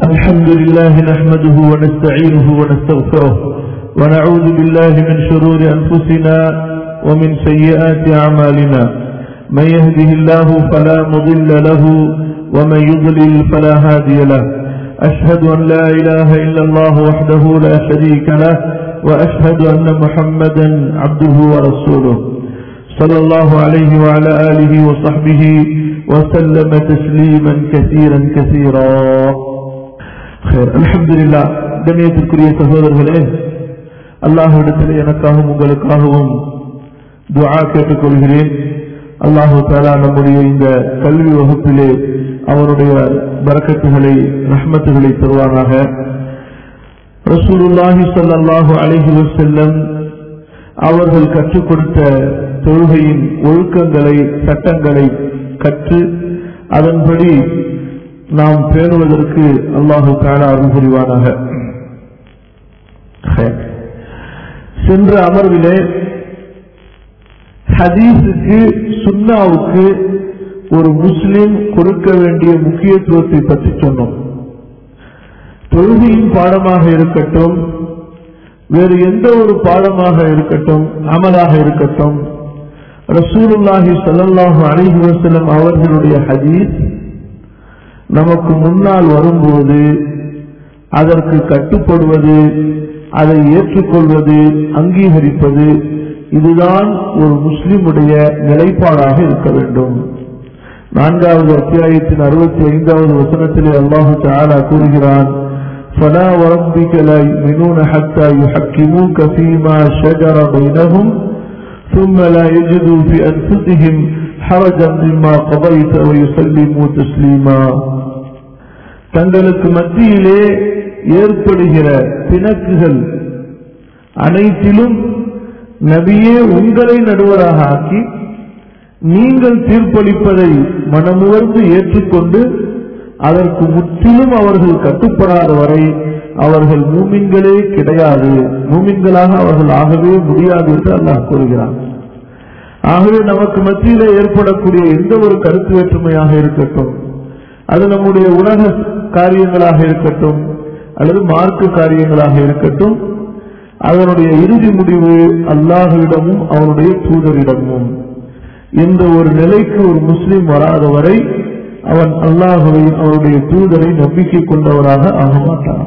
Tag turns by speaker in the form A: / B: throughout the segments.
A: الحمد لله نحمده ونستعينه ونستغفره ونعوذ بالله من شرور أنفسنا ومن سيئات أعمالنا من يهده الله فلا مضل له ومن يضلل فلا هادي له أشهد أن لا إله إلا الله وحده لا شريك له وأشهد أن محمدا عبده ورسوله صلى الله عليه وعلى آله وصحبه وسلم تسليما كثيرا كثيرا خير الحمد لله கண்ணியத்திற்குரிய சகோதரர்களே அல்லாஹிடத்தில் எனக்காகவும் உங்களுக்காகவும் துஆ கேட்டுக்கொள்கிறேன் அல்லாஹு தாலா நம்முடைய இந்த கல்வி வகுப்பிலே அவருடைய பரக்கத்துகளை ரஹ்மத்துகளை தருவானாக ரசூலுல்லாஹி ஸல்லல்லாஹு அலைஹி வஸல்லம் அவர்கள் கற்றுக் கொடுத்த தொழுகையின் ஒழுக்கங்களை சட்டங்களை கற்று அதன்படி நாம் பேணுவதற்கு அல்லாஹு தாலா அருள் புரிவானாக சென்ற அமர்விலே ஹதீஸுக்கு சுன்னாவுக்கு ஒரு முஸ்லிம் கொடுக்க வேண்டிய முக்கியத்துவத்தை பற்றி சொன்னோம் தொழுகையின் பாடமாக இருக்கட்டும் வேறு எந்த ஒரு பாடமாக இருக்கட்டும் அமலாக இருக்கட்டும் ரசூலுல்லாஹி ஸல்லல்லாஹு அலைஹி வஸல்லம் அவர்களுடைய ஹதீஸ் நமக்கு முன்னால் வரும்போது அதற்கு கட்டுப்படுவது அதை ஏற்றுக்கொள்வது அங்கீகரிப்பது இதுதான் ஒரு முஸ்லிமுடைய நிலைப்பாடாக இருக்க வேண்டும் நான்காவது அத்தியாயத்தின் அறுபத்தி ஐந்தாவது வசனத்திலே அல்லாஹு தாலா கூறுகிறான் فلا وربك لا يؤمنون حتى يحكموك فيما شجر بينهم ثم لا يجدوا في أنفسهم حرجا مما قضيت ويسلموا تسليما தங்களுக்கு மத்தியிலே ஏற்படுகிற பிணக்குகள் அனைத்திலும் நபியே உங்களை நடுவராக ஆக்கி நீங்கள் தீர்ப்பளிப்பதை மனமுவர்ந்து ஏற்றுக்கொண்டு அதற்கு முற்றிலும் அவர்கள் கட்டுப்படாத வரை அவர்கள் மூமின்களே கிடையாது மூமின்களாக அவர்கள் ஆகவே முடியாது என்று அல்லாஹ் கூறுகிறான் ஆகவே நமக்கு மத்தியிலே ஏற்படக்கூடிய எந்த ஒரு கருத்து வேற்றுமையாக இருக்கட்டும் அது நம்முடைய உலக காரியங்களாக இருக்கட்டும் அல்லது மார்க்க காரியங்களாக இருக்கட்டும் அதனுடைய இறுதி முடிவு அல்லாஹுவிடமும் அவருடைய தூதரிடமும் இந்த ஒரு நிலைக்கு ஒரு முஸ்லீம் வராத வரை அவன் அல்லாஹுவை அவருடைய தூதரை நம்பிக்கை கொண்டவராக ஆக மாட்டான்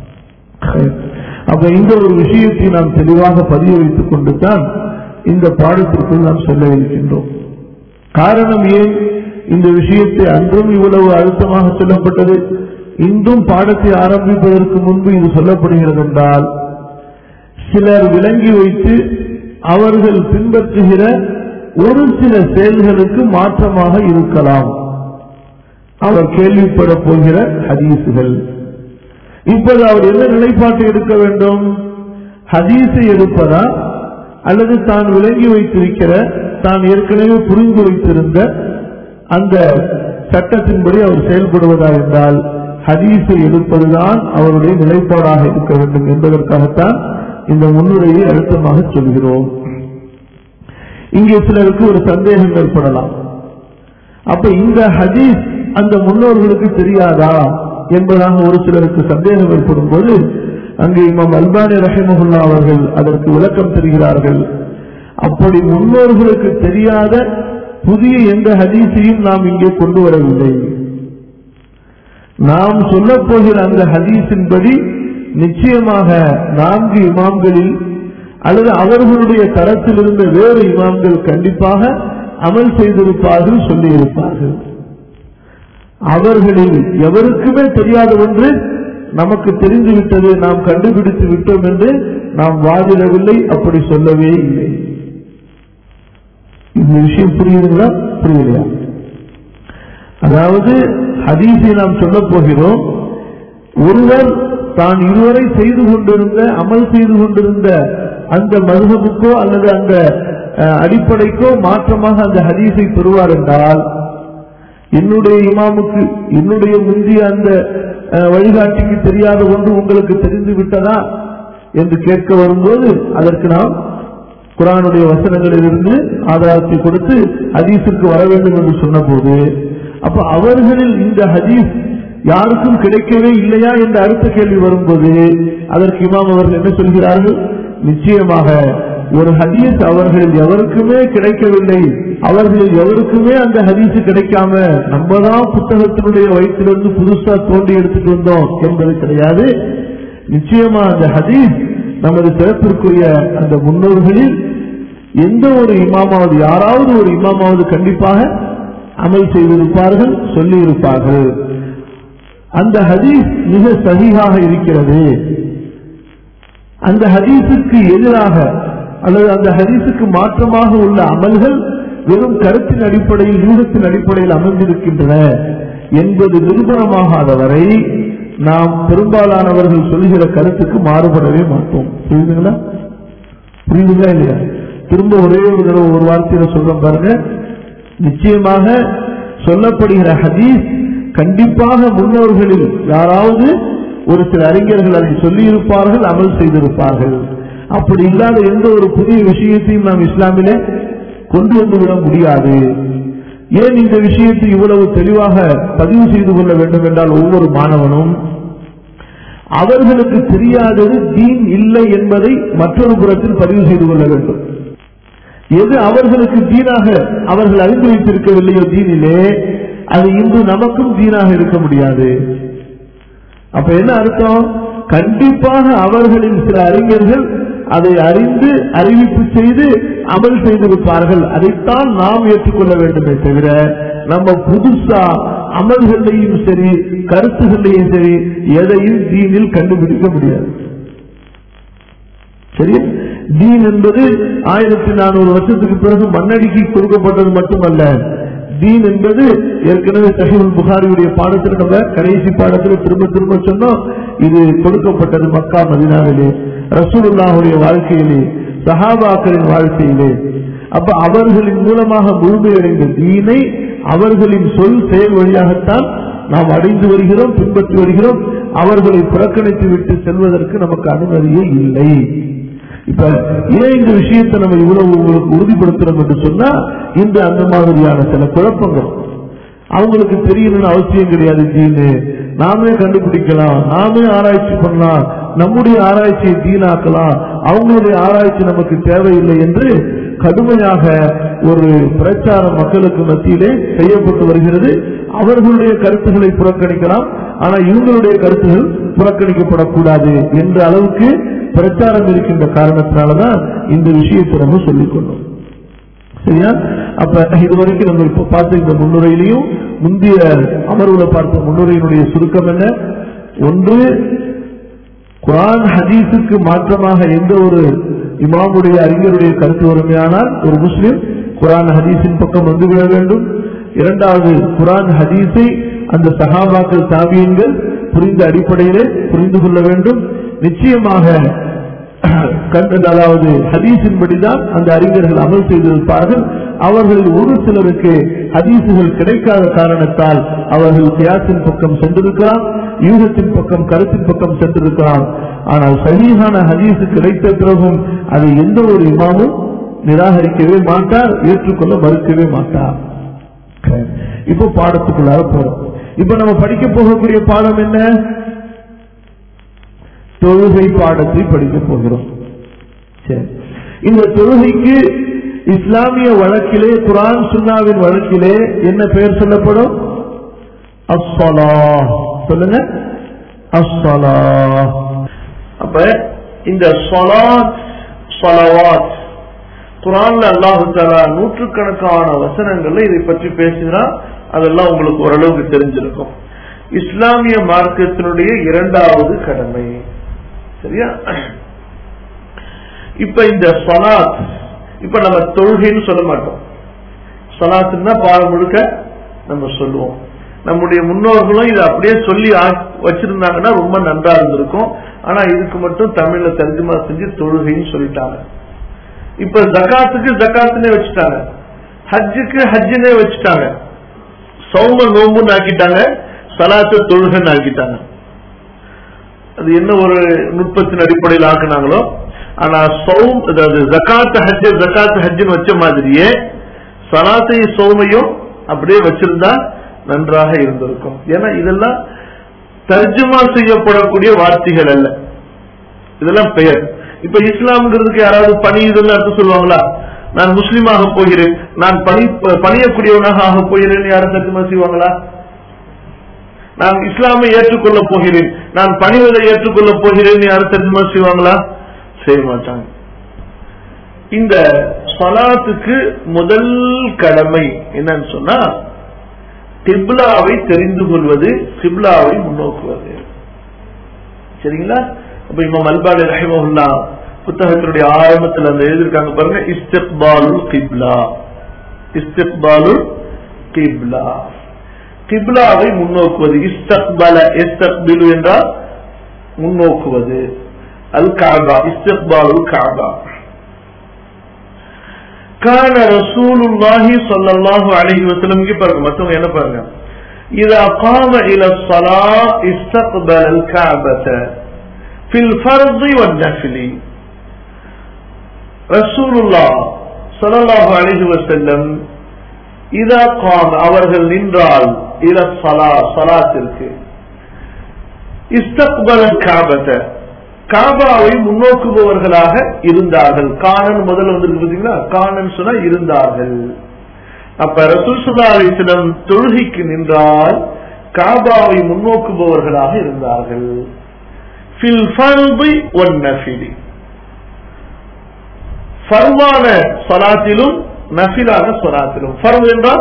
A: அப்ப இந்த ஒரு விஷயத்தை நாம் தெளிவாக பதிய வைத்துக் கொண்டு தான் இந்த பாடத்திற்குள் நாம் சொல்ல இருக்கின்றோம் காரணம் ஏன் இந்த விஷயத்தை அன்றும் இவ்வளவு அழுத்தமாக சொல்லப்பட்டது இன்றும் பாடத்தை ஆரம்பிப்பதற்கு முன்பு இது சொல்லப்படுகிறது என்றால் சிலர் விளங்கி வைத்து அவர்கள் பின்பற்றுகிற ஒரு சில செயல்களுக்கு மாற்றமாக இருக்கலாம் அவர் கேள்விப்பட போகிற ஹதீசுகள் இப்போது அவர் என்ன நிலைப்பாட்டை எடுக்க வேண்டும் ஹதீஸை எடுப்பதா அல்லது தான் விளங்கி வைத்திருக்கிற தான் ஏற்கனவே புரிந்து வைத்திருந்த அந்த சட்டத்தின்படி அவர் செயல்படுவதா என்றால் ஹதீஸை எடுப்பதுதான் அவருடைய நிலைப்பாடாக இருக்க வேண்டும் என்பதற்காகத்தான் இந்த முன்னுரையை அழுத்தமாக சொல்கிறோம் இங்கே சிலருக்கு ஒரு சந்தேகம் ஏற்படலாம் அப்ப இந்த ஹதீஸ் அந்த முன்னோர்களுக்கு தெரியாதா என்பதாக ஒரு சிலருக்கு சந்தேகம் ஏற்படும் போது அங்கே இமாம் அல்பானி ரஹிமகுல்லா அவர்கள் அதற்கு விளக்கம் தருகிறார்கள் அப்படி முன்னோர்களுக்கு தெரியாத புதிய எந்த ஹதீஸையும் நாம் இங்கே கொண்டு வரவில்லை நாம் சொல்ல போகிற அந்த ஹதீஸின்படி நிச்சயமாக நான்கு இமாம்களில் அல்லது அவர்களுடைய தரத்தில் இருந்த வேறு இமாம்கள் கண்டிப்பாக அமல் செய்திருப்பார்கள் சொல்லியிருப்பார்கள் அவர்களில் எவருக்குமே தெரியாத ஒன்று நமக்கு தெரிந்துவிட்டது நாம் கண்டுபிடித்து விட்டோம் என்று நாம் வாதிடவில்லை அப்படி சொல்லவே இல்லை இந்த விஷயம் புரியுதுங்களா புரியலையா அதாவது ஹதீஸை நாம் சொல்ல போகிறோம் ஒருவர் தான் இதுவரை செய்து கொண்டிருந்த அமல் செய்து கொண்டிருந்த அந்த மதுகமுக்கோ அல்லது அந்த அடிப்படைக்கோ மாற்றமாக அந்த ஹதீஸை பெறுவார் என்றால் என்னுடைய இமாமுக்கு என்னுடைய முந்தைய அந்த வழிகாட்டிக்கு தெரியாத ஒன்று உங்களுக்கு தெரிந்து விட்டதா என்று கேட்க வரும்போது அதற்கு நாம் குரானுடைய வசனங்களிலிருந்து ஆதாரத்தை கொடுத்து ஹதீஸிற்கு வர வேண்டும் என்று சொன்னபோது அப்ப அவர்களில் இந்த ஹதீஸ் யாருக்கும் கிடைக்கவே இல்லையா என்ற அடுத்த கேள்வி வரும்போது அதற்கு இமாம் அவர்கள் என்ன சொல்கிறார்கள் நிச்சயமாக ஒரு ஹதீஸ் அவர்கள் எவருக்குமே கிடைக்கவில்லை அவர்கள் எவருக்குமே அந்த ஹதீஸ் கிடைக்காம நம்ம தான் புத்தகத்தினுடைய வயிற்றிலிருந்து புதுசா தோண்டி எடுத்துட்டு வந்தோம் என்பது கிடையாது நிச்சயமா அந்த ஹதீஸ் நமது சிறப்பிற்குரிய அந்த முன்னோர்களில் எந்த ஒரு இமாமாவது யாராவது ஒரு இமாமாவது கண்டிப்பாக அமல் செய்திருப்பார்கள் சொல்லி இருப்பார்கள் அந்த ஹதீஸ் மிக சகிகாக இருக்கிறது அந்த ஹதீஸுக்கு எதிராக அல்லது அந்த ஹதீஸுக்கு மாற்றமாக உள்ள அமல்கள் வெறும் கருத்தின் அடிப்படையில் யூகத்தின் அடிப்படையில் அமைந்திருக்கின்றன என்பது நிரூபணமாகாத வரை நாம் பெரும்பாலானவர்கள் சொல்லுகிற கருத்துக்கு மாறுபடவே மாட்டோம் புரியுதுங்களா புரியுதுங்களா இல்லையா திரும்ப ஒரே ஒரு தடவை ஒரு வார்த்தையில சொல்றோம் பாருங்க நிச்சயமாக சொல்லப்படுகிற ஹதீஸ் கண்டிப்பாக முன்னோர்களில் யாராவது ஒரு சில அறிஞர்கள் அதை சொல்லியிருப்பார்கள் அமல் செய்திருப்பார்கள் அப்படி இல்லாத எந்த ஒரு புதிய விஷயத்தையும் நாம் இஸ்லாமிலே கொண்டு வந்து விட முடியாது ஏன் இந்த விஷயத்தை இவ்வளவு தெளிவாக பதிவு செய்து கொள்ள வேண்டும் என்றால் ஒவ்வொரு மாணவனும் அவர்களுக்கு தெரியாதது தீன் இல்லை என்பதை மற்றொரு புறத்தில் பதிவு செய்து கொள்ள வேண்டும் எது அவர்களுக்கு தீனாக அவர்கள் அறிந்து வைத்திருக்கவில்லையோ தீனிலே அது இன்று நமக்கும் தீனாக இருக்க முடியாது அப்ப என்ன அர்த்தம் கண்டிப்பாக அவர்களின் சில அறிஞர்கள் அதை அறிந்து அறிவிப்பு செய்து அமல் செய்திருப்பார்கள் அதைத்தான் நாம் ஏற்றுக்கொள்ள வேண்டுமே தவிர நம்ம புதுசா அமல்களையும் சரி கருத்துகளையும் சரி எதையும் தீனில் கண்டுபிடிக்க முடியாது சரி தீன் என்பது ஆயிரத்தி நானூறு வருஷத்துக்கு பிறகு மண்ணடிக்கு கொடுக்கப்பட்டது மட்டுமல்ல தீன் என்பது ஏற்கனவே சஹிபுல் புகாரியுடைய பாடத்தில் நம்ம கடைசி பாடத்தில் திரும்ப திரும்ப சொன்னோம் இது கொடுக்கப்பட்டது மக்கா மதினாவிலே ரசூலுல்லாஹுடைய வாழ்க்கையிலே சஹாபாக்களின் வாழ்க்கையிலே அப்ப அவர்களின் மூலமாக முழுமையடைந்த தீனை அவர்களின் சொல் செயல் வழியாகத்தான் நாம் அடைந்து வருகிறோம் பின்பற்றி வருகிறோம் அவர்களை புறக்கணித்து விட்டு செல்வதற்கு நமக்கு அனுமதியே இல்லை இப்ப ஏன் இந்த விஷயத்தை நம்ம இவ்வளவு உங்களுக்கு உறுதிப்படுத்துறோம் என்று சொன்னா இந்த அந்த மாதிரியான சில குழப்பங்கள் அவங்களுக்கு தெரியணும்னு அவசியம் கிடையாது தீனு நாமே கண்டுபிடிக்கலாம் நாமே ஆராய்ச்சி பண்ணலாம் நம்முடைய ஆராய்ச்சியை தீனாக்கலாம் அவங்களுடைய ஆராய்ச்சி நமக்கு தேவையில்லை என்று கடுமையாக ஒரு பிரச்சாரம் மக்களுக்கு மத்தியிலே செய்யப்பட்டு வருகிறது அவர்களுடைய கருத்துக்களை புறக்கணிக்கலாம் ஆனா இவங்களுடைய கருத்துகள் புறக்கணிக்கப்படக்கூடாது என்ற அளவுக்கு பிரச்சாரம் இருக்கின்ற காரணத்தினாலதான் இந்த விஷயத்தை நம்ம சொல்லிக் கொண்டோம் சரியா அப்ப இதுவரைக்கும் நம்ம இப்ப பார்த்த இந்த முன்னுரையிலையும் முந்தைய அமர்வுல பார்த்த முன்னுரையினுடைய சுருக்கம் என்ன ஒன்று குரான் ஹதீஸுக்கு மாற்றமாக எந்த ஒரு இமாமுடைய அறிஞருடைய கருத்து வறுமையானால் ஒரு முஸ்லிம் குரான் ஹதீஸின் பக்கம் வந்துவிட வேண்டும் இரண்டாவது குரான் ஹதீஸை அந்த சகாபாக்கள் தாபியன்கள் புரிந்த அடிப்படையிலே புரிந்து கொள்ள வேண்டும் நிச்சயமாக கண்டது அதாவது ஹதீஸின்படிதான் அந்த அறிஞர்கள் அமல் செய்திருப்பார்கள் அவர்களில் ஒரு சிலருக்கு ஹதீசுகள் கிடைக்காத காரணத்தால் அவர்கள் தியாசின் பக்கம் சென்றிருக்கலாம் யூகத்தின் பக்கம் கருத்தின் பக்கம் சென்றிருக்கலாம் ஆனால் சரியான ஹதீஸ் கிடைத்த பிறகும் அதை எந்த ஒரு இமாமும் நிராகரிக்கவே மாட்டார் ஏற்றுக்கொள்ள மறுக்கவே மாட்டார் இப்போ பாடத்துக்குள்ளார போறோம் இப்ப நம்ம படிக்க போகக்கூடிய பாடம் என்ன தொழுகை பாடத்தை படிக்க போகிறோம் சரி இந்த தொழுகைக்கு இஸ்லாமிய வழக்கிலே குரான் சுன்னாவின் வழக்கிலே என்ன பெயர் சொல்லப்படும் அஸ்ஸலா சொல்லுங்க அஸ்ஸலா அப்ப இந்த ஸலாத் ஸலவாத் குரான்ல அல்லாஹு தாலா நூற்றுக்கணக்கான வசனங்கள்ல இதை பற்றி பேசினா அதெல்லாம் உங்களுக்கு ஓரளவுக்கு தெரிஞ்சிருக்கும் இஸ்லாமிய மார்க்கத்தினுடைய இரண்டாவது கடமை சரியா இப்ப இந்த சலாத் இப்ப நம்ம தொழுகைன்னு சொல்ல மாட்டோம் சலாத்துன்னா பாடம் முழுக்க நம்ம சொல்லுவோம் நம்முடைய முன்னோர்களும் இதை அப்படியே சொல்லி வச்சிருந்தாங்கன்னா ரொம்ப நன்றா இருந்திருக்கும் ஆனா இதுக்கு மட்டும் தமிழ்ல தர்ஜுமா செஞ்சு தொழுகைன்னு சொல்லிட்டாங்க இப்ப ஜக்காத்துக்கு ஜக்காத்துனே வச்சுட்டாங்க ஹஜ்ஜுக்கு ஹஜ்ஜுனே வச்சுட்டாங்க சௌம நோம்புன்னு ஆக்கிட்டாங்க சலாத்து தொழுகன்னு ஆக்கிட்டாங்க அது என்ன ஒரு நுட்பத்தின் அடிப்படையில் ஆக்குனாங்களோ ஆனா சௌம் அதாவது ஜக்காத்து ஹஜ் ஜக்காத்து ஹஜ்ஜுன்னு வச்ச மாதிரியே சலாத்தை சௌமையும் அப்படியே வச்சிருந்தா நன்றாக இருந்திருக்கும் ஏன்னா இதெல்லாம் தர்ஜுமா செய்யப்படக்கூடிய வார்த்தைகள் அல்ல இதெல்லாம் பெயர் இப்ப இஸ்லாம்ங்கிறதுக்கு யாராவது பணியுதுன்னு அர்த்தம் சொல்லுவாங்களா நான் முஸ்லீமாக போகிறேன் நான் பணி பணியக்கூடியவனாக ஆக போகிறேன் யாரும் தர்ஜுமா செய்வாங்களா நான் இஸ்லாமை ஏற்றுக்கொள்ள போகிறேன் நான் பணிவதை ஏற்றுக்கொள்ள போகிறேன் யாரும் தர்ஜுமா செய்வாங்களா செய்ய மாட்டாங்க இந்த சலாத்துக்கு முதல் கடமை என்னன்னு சொன்னா கிப்லாவை தெரிந்து கொள்வது கிப்லாவை முன்னோக்குவது சரிங்களா அப்ப இமாம் அல்பாலி ரஹிமஹுல்லா புத்தகத்தினுடைய ஆரம்பத்தில் அந்த எழுதியிருக்காங்க பாருங்க இஸ்திக்பாலுல் கிப்லா இஸ்திக்பாலுல் கிப்லா கிப்லாவை முன்னோக்குவது இஸ்தக்பல இஸ்தக்பிலு என்றால் முன்னோக்குவது அல் காபா இஸ்திக்பாலுல் காபா كان رسول الله صلى الله عليه وسلم இங்க பாருங்க மத்தவங்க என்ன பாருங்க إذا قام إلى الصلاة استقبل الكعبة في الفرض والنفل رسول الله صلى الله عليه وسلم إذا قام அவர்கள் நின்றால் إلى الصلاة صلاتிற்கு استقبل الكعبة காபாவை முன்னோக்குபவர்களாக இருந்தார்கள் காணன் முதல்ல வந்து பாத்தீங்களா காணன் சொன்னா இருந்தார்கள் அப்ப ரசூல் சுதாரிசிடம் தொழுகைக்கு நின்றால் காபாவை முன்னோக்குபவர்களாக இருந்தார்கள் ஃபர்வான சொலாத்திலும் நஃபிலான சொலாத்திலும் ஃபர்வ் என்றால்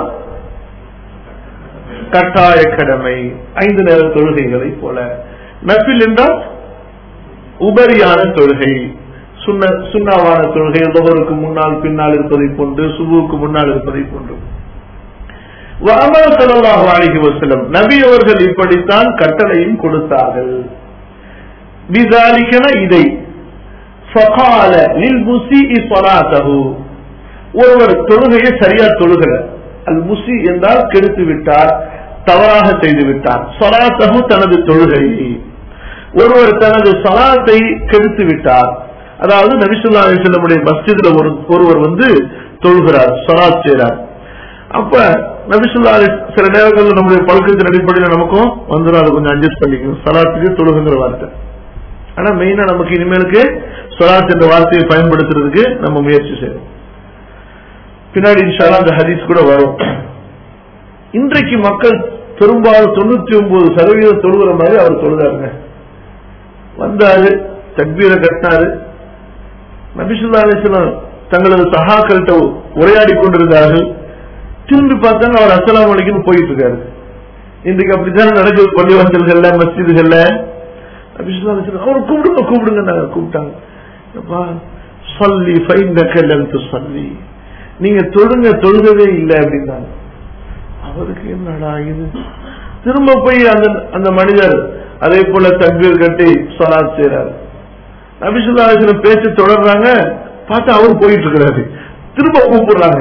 A: கட்டாய கடமை ஐந்து நேர தொழுகைகளை போல நஃபில் என்றால் உபரியான தொழுகை சுண்ண சுண்ணாவான தொழுகை உபருக்கு முன்னால் பின்னால் இருப்பதை போன்று சுபுவுக்கு முன்னால் இருப்பதை போன்று அமர் சல்லாஹு அலிஹி வசலம் நபி அவர்கள் இப்படித்தான் கட்டளையும் கொடுத்தார்கள் பிதாலிக்கன இதை ஃபகால லில் முஸீஇ ஸலாத்தஹு ஒருவர் தொழுகையை சரியா தொழுகல அல் முசி என்றால் கெடுத்து விட்டார் தவறாக செய்து விட்டார் ஸலாத்தஹு தனது தொழுகையை ஒருவர் தனது சலாத்தை கெடுத்து விட்டார் அதாவது நபிசுல்லா அலிசல்லமுடைய மஸ்ஜித்ல ஒரு ஒருவர் வந்து தொழுகிறார் சலாத் செய்கிறார் அப்ப நபிசுல்லா அலி சில நேரங்களில் நம்முடைய பழக்கத்தின் அடிப்படையில் நமக்கும் வந்துடும் அதை கொஞ்சம் அட்ஜஸ்ட் பண்ணிக்கணும் சலாத்துக்கு தொழுகுங்கிற வார்த்தை ஆனா மெயினா நமக்கு இனிமேலுக்கு சலாத் என்ற வார்த்தையை பயன்படுத்துறதுக்கு நம்ம முயற்சி செய்யணும் பின்னாடி இன்ஷாலா அந்த ஹதீஸ் கூட வரும் இன்றைக்கு மக்கள் பெரும்பாலும் தொண்ணூத்தி ஒன்பது சதவீதம் தொழுகிற மாதிரி அவர் தொழுதாருங்க வந்தாரு தக்பீரை கட்டினாரு நபிசுல்லா அலிஸ்லாம் தங்களது சகாக்கள்கிட்ட உரையாடி கொண்டிருந்தார்கள் திரும்பி பார்த்தாங்க அவர் அஸ்லாம் வலைக்கும் போயிட்டு இருக்காரு இன்றைக்கு அப்படித்தான் நடக்குது பள்ளிவாசல்கள்ல மஸ்ஜிதுகள்ல நபிசுல்லா அலிஸ்லாம் அவர் கூப்பிடுங்க கூப்பிடுங்க கூப்பிட்டாங்க சொல்லி ஃபைன் சொல்லி நீங்க தொழுங்க தொழுகவே இல்லை அப்படின்னாங்க அவருக்கு என்னடா இது திரும்ப போய் அந்த அந்த மனிதர் அதே போல தக்பீர் கட்டி சொலாத் செய்யறாரு நபிசுல்லாசிரம் பேச்சு தொடர்றாங்க பார்த்தா அவர் போயிட்டு இருக்கிறாரு திரும்ப கூப்பிடுறாங்க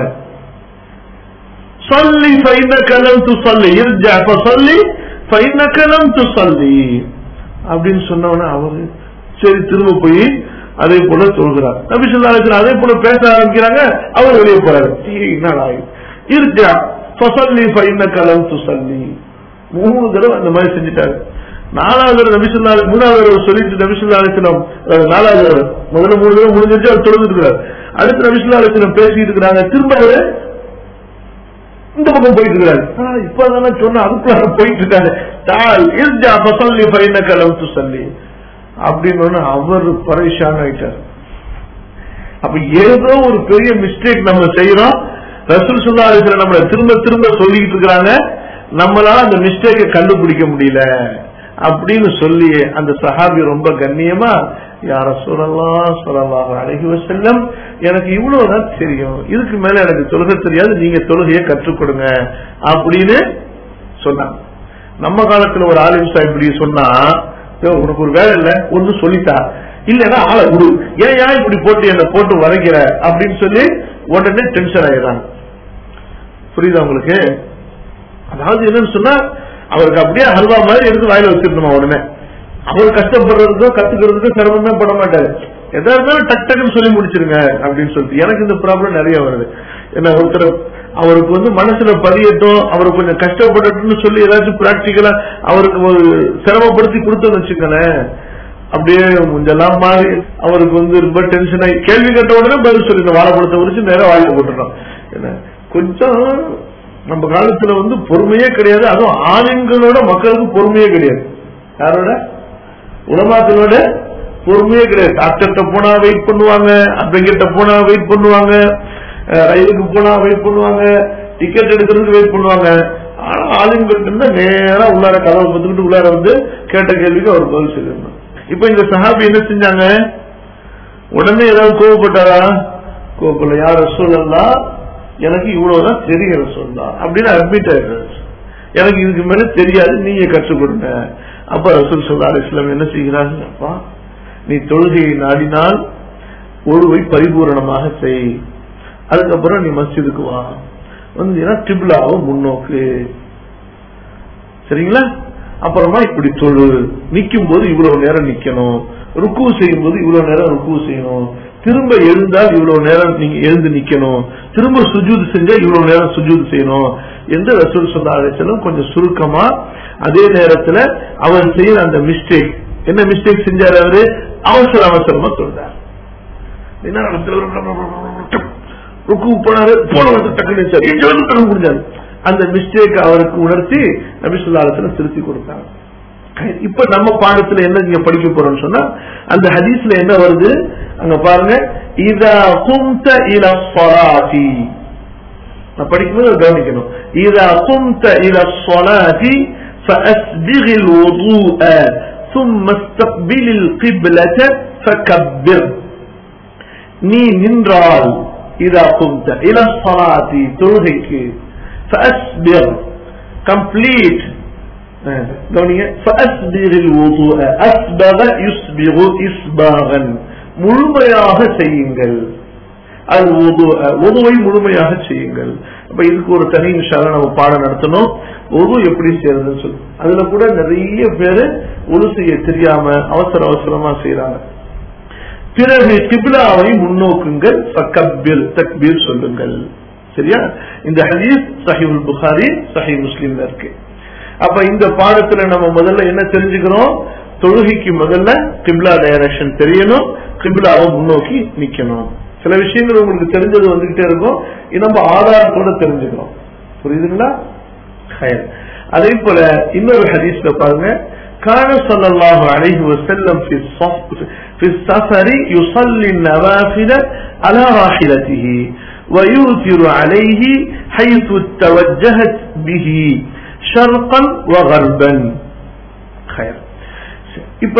A: சொல்லி பைன கலம் து சொல்லி இருஜா சொல்லி பைன கலம் து சொல்லி அப்படின்னு சொன்னவன அவரு சரி திரும்ப போய் அதே போல சொல்கிறார் நபிசுல்லாசிரம் அதே போல பேச ஆரம்பிக்கிறாங்க அவர் வெளியே போறாரு என்னடா இருஜா ஃபசல்லி பைன கலம் து சொல்லி மூணு தடவை அந்த மாதிரி செஞ்சுட்டாரு நாலாவது நபிசுல்லா மூணாவது சொல்லிட்டு நபிசுல்லா அலிஸ்லாம் நாலாவது முதல்ல மூணு தடவை முடிஞ்சிச்சு அவர் தொடர்ந்துட்டு இருக்கிறார் அடுத்து நபிசுல்லா அலிஸ்லாம் பேசிட்டு இருக்கிறாங்க திரும்ப அவரு இந்த பக்கம் போயிட்டு இருக்காரு இப்பதானே சொன்ன அதுக்குள்ள போயிட்டு இருக்காரு தால் இருஜா பசல்லி பைன கலம் சொல்லி அப்படின்னு அவர் பரேஷான் ஆயிட்டார் அப்ப ஏதோ ஒரு பெரிய மிஸ்டேக் நம்ம செய்யறோம் ரசூல் சுல்லா அலிஸ்லாம் நம்மள திரும்ப திரும்ப சொல்லிட்டு இருக்கிறாங்க நம்மளால அந்த மிஸ்டேக்கை கண்டுபிடிக்க முடியல அப்படின்னு சொல்லி அந்த சஹாபி ரொம்ப கண்ணியமா யார சொல்லலாம் சொல்லலாம் அழகி செல்லம் எனக்கு இவ்வளவுதான் தெரியும் இதுக்கு மேல எனக்கு தொழுக தெரியாது நீங்க தொழுகையை கற்றுக் கொடுங்க அப்படின்னு சொன்னாங்க நம்ம காலத்துல ஒரு ஆலிம் சாஹிப் இப்படி சொன்னா உனக்கு ஒரு வேலை இல்ல ஒன்று சொல்லித்தா இல்லன்னா ஆளை விடு ஏன் ஏன் இப்படி போட்டு என்ன போட்டு வரைக்கிற அப்படின்னு சொல்லி உடனே டென்ஷன் ஆயிடுறாங்க புரியுதா உங்களுக்கு அதாவது என்னன்னு சொன்னா அவருக்கு அப்படியே ஹல்வா மாதிரி எடுத்து வாயில வச்சிருந்தோமா உடனே அவர் கஷ்டப்படுறதுக்கோ கத்துக்கிறதுக்கோ சிரமம் தான் பட மாட்டாரு எதா இருந்தாலும் டக் டக்குன்னு சொல்லி முடிச்சிருங்க அப்படின்னு சொல்லிட்டு எனக்கு இந்த ப்ராப்ளம் நிறைய வருது என்ன ஒருத்தர் அவருக்கு வந்து மனசுல பதியட்டும் அவர் கொஞ்சம் கஷ்டப்படட்டும்னு சொல்லி ஏதாச்சும் பிராக்டிக்கலா அவருக்கு ஒரு சிரமப்படுத்தி கொடுத்தோம்னு வச்சுக்கோங்களேன் அப்படியே முஞ்செல்லாம் மாறி அவருக்கு வந்து ரொம்ப டென்ஷன் ஆகி கேள்வி கேட்ட உடனே பதில் சொல்லி இந்த வாழைப்பழத்தை உரிச்சு நேரம் வாயில போட்டுறோம் என்ன கொஞ்சம் நம்ம காலத்துல வந்து பொறுமையே கிடையாது அதுவும் ஆளுங்களோட மக்களுக்கு பொறுமையே கிடையாது யாரோட உலமாக்களோட பொறுமையே கிடையாது டாக்டர்கிட்ட போனா வெயிட் பண்ணுவாங்க அட்வொகேட்ட போனா வெயிட் பண்ணுவாங்க அஹ் ரயிலுக்கு போனா வெயிட் பண்ணுவாங்க டிக்கெட் எடுக்கிறதுக்கு வெயிட் பண்ணுவாங்க ஆனா ஆளுங்கள்ட்ட இருந்தா நேரா உள்ளார கதவை பத்துக்கிட்டு உள்ளார வந்து கேட்ட கேள்விக்கு அவர் பதில் சொல்லிடணும் இப்ப இந்த சஹாபி என்ன செஞ்சாங்க உடனே ஏதாவது கோவப்பட்டாரா கோவப்படல யார் சொல்லலாம் எனக்கு இவ்வளவுதான் தெரிய சொல்லலாம் அப்படின்னு அட்மிட் ஆயிடுறாரு எனக்கு இதுக்கு மேல தெரியாது நீங்க கற்றுக் கொடுங்க அப்ப ரசூல் சொல்லா இஸ்லாம் என்ன செய்கிறார்கள் அப்பா நீ தொழுகையை நாடினால் ஒழுவை பரிபூரணமாக செய் அதுக்கப்புறம் நீ மஸ்ஜிதுக்கு வா வந்து டிப்லாவை முன்னோக்கு சரிங்களா அப்புறமா இப்படி தொழு நிக்கும் போது இவ்வளவு நேரம் நிக்கணும் ருக்கு செய்யும் போது இவ்வளவு நேரம் ருக்கு செய்யணும் திரும்ப எழுந்தால் இவ்வளவு நேரம் நீங்க எழுந்து நிக்கணும் திரும்ப சுஜூது செஞ்சா இவ்வளவு நேரம் சுஜூது செய்யணும் என்று ரசூல் சொல்லா அலிசல்லம் கொஞ்சம் சுருக்கமா அதே நேரத்துல அவர் செய்யற அந்த மிஸ்டேக் என்ன மிஸ்டேக் செஞ்சாரு அவரு அவசர அவசரமா சொல்றார் என்ன ருக்கு போனாரு போன வந்து டக்குனு வச்சாரு. இங்க வந்து டக்குனு முடிஞ்சாரு அந்த மிஸ்டேக் அவருக்கு உணர்த்தி நபிசுல்லாலத்துல திருத்தி கொடுத்தாங்க இப்ப நம்ம பாடத்துல என்ன நீங்க படிக்க போறோம்னு சொன்னா அந்த ஹதீஸ்ல என்ன வருது அங்க பாருங்க இதா கும்த இல ஸலாத்தி நான் படிக்கும்போது அதை கவனிக்கணும் இதா கும்த இல ஸலாத்தி فأسبغ الوضوء ثم استقبل القبلة فكبر நீ நின்றால் இதா கும்த இல ஸலாத்தி தொழுகைக்கு فأسبغ complete கவனிங்க فأسبغ الوضوء أسبغ يسبغ إسباغا முழுமையாக செய்யுங்கள் அது உதுவை முழுமையாக செய்யுங்கள் அப்ப இதுக்கு ஒரு தனி விஷயம் நம்ம பாடம் நடத்தணும் உது எப்படி செய்யறதுன்னு சொல்லி அதுல கூட நிறைய பேரு உது செய்ய தெரியாம அவசர அவசரமா செய்யறாங்க பிறகு கிபிலாவை முன்னோக்குங்கள் ஃபக்கப்பிர் தக்பீர் சொல்லுங்கள் சரியா இந்த ஹதீஸ் சஹிபுல் புகாரி சஹி முஸ்லீம்ல இருக்கு அப்ப இந்த பாடத்துல நம்ம முதல்ல என்ன தெரிஞ்சுக்கிறோம் தொழுகைக்கு முதல்ல கிப்லா டைரக்ஷன் தெரியணும் கிப்லாவை முன்னோக்கி நிக்கணும் சில விஷயங்கள் உங்களுக்கு தெரிஞ்சது வந்துகிட்டே இருக்கும் இது நம்ம ஆதாரத்தோட தெரிஞ்சுக்கிறோம் புரியுதுங்களா ஹயர். அதே போல இன்னொரு ஹதீஸ்ல பாருங்க كان صلى الله عليه وسلم في الصف في السفر يصلي النوافل على راحلته ويوتر عليه حيث توجهت به شرقا وغربا خير இப்ப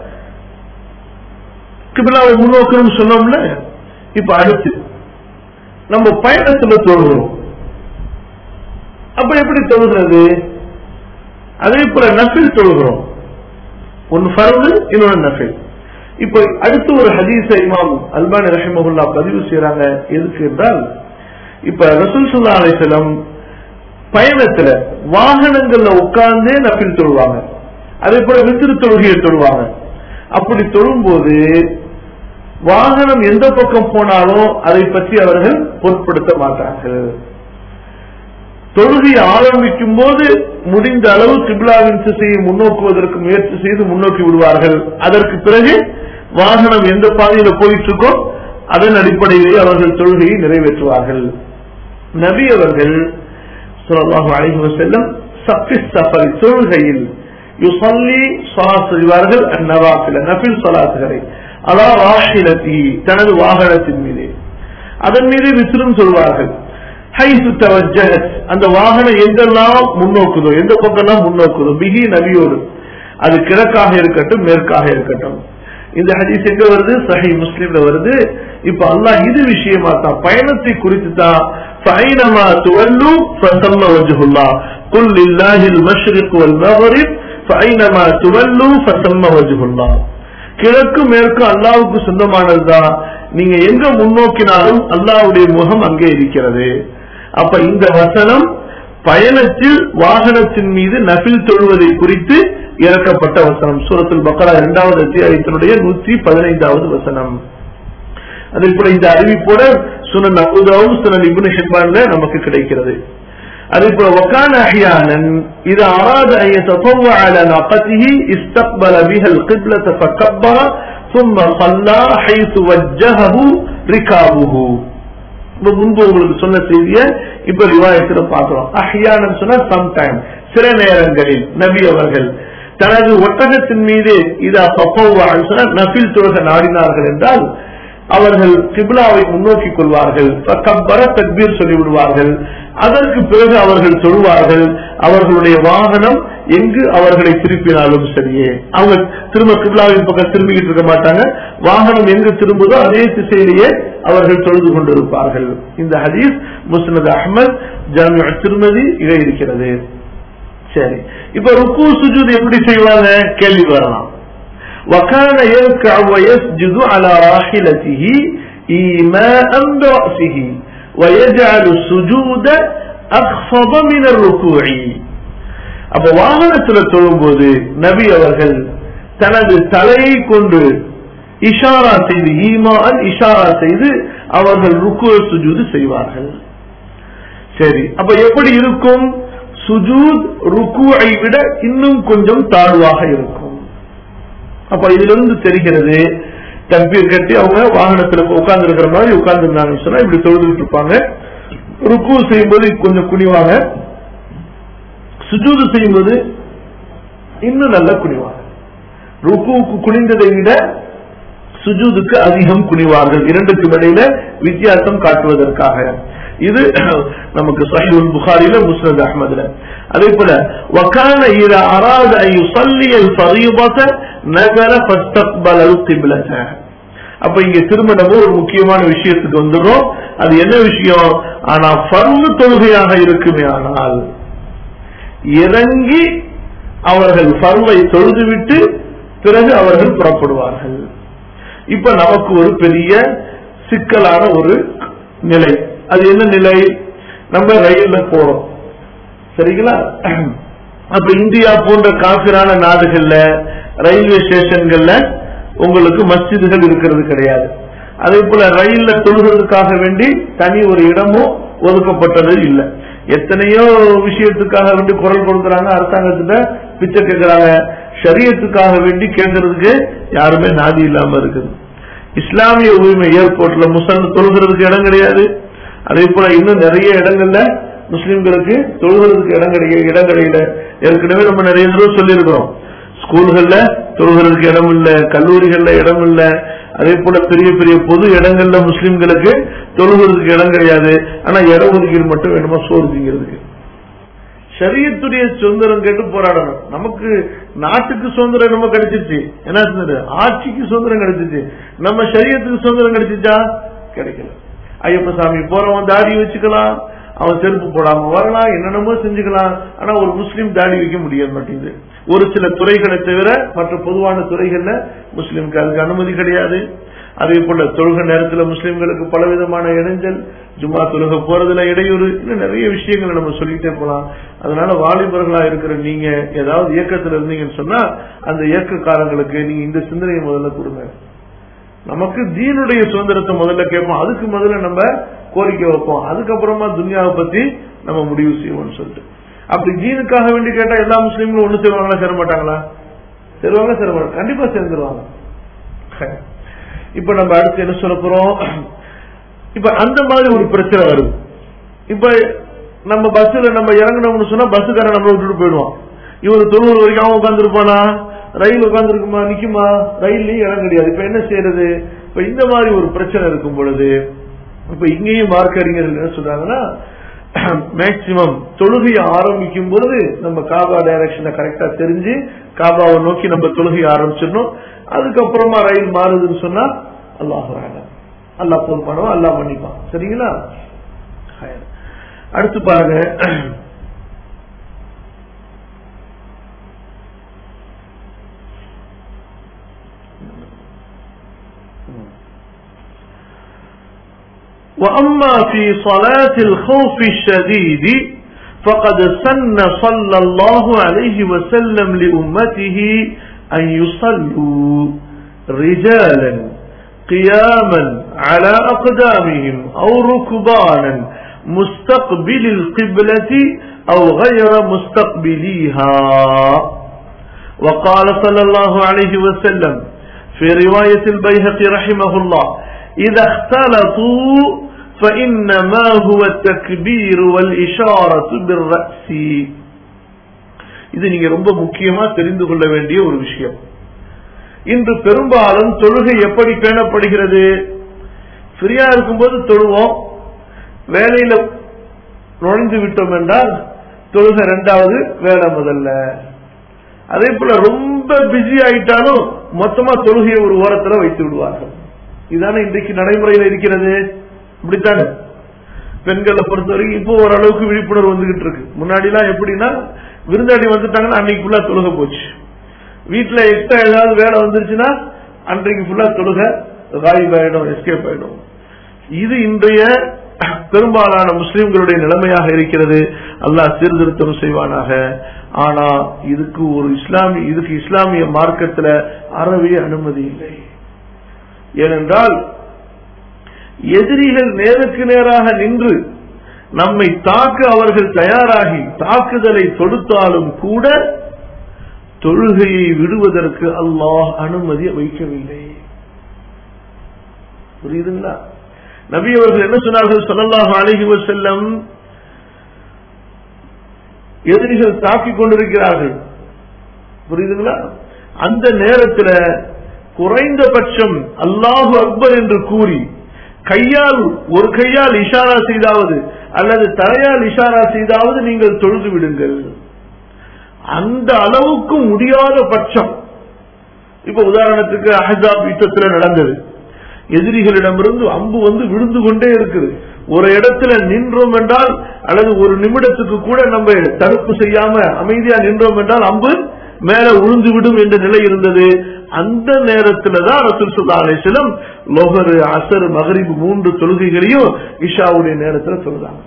A: கிபிலாவை முன்னோக்கணும் சொன்னோம்ல இப்ப அடுத்து நம்ம பயணத்துல தொழுகிறோம் அப்ப எப்படி தொழுகிறது அதே போல நஃபில் தொழுகிறோம் ஒன்னு ஃபர்து இன்னொன்னு நஃபில் இப்ப அடுத்து ஒரு ஹதீஸ இமாம் அல்பானி ரஹிமகுல்லா பதிவு செய்யறாங்க எதுக்கு என்றால் இப்ப ரசூல் சுல்லா அலிசலம் பயணத்துல வாகனங்கள்ல உட்கார்ந்தே நஃபில் தொழுவாங்க அதே போல வித்திரு தொழுகையை தொழுவாங்க அப்படி தொழும்போது வாகனம் எந்த பக்கம் போனாலும் அதை பற்றி அவர்கள் பொருட்படுத்த மாட்டார்கள் தொழுகை ஆரம்பிக்கும் போது முடிந்த அளவு கிப்லாவின் திசையை முன்னோக்குவதற்கு முயற்சி செய்து முன்னோக்கி விடுவார்கள் அதற்கு பிறகு வாகனம் எந்த பாதையில போயிட்டு இருக்கோ அதன் அடிப்படையிலே அவர்கள் தொழுகையை நிறைவேற்றுவார்கள் நபி அவர்கள் சொல்லலாக அழைத்து செல்லும் சஃபி சஃபரி தொழுகையில் யுசல்லி சலாத் செய்வார்கள் அந்நவாசில நபில் சலாத்துகளை அதா ராஷிலத்தி தனது வாகனத்தின் மீது அதன் மீது விசிறும் சொல்வார்கள் ஹைசு தவஜகத் அந்த வாகனம் எங்கெல்லாம் முன்னோக்குதோ எந்த பக்கம்லாம் முன்னோக்குதோ பிகி நபியோடு அது கிழக்காக இருக்கட்டும் மேற்காக இருக்கட்டும் இந்த ஹதீஸ் எங்க வருது சஹி முஸ்லீம்ல வருது இப்ப அல்லாஹ் இது விஷயமா தான் பயணத்தை குறித்து தான் ஃபைனமா துவல்லு ஃபசல்ல வஜ்ஹுல்லாஹ் குல் லில்லாஹில் மஷ்ரிக் வல் மக்ரிப் ஃபைனமா துவல்லு ஃபசல்ல வஜ்ஹுல்லாஹ் கிழக்கு மேற்கு அல்லாவுக்கு சொந்தமானதுதான் நீங்க எங்க முன்னோக்கினாலும் அல்லாவுடைய முகம் அங்கே இருக்கிறது அப்ப இந்த வசனம் பயணத்தில் வாகனத்தின் மீது நபில் தொழுவதை குறித்து இறக்கப்பட்ட வசனம் சூரத்துல் பக்கரா இரண்டாவது அத்தியாயத்தினுடைய நூற்றி பதினைந்தாவது வசனம் அதே போல இந்த அறிவிப்போட சுனன் அபுதாவும் சுனன் இபுன் ஹிப்பான்ல நமக்கு கிடைக்கிறது அதே போல وكان احيانا اذا اراد ان يتطوع على ناقته استقبل بها القبلة فكبر ثم صلى حيث وجهه ركابه இப்ப முன்பு உங்களுக்கு சொன்ன செய்திய இப்ப ரிவாயத்துல பாக்குறோம் அஹ்யானம் சொன்னா சம்டைம் சில நேரங்களில் நபி அவர்கள் தனது ஒட்டகத்தின் மீது இதா பப்பவான்னு சொன்னா நபில் தொழுக நாடினார்கள் என்றால் அவர்கள் கிப்லாவை முன்னோக்கி கொள்வார்கள் கப்பர தக்பீர் சொல்லிவிடுவார்கள் அதற்கு பிறகு அவர்கள் சொல்வார்கள் அவர்களுடைய வாகனம் எங்கு அவர்களை திருப்பினாலும் சரியே அவங்க திரும்ப கிப்லாவின் பக்கம் திரும்பிக்கிட்டு இருக்க மாட்டாங்க வாகனம் எங்கு திரும்புதோ அதே திசையிலேயே அவர்கள் தொழுது கொண்டிருப்பார்கள் இந்த ஹதீஸ் முஸ்னத் அஹமத் ஜாமியா திருமதி இதை இருக்கிறது சரி இப்ப ருக்கு சுஜூத் எப்படி செய்வாங்க கேள்வி வரலாம் وكان يركع ويسجد على راحلته إيماء برأسه ويجعل السجود أخفض من الركوع அப்ப வாகனத்துல தொழும்போது நபி அவர்கள் தனது தலையை கொண்டு இஷாரா செய்து ஈமான் இஷாரா செய்து அவர்கள் ருக்கு சுஜூது செய்வார்கள் சரி அப்ப எப்படி இருக்கும் சுஜூத் ருக்குவை விட இன்னும் கொஞ்சம் தாழ்வாக இருக்கும் அப்ப இதுல இருந்து தெரிகிறது தம்பீர் கட்டி அவங்க வாகனத்துல உட்கார்ந்து இருக்கிற மாதிரி உட்கார்ந்து இருந்தாங்கன்னு சொன்னா இப்படி தொழுதுட்டு இருப்பாங்க ருக்கு செய்யும்போது கொஞ்சம் குனிவாங்க சுஜூது செய்யும்போது இன்னும் நல்லா குனிவாங்க ருக்குவுக்கு குனிந்ததை விட சுஜூதுக்கு அதிகம் குனிவார்கள் இரண்டுக்கும் இடையில வித்தியாசம் காட்டுவதற்காக இது நமக்கு சஹீல் புகாரில முஸ்னத் அஹமதுல அதே போல وكان اذا اراد ان يصلي الفريضه نزل فاستقبل القبلة அப்ப இங்க திரும்ப நம்ம ஒரு முக்கியமான விஷயத்துக்கு வந்துடும் அது என்ன விஷயம் ஆனா பர்வு தொழுகையாக இருக்குமே ஆனால் இறங்கி அவர்கள் பர்வை தொழுதுவிட்டு பிறகு அவர்கள் புறப்படுவார்கள் இப்ப நமக்கு ஒரு பெரிய சிக்கலான ஒரு நிலை அது என்ன நிலை நம்ம ரயில்ல போறோம் சரிங்களா அப்ப இந்தியா போன்ற காசிரான நாடுகள்ல ரயில்வே ஸ்டேஷன்கள்ல உங்களுக்கு மஸ்ஜிதுகள் இருக்கிறது கிடையாது அதே போல ரயில்ல தொழுகிறதுக்காக வேண்டி தனி ஒரு இடமும் ஒதுக்கப்பட்டது இல்லை எத்தனையோ விஷயத்துக்காக வேண்டி குரல் கொடுக்கறாங்க அரசாங்கத்துல பிச்சை கேட்கிறாங்க சரியத்துக்காக வேண்டி கேட்கறதுக்கு யாருமே நாதி இல்லாம இருக்குது இஸ்லாமிய உரிமை ஏர்போர்ட்ல முசல் தொழுகிறதுக்கு இடம் கிடையாது அதே போல இன்னும் நிறைய இடங்கள்ல முஸ்லிம்களுக்கு தொழுகிறதுக்கு இடம் கிடையாது இடம் கிடையாது ஏற்கனவே நம்ம நிறைய தடவை சொல்லியிருக்கிறோம் ஸ்கூல்கள்ல தொழுகிறதுக்கு இடம் இல்ல கல்லூரிகள்ல இடம் இல்ல அதே போல பெரிய பெரிய பொது இடங்கள்ல முஸ்லிம்களுக்கு தொழுகிறதுக்கு இடம் கிடையாது ஆனா இட ஒதுக்கீடு மட்டும் வேணுமா சோறு திங்கிறதுக்கு சரியத்துடைய சுதந்திரம் கேட்டு போராடணும் நமக்கு நாட்டுக்கு சுதந்திரம் நம்ம கிடைச்சிச்சு என்ன சொன்னது ஆட்சிக்கு சுதந்திரம் கிடைச்சிச்சு நம்ம சரியத்துக்கு சுதந்திரம் கிடைச்சிச்சா கிடைக்கல ஐயப்ப சாமி போறவன் தாடி வச்சுக்கலாம் அவன் செருப்பு போடாம வரலாம் என்னென்னமோ செஞ்சுக்கலாம் ஆனா ஒரு முஸ்லீம் தாடி வைக்க முடிய மாட்டேங்குது ஒரு சில துறைகளை தவிர மற்ற பொதுவான துறைகள்ல முஸ்லீம்க்கு அதுக்கு அனுமதி கிடையாது அதே போல தொழுக நேரத்துல முஸ்லிம்களுக்கு பலவிதமான இடைஞ்சல் ஜும்மா தொழுக போறதுல இடையூறு இன்னும் நிறைய விஷயங்களை நம்ம சொல்லிட்டே போலாம் அதனால வாலிபர்களா இருக்கிற நீங்க ஏதாவது இயக்கத்துல இருந்தீங்கன்னு சொன்னா அந்த இயக்கக்காரங்களுக்கு நீங்க இந்த சிந்தனையை முதல்ல கொடுங்க நமக்கு தீனுடைய சுதந்திரத்தை முதல்ல கேட்போம் அதுக்கு முதல்ல நம்ம கோரிக்கை வைப்போம் அதுக்கப்புறமா துன்யாவை பத்தி நம்ம முடிவு செய்வோம்னு சொல்லிட்டு அப்படி தீனுக்காக வேண்டி கேட்டா எல்லா முஸ்லீம்களும் ஒண்ணு சேருவாங்களா சேர மாட்டாங்களா சேருவாங்க சேர மாட்டாங்க கண்டிப்பா சேர்ந்துருவாங்க இப்ப நம்ம அடுத்து என்ன சொல்ல போறோம் இப்ப அந்த மாதிரி ஒரு பிரச்சனை வருது இப்ப நம்ம பஸ்ல நம்ம இறங்கணும்னு சொன்னா பஸ்ஸுக்காரன் நம்ம விட்டுட்டு போயிடுவான் இவர் தொண்ணூறு வரைக்கும் அவன் உட்காந்துருப்பானா ரயில் உட்காந்துருக்குமா நிக்குமா ரயில்லயும் இடம் கிடையாது இப்ப என்ன செய்யறது இப்ப இந்த மாதிரி ஒரு பிரச்சனை இருக்கும் பொழுது இப்ப இங்கேயும் மார்க் அறிஞர்கள் என்ன சொல்றாங்கன்னா மேக்சிமம் தொழுகையை ஆரம்பிக்கும் பொழுது நம்ம காபா டைரக்ஷனை கரெக்டா தெரிஞ்சு காபாவை நோக்கி நம்ம தொழுகையை ஆரம்பிச்சிடணும் அதுக்கப்புறமா ரயில் மாறுதுன்னு சொன்னா அல்லாஹ் அல்லா போன் பண்ணுவோம் அல்லா பண்ணிப்பான் சரிங்களா அடுத்து பாருங்க وأما في صلاة الخوف الشديد فقد سن صلى الله عليه وسلم لأمته أن يصلوا رجالا قياما على أقدامهم أو ركبانا مستقبل القبلة أو غير مستقبليها وقال صلى الله عليه وسلم في رواية البيهقي رحمه الله إذا اختلطوا فإنما هو التكبير والإشارة بالرأس இது நீங்க ரொம்ப முக்கியமா தெரிந்து கொள்ள வேண்டிய ஒரு விஷயம் இன்று பெரும்பாலும் தொழுகை எப்படி பேணப்படுகிறது ஃப்ரீயா இருக்கும்போது தொழுவோம் வேலையில நுழைந்து விட்டோம் என்றால் தொழுகை ரெண்டாவது வேலை முதல்ல அதே போல ரொம்ப பிஸி ஆயிட்டாலும் மொத்தமா தொழுகையை ஒரு ஓரத்துல வைத்து விடுவார்கள் இதுதானே இன்றைக்கு நடைமுறையில் இருக்கிறது இப்படித்தானே பெண்களை பொறுத்த வரைக்கும் இப்போ ஓரளவுக்கு விழிப்புணர்வு வந்துகிட்டு இருக்கு முன்னாடி எல்லாம் எப்படின்னா விருந்தாடி வந்துட்டாங்கன்னா அன்னைக்கு ஃபுல்லா தொழுக போச்சு வீட்டுல எக்ஸ்ட்ரா ஏதாவது வேலை வந்துருச்சுன்னா அன்றைக்கு ஃபுல்லா தொழுக காயிப் ஆயிடும் எஸ்கேப் ஆயிடும் இது இன்றைய பெரும்பாலான முஸ்லிம்களுடைய நிலைமையாக இருக்கிறது அல்லாஹ் சீர்திருத்தம் செய்வானாக ஆனா இதுக்கு ஒரு இஸ்லாமிய இதுக்கு இஸ்லாமிய மார்க்கத்துல அறவே அனுமதி இல்லை ஏனென்றால் எதிரிகள் நேருக்கு நேராக நின்று நம்மை தாக்க அவர்கள் தயாராகி தாக்குதலை தொடுத்தாலும் கூட தொழுகையை விடுவதற்கு அல்லாஹ் அனுமதி வைக்கவில்லை புரியுதுங்களா நபி அவர்கள் என்ன சொன்னார்கள் சொல்லலாக அழகி செல்லம் எதிரிகள் தாக்கிக் கொண்டிருக்கிறார்கள் புரியுதுங்களா அந்த நேரத்தில் குறைந்தபட்சம் அல்லாஹு அக்பர் என்று கூறி கையால் ஒரு கையால் இஷாரா செய்தாவது அல்லது தலையால் இஷாரா செய்தாவது நீங்கள் தொழுது விடுங்கள் அந்த அளவுக்கு முடியாத பட்சம் இப்ப உதாரணத்துக்கு அஹாப் யுத்தத்தில் நடந்தது எதிரிகளிடமிருந்து அம்பு வந்து விழுந்து கொண்டே இருக்குது ஒரு இடத்துல நின்றோம் என்றால் அல்லது ஒரு நிமிடத்துக்கு கூட நம்ம தடுப்பு செய்யாம அமைதியா நின்றோம் என்றால் அம்பு மேல உழுந்து விடும் என்ற நிலை இருந்தது அந்த நேரத்துல தான் ரசூல் சுல்லா அலிஸ்லம் லொஹரு அசர் மகரிப் மூன்று தொழுகைகளையும் இஷாவுடைய நேரத்துல சொல்றாங்க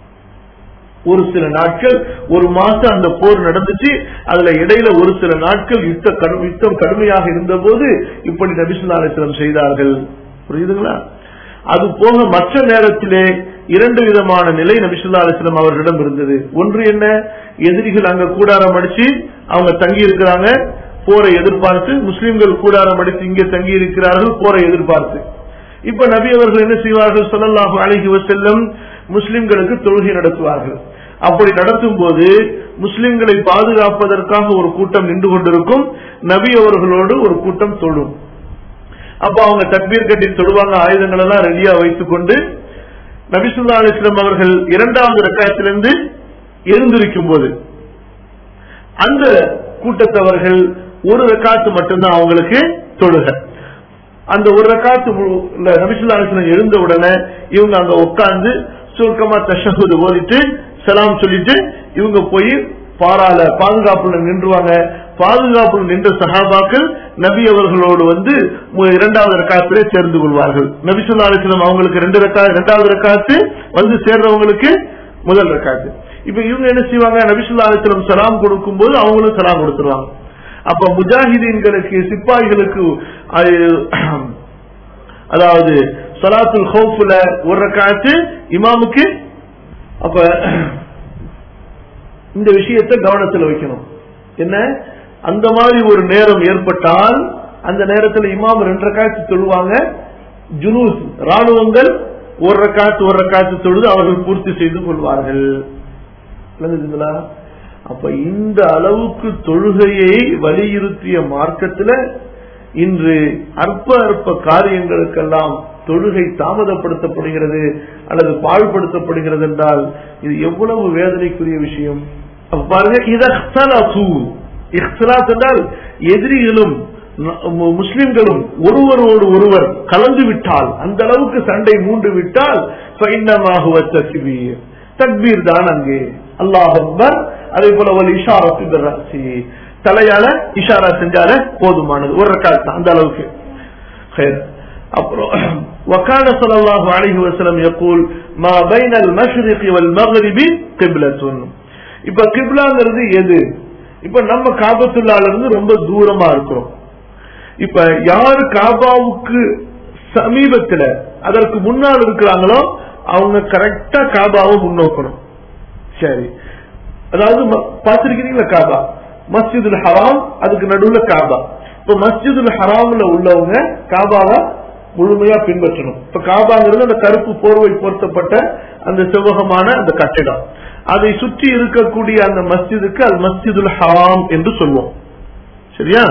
A: ஒரு சில நாட்கள் ஒரு மாசம் அந்த போர் நடந்துச்சு அதுல இடையில ஒரு சில நாட்கள் யுத்த யுத்தம் கடுமையாக இருந்த போது இப்படி நபிசுல்லா அலிஸ்லம் செய்தார்கள் புரியுதுங்களா அது போக மற்ற நேரத்திலே இரண்டு விதமான நிலை நபிசுல்லா அலிஸ்லாம் அவர்களிடம் இருந்தது ஒன்று என்ன எதிரிகள் அங்க கூடாரம் அடிச்சு அவங்க தங்கி இருக்கிறாங்க போரை எதிர்பார்த்து முஸ்லிம்கள் கூடாரம் அடித்து இங்கே தங்கி இருக்கிறார்கள் போரை எதிர்பார்த்து இப்ப நபி அவர்கள் என்ன செய்வார்கள் சொல்லலாக அழகி செல்லும் முஸ்லிம்களுக்கு தொழுகை நடத்துவார்கள் அப்படி நடத்தும் போது முஸ்லிம்களை பாதுகாப்பதற்காக ஒரு கூட்டம் நின்று கொண்டிருக்கும் நபி அவர்களோடு ஒரு கூட்டம் தொழும் அப்ப அவங்க தக்பீர் கட்டி தொடுவாங்க ஆயுதங்கள் எல்லாம் ரெடியா வைத்துக் கொண்டு நபிசுல்லா அலிஸ்லாம் அவர்கள் இரண்டாவது ரக்காயத்திலிருந்து எழுந்திருக்கும் போது அந்த கூட்டத்தவர்கள் ஒரு ரக்காத்து மட்டும்தான் அவங்களுக்கு தொழுக அந்த ஒரு ரக்காத்து நபிசுல்லா அலிஸ்லாம் எழுந்த உடனே இவங்க அங்க உட்கார்ந்து சுருக்கமா தஷகுது ஓதிட்டு சலாம் சொல்லிட்டு இவங்க போய் பாரால பாதுகாப்புல நின்றுவாங்க பாதுகாப்புல நின்ற சகாபாக்கள் நபி அவர்களோடு வந்து இரண்டாவது ரக்காத்திலே சேர்ந்து கொள்வார்கள் நபி சொல்லா அலிஸ்லாம் அவங்களுக்கு ரெண்டு ரக்கா இரண்டாவது ரக்காத்து வந்து சேர்றவங்களுக்கு முதல் ரக்காத்து இப்ப இவங்க என்ன செய்வாங்க நபிசுல்லா அலிஸ்லாம் சலாம் கொடுக்கும் போது அவங்களும் சலாம் கொடுத்துருவாங்க அப்ப முஜாஹிதீன்களுக்கு சிப்பாய்களுக்கு அதாவது சலாத்துல் ஹோஃபுல ஒரு ரக்காத்து இமாமுக்கு அப்ப இந்த விஷயத்தை கவனத்தில் வைக்கணும் என்ன அந்த மாதிரி ஒரு நேரம் ஏற்பட்டால் அந்த நேரத்தில் இமாம் ரெண்டு ரக்காத்து தொழுவாங்க ஜுனூஸ் ராணுவங்கள் ஒரு ரக்காத்து ஒரு ரக்காத்து தொழுது அவர்கள் பூர்த்தி செய்து கொள்வார்கள் விளங்குதுங்களா அப்ப இந்த அளவுக்கு தொழுகையை வலியுறுத்திய மார்க்கத்தில் இன்று அற்ப அற்ப காரியங்களுக்கெல்லாம் தொழுகை தாமதப்படுத்தப்படுகிறது அல்லது பாழ்படுத்தப்படுகிறது என்றால் இது எவ்வளவு வேதனைக்குரிய விஷயம் பாருங்க இஹ்லாத் என்றால் எதிரிகளும் முஸ்லிம்களும் ஒருவரோடு ஒருவர் கலந்து விட்டால் அந்த அளவுக்கு சண்டை மூண்டு விட்டால் தக்பீர் தான் அங்கே அல்லாஹ் அக்பர் அதே போல ஒரு இஷாரத்து தலையால இஷாரா செஞ்சால போதுமானது ஒரு ரக்கால் அந்த அளவுக்கு அப்புறம் وكان صلى الله عليه وسلم يقول ما بين المشرق والمغرب قبلة இப்ப கிப்லாங்கிறது எது இப்ப நம்ம காபத்துள்ளால இருந்து ரொம்ப தூரமா இருக்கிறோம் இப்ப யாரு காபாவுக்கு சமீபத்துல அதற்கு முன்னால் இருக்கிறாங்களோ அவங்க கரெக்டா காபாவை முன்னோக்கணும் சரி அதாவது ம- பார்த்திருக்கிறீங்களா காபா மஸ்ஜிதுல் ஹராம் அதுக்கு நடுவுல காபா இப்ப மஸ்ஜிதுல் ஹராம்ல உள்ளவங்க காபாவை முழுமையா பின்பற்றணும் இப்ப காபாங்கிறது அந்த கருப்பு போர்வை பொருத்தப்பட்ட அந்த செவ்வகமான அந்த கட்டிடம் அதை சுற்றி இருக்கக்கூடிய அந்த மஸ்ஜிதுக்கு அது மஸ்ஜிதுல் ஹராம் என்று சொல்லுவோம் சரியா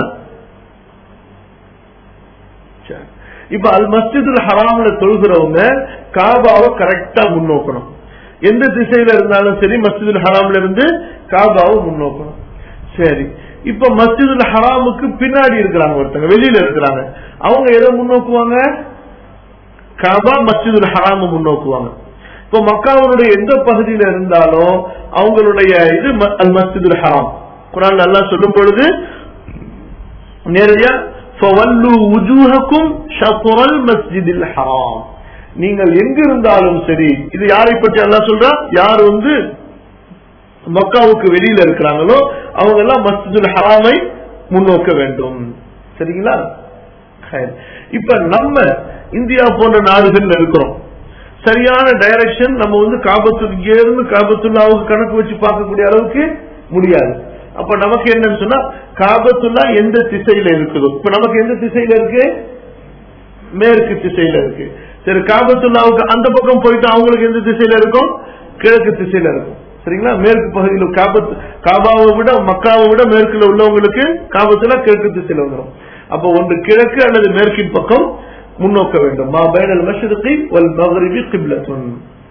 A: சரி. இப்ப அல் மஸ்ஜிதுல் ஹராம்ல தொழுகிறவங்க காபாவை கரெக்டா முன்னோக்கணும் எந்த திசையில இருந்தாலும் சரி மஸ்ஜிதுல் ஹராம்ல இருந்து காபாவை முன்னோக்கணும் சரி இப்ப மஸ்ஜிதுல் ஹராமுக்கு பின்னாடி இருக்கிறாங்க ஒருத்தங்க வெளியில இருக்கிறாங்க அவங்க எதை முன்னோக்குவாங்க காபா மஸ்ஜிதுல் ஹராம முன்னோக்குவாங்க இப்ப மக்காவுடைய எந்த பகுதியில இருந்தாலும் அவங்களுடைய இது ம- அல் மஸ்ஜிதுல் ஹராம் குரான் நல்லா சொல்லும் பொழுது நேரடியா فَوَلُّوا وُجُوهَكُمْ شَطْرَ الْمَسْجِدِ الْحَرَامِ நீங்கள் எங்க இருந்தாலும் சரி இது யாரை பற்றி அல்லாஹ் சொல்றா யார் வந்து மக்காவுக்கு வெளியில இருக்கிறாங்களோ அவங்க எல்லாம் மஸ்ஜிதுல் ஹராமை முன்னோக்க வேண்டும் சரிங்களா ஹைர். இப்ப நம்ம இந்தியா போன்ற நாடுகள்ல இருக்கிறோம் சரியான டைரக்ஷன் நம்ம வந்து காபத்து இங்கே இருந்து காபத்துல்லாவுக்கு கணக்கு வச்சு பார்க்கக்கூடிய அளவுக்கு முடியாது அப்ப நமக்கு என்னன்னு சொன்னா காபத்துல்லா எந்த திசையில இருக்குதோ இப்ப நமக்கு எந்த திசையில இருக்கு மேற்கு திசையில இருக்கு சரி காபத்துல்லாவுக்கு அந்த பக்கம் போயிட்டு அவங்களுக்கு எந்த திசையில இருக்கும் கிழக்கு திசையில இருக்கும் சரிங்களா மேற்கு பகுதியில் காபத்து காபாவை விட மக்காவை விட மேற்குல உள்ளவங்களுக்கு காபத்துல கிழக்கு திசையில வந்துடும் அப்ப ஒன்று கிழக்கு அல்லது மேற்கின் பக்கம் முன்னோக்க வேண்டும் மா பைனல் மஷ்ரிகி வல் மக்ரிபி கிப்லத்துன்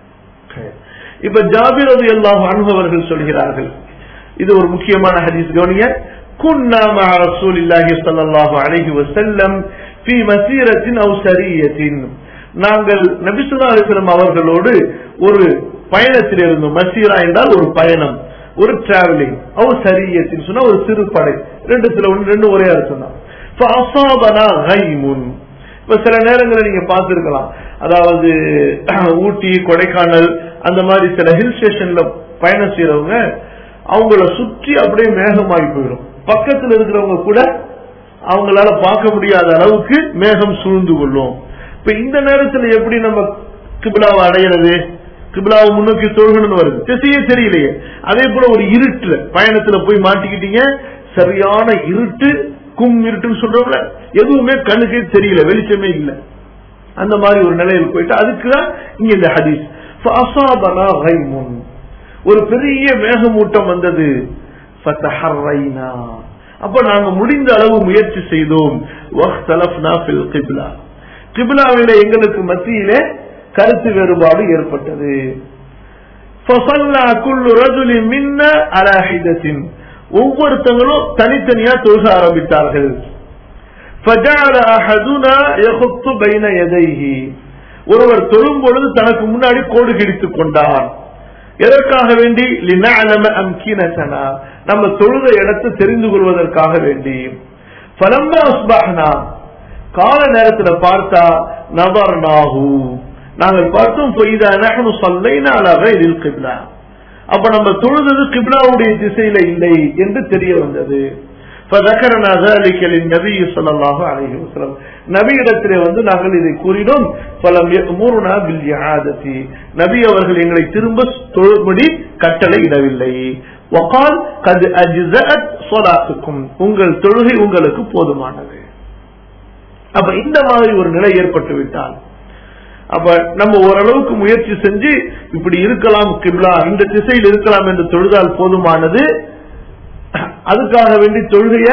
A: இப்ப ஜாபிர் ரலியல்லாஹு அன்ஹு அவர்கள் சொல்கிறார்கள் இது ஒரு முக்கியமான ஹதீஸ் கவனிய كنا مع رسول الله صلى الله عليه وسلم في مسيرة أو سرية நாங்கள் நபி ஸல்லல்லாஹு அலைஹி வஸல்லம் அவர்களோடு ஒரு பயணத்தில் இருந்தோம் மசீரா என்றால் ஒரு பயணம் ஒரு டிராவலிங் அவர் சரியத்தின் சொன்னா ஒரு சிறு படை ரெண்டு சில ஒன்று ரெண்டு ஒரே அர்த்தம் தான் فأصابنا غيم இப்ப சில நேரங்களில் நீங்க பார்த்திருக்கலாம் அதாவது ஊட்டி கொடைக்கானல் அந்த மாதிரி சில ஹில் ஸ்டேஷன்ல பயணம் செய்யறவங்க அவங்கள சுற்றி அப்படியே மேகமாகி போயிடும் பக்கத்துல இருக்கிறவங்க கூட அவங்களால பார்க்க முடியாத அளவுக்கு மேகம் சூழ்ந்து கொள்ளும் இப்ப இந்த நேரத்துல எப்படி நம்ம கிபிலாவை அடையிறது கிபிலாவை முன்னோக்கி தொழுகணும்னு வருது திசையே தெரியலையே அதே போல ஒரு இருட்டுல பயணத்துல போய் மாட்டிக்கிட்டீங்க சரியான இருட்டு கும் இருட்டுன்னு சொல்றோம்ல எதுவுமே கண்ணுக்கே தெரியல வெளிச்சமே இல்லை அந்த மாதிரி ஒரு நிலையில் போயிட்டு அதுக்குதான் இங்க இந்த ஹதீஸ் فَأَصَابَنَا غَيْمٌ. ஒரு பெரிய மேகமூட்டம் வந்தது فَتَحَرَّيْنَا. அப்ப நாங்க முடிந்த அளவு முயற்சி செய்தோம் وَاخْتَلَفْنَا فِي الْقِبْلَةِ. கிபிலாவில எங்களுக்கு மத்தியிலே கருத்து வேறுபாடு ஏற்பட்டது فَصَلَّى كُلُّ رَجُلٍ مِنَّا عَلَى حِدَةٍ. ஒவ்வொருத்தங்களும் தனித்தனியா தொழுக ஆரம்பித்தார்கள் فَجَعَلَ أَحَدُنَا يَخُطُّ بَيْنَ يَدَيْهِ. ஒருவர் தொழும் பொழுது தனக்கு முன்னாடி கோடு கிடித்துக் கொண்டார் எதற்காக வேண்டி لِنَعْلَمَ أَمْكِنَتَنَا. நம்ம தொழுத இடத்தை தெரிந்து கொள்வதற்காக வேண்டி فَلَمَّا أَصْبَحْنَا. கால நேரத்துல பார்த்தா நபர்னாஹு நாங்கள் பார்த்தோம் فَإِذَا نَحْنُ صَلَّيْنَا عَلَى غَيْرِ الْقِبْلَةِ. அப்ப நம்ம தொழுதது கிப்லாவுடைய திசையில இல்லை என்று தெரிய வந்தது فذكرنا ذلك للنبي صلى الله عليه وسلم நபி இடத்திலே வந்து நாங்கள் இதை கூறினோம் فلم يأمرنا بالإعادة நபி அவர்கள் எங்களை திரும்ப தொழும்படி கட்டளை இடவில்லை وقال قد أجزأت صلاتكم உங்கள் தொழுகை உங்களுக்கு போதுமானது அப்ப இந்த மாதிரி ஒரு நிலை ஏற்பட்டு விட்டால் அப்ப நம்ம ஓரளவுக்கு முயற்சி செஞ்சு இப்படி இருக்கலாம் கிப்லா இந்த திசையில் இருக்கலாம் என்று தொழுதால் போதுமானது அதுக்காக வேண்டி தொழுகைய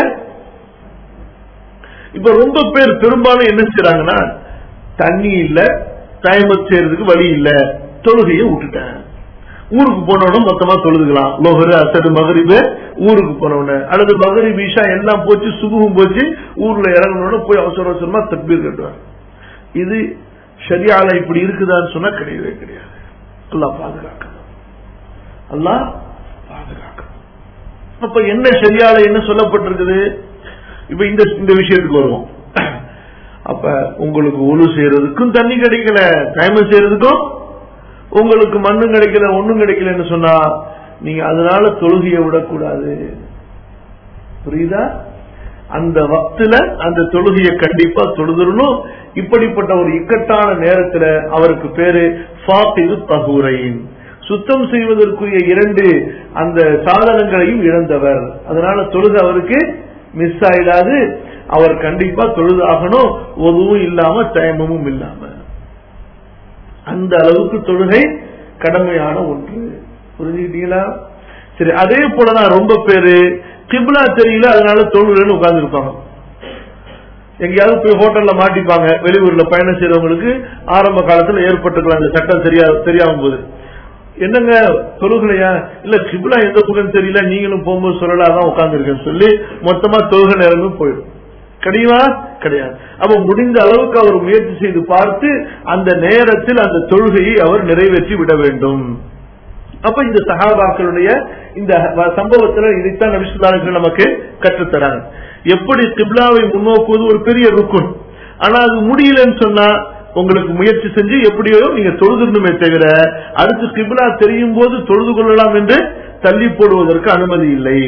A: இப்ப ரொம்ப பேர் பெரும்பாலும் என்ன செய்யறாங்கன்னா தண்ணி இல்ல டைம் செய்யறதுக்கு வழி இல்ல தொழுகையை விட்டுட்டேன் ஊருக்கு போனவனும் மொத்தமா தொழுதுக்கலாம் லோகரு அசடு மகரிபு ஊருக்கு போனவன அல்லது மகரிப் ஈஷா எல்லாம் போச்சு சுகுவும் போச்சு ஊர்ல இறங்கணும்னு போய் அவசர அவசரமா தப்பீர் கட்டுவாங்க இது ஷரியால இப்படி இருக்குதான்னு சொன்னா கிடையவே கிடையாது அல்லாஹ் பாதுகாக்கணும் அல்லாஹ் பாதுகாக்கணும் அப்ப என்ன ஷரியால என்ன சொல்லப்பட்டிருக்குது இப்ப இந்த இந்த விஷயத்துக்கு வருவோம் அப்ப உங்களுக்கு ஒழு செய்யறதுக்கும் தண்ணி கிடைக்கல டைம் செய்யறதுக்கும் உங்களுக்கு மண்ணும் கிடைக்கல ஒண்ணும் கிடைக்கலன்னு சொன்னா நீங்க அதனால தொழுகையை விடக்கூடாது புரியுதா அந்த வக்துல அந்த தொழுகையை கண்டிப்பா தொழுதுறணும் இப்படிப்பட்ட ஒரு இக்கட்டான நேரத்துல அவருக்கு பேரு ஃபாத்திது தகூரையின் சுத்தம் செய்வதற்குரிய இரண்டு அந்த சாதனங்களையும் இழந்தவர் அதனால தொழுது அவருக்கு மிஸ் ஆயிடாது அவர் கண்டிப்பா தொழுது ஆகணும் ஒதுவும் இல்லாம தயமமும் இல்லாம அந்த அளவுக்கு தொழுகை கடமையான ஒன்று புரிஞ்சுக்கிட்டீங்களா சரி அதே போலதான் ரொம்ப பேரு கிப்லா தெரியல அதனால தொழுகைன்னு உட்கார்ந்து இருப்பாங்க எங்கேயாவது போய் ஹோட்டல்ல மாட்டிப்பாங்க வெளியூர்ல பயணம் செய்யறவங்களுக்கு ஆரம்ப காலத்துல ஏற்பட்டுக்கலாம் இந்த சட்டம் தெரியா தெரியாம போது என்னங்க தொழுகலையா இல்ல கிப்லா எந்த பக்கம் தெரியல நீங்களும் போகும்போது சொல்லலாம் தான் உட்கார்ந்துருக்கேன்னு சொல்லி மொத்தமா தொழுகை நேரமும் போயிடும் கிடையுமா கிடையாது அப்ப முடிந்த அளவுக்கு அவர் முயற்சி செய்து பார்த்து அந்த நேரத்தில் அந்த தொழுகையை அவர் நிறைவேற்றி விட வேண்டும் அப்ப இந்த சகாபாக்களுடைய இந்த சம்பவத்துல இதைத்தான் நபிசுல்லார்கள் நமக்கு கற்றுத்தராங்க எப்படி கிப்லாவை முன்னோக்குவது ஒரு பெரிய ருக்குன் ஆனா அது முடியலன்னு சொன்னா உங்களுக்கு முயற்சி செஞ்சு எப்படியோ நீங்க தொழுதுணுமே தவிர அடுத்து கிப்லா தெரியும் போது தொழுது கொள்ளலாம் என்று தள்ளி போடுவதற்கு அனுமதி இல்லை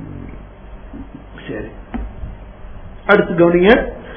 A: சரி அடுத்து கவனிங்க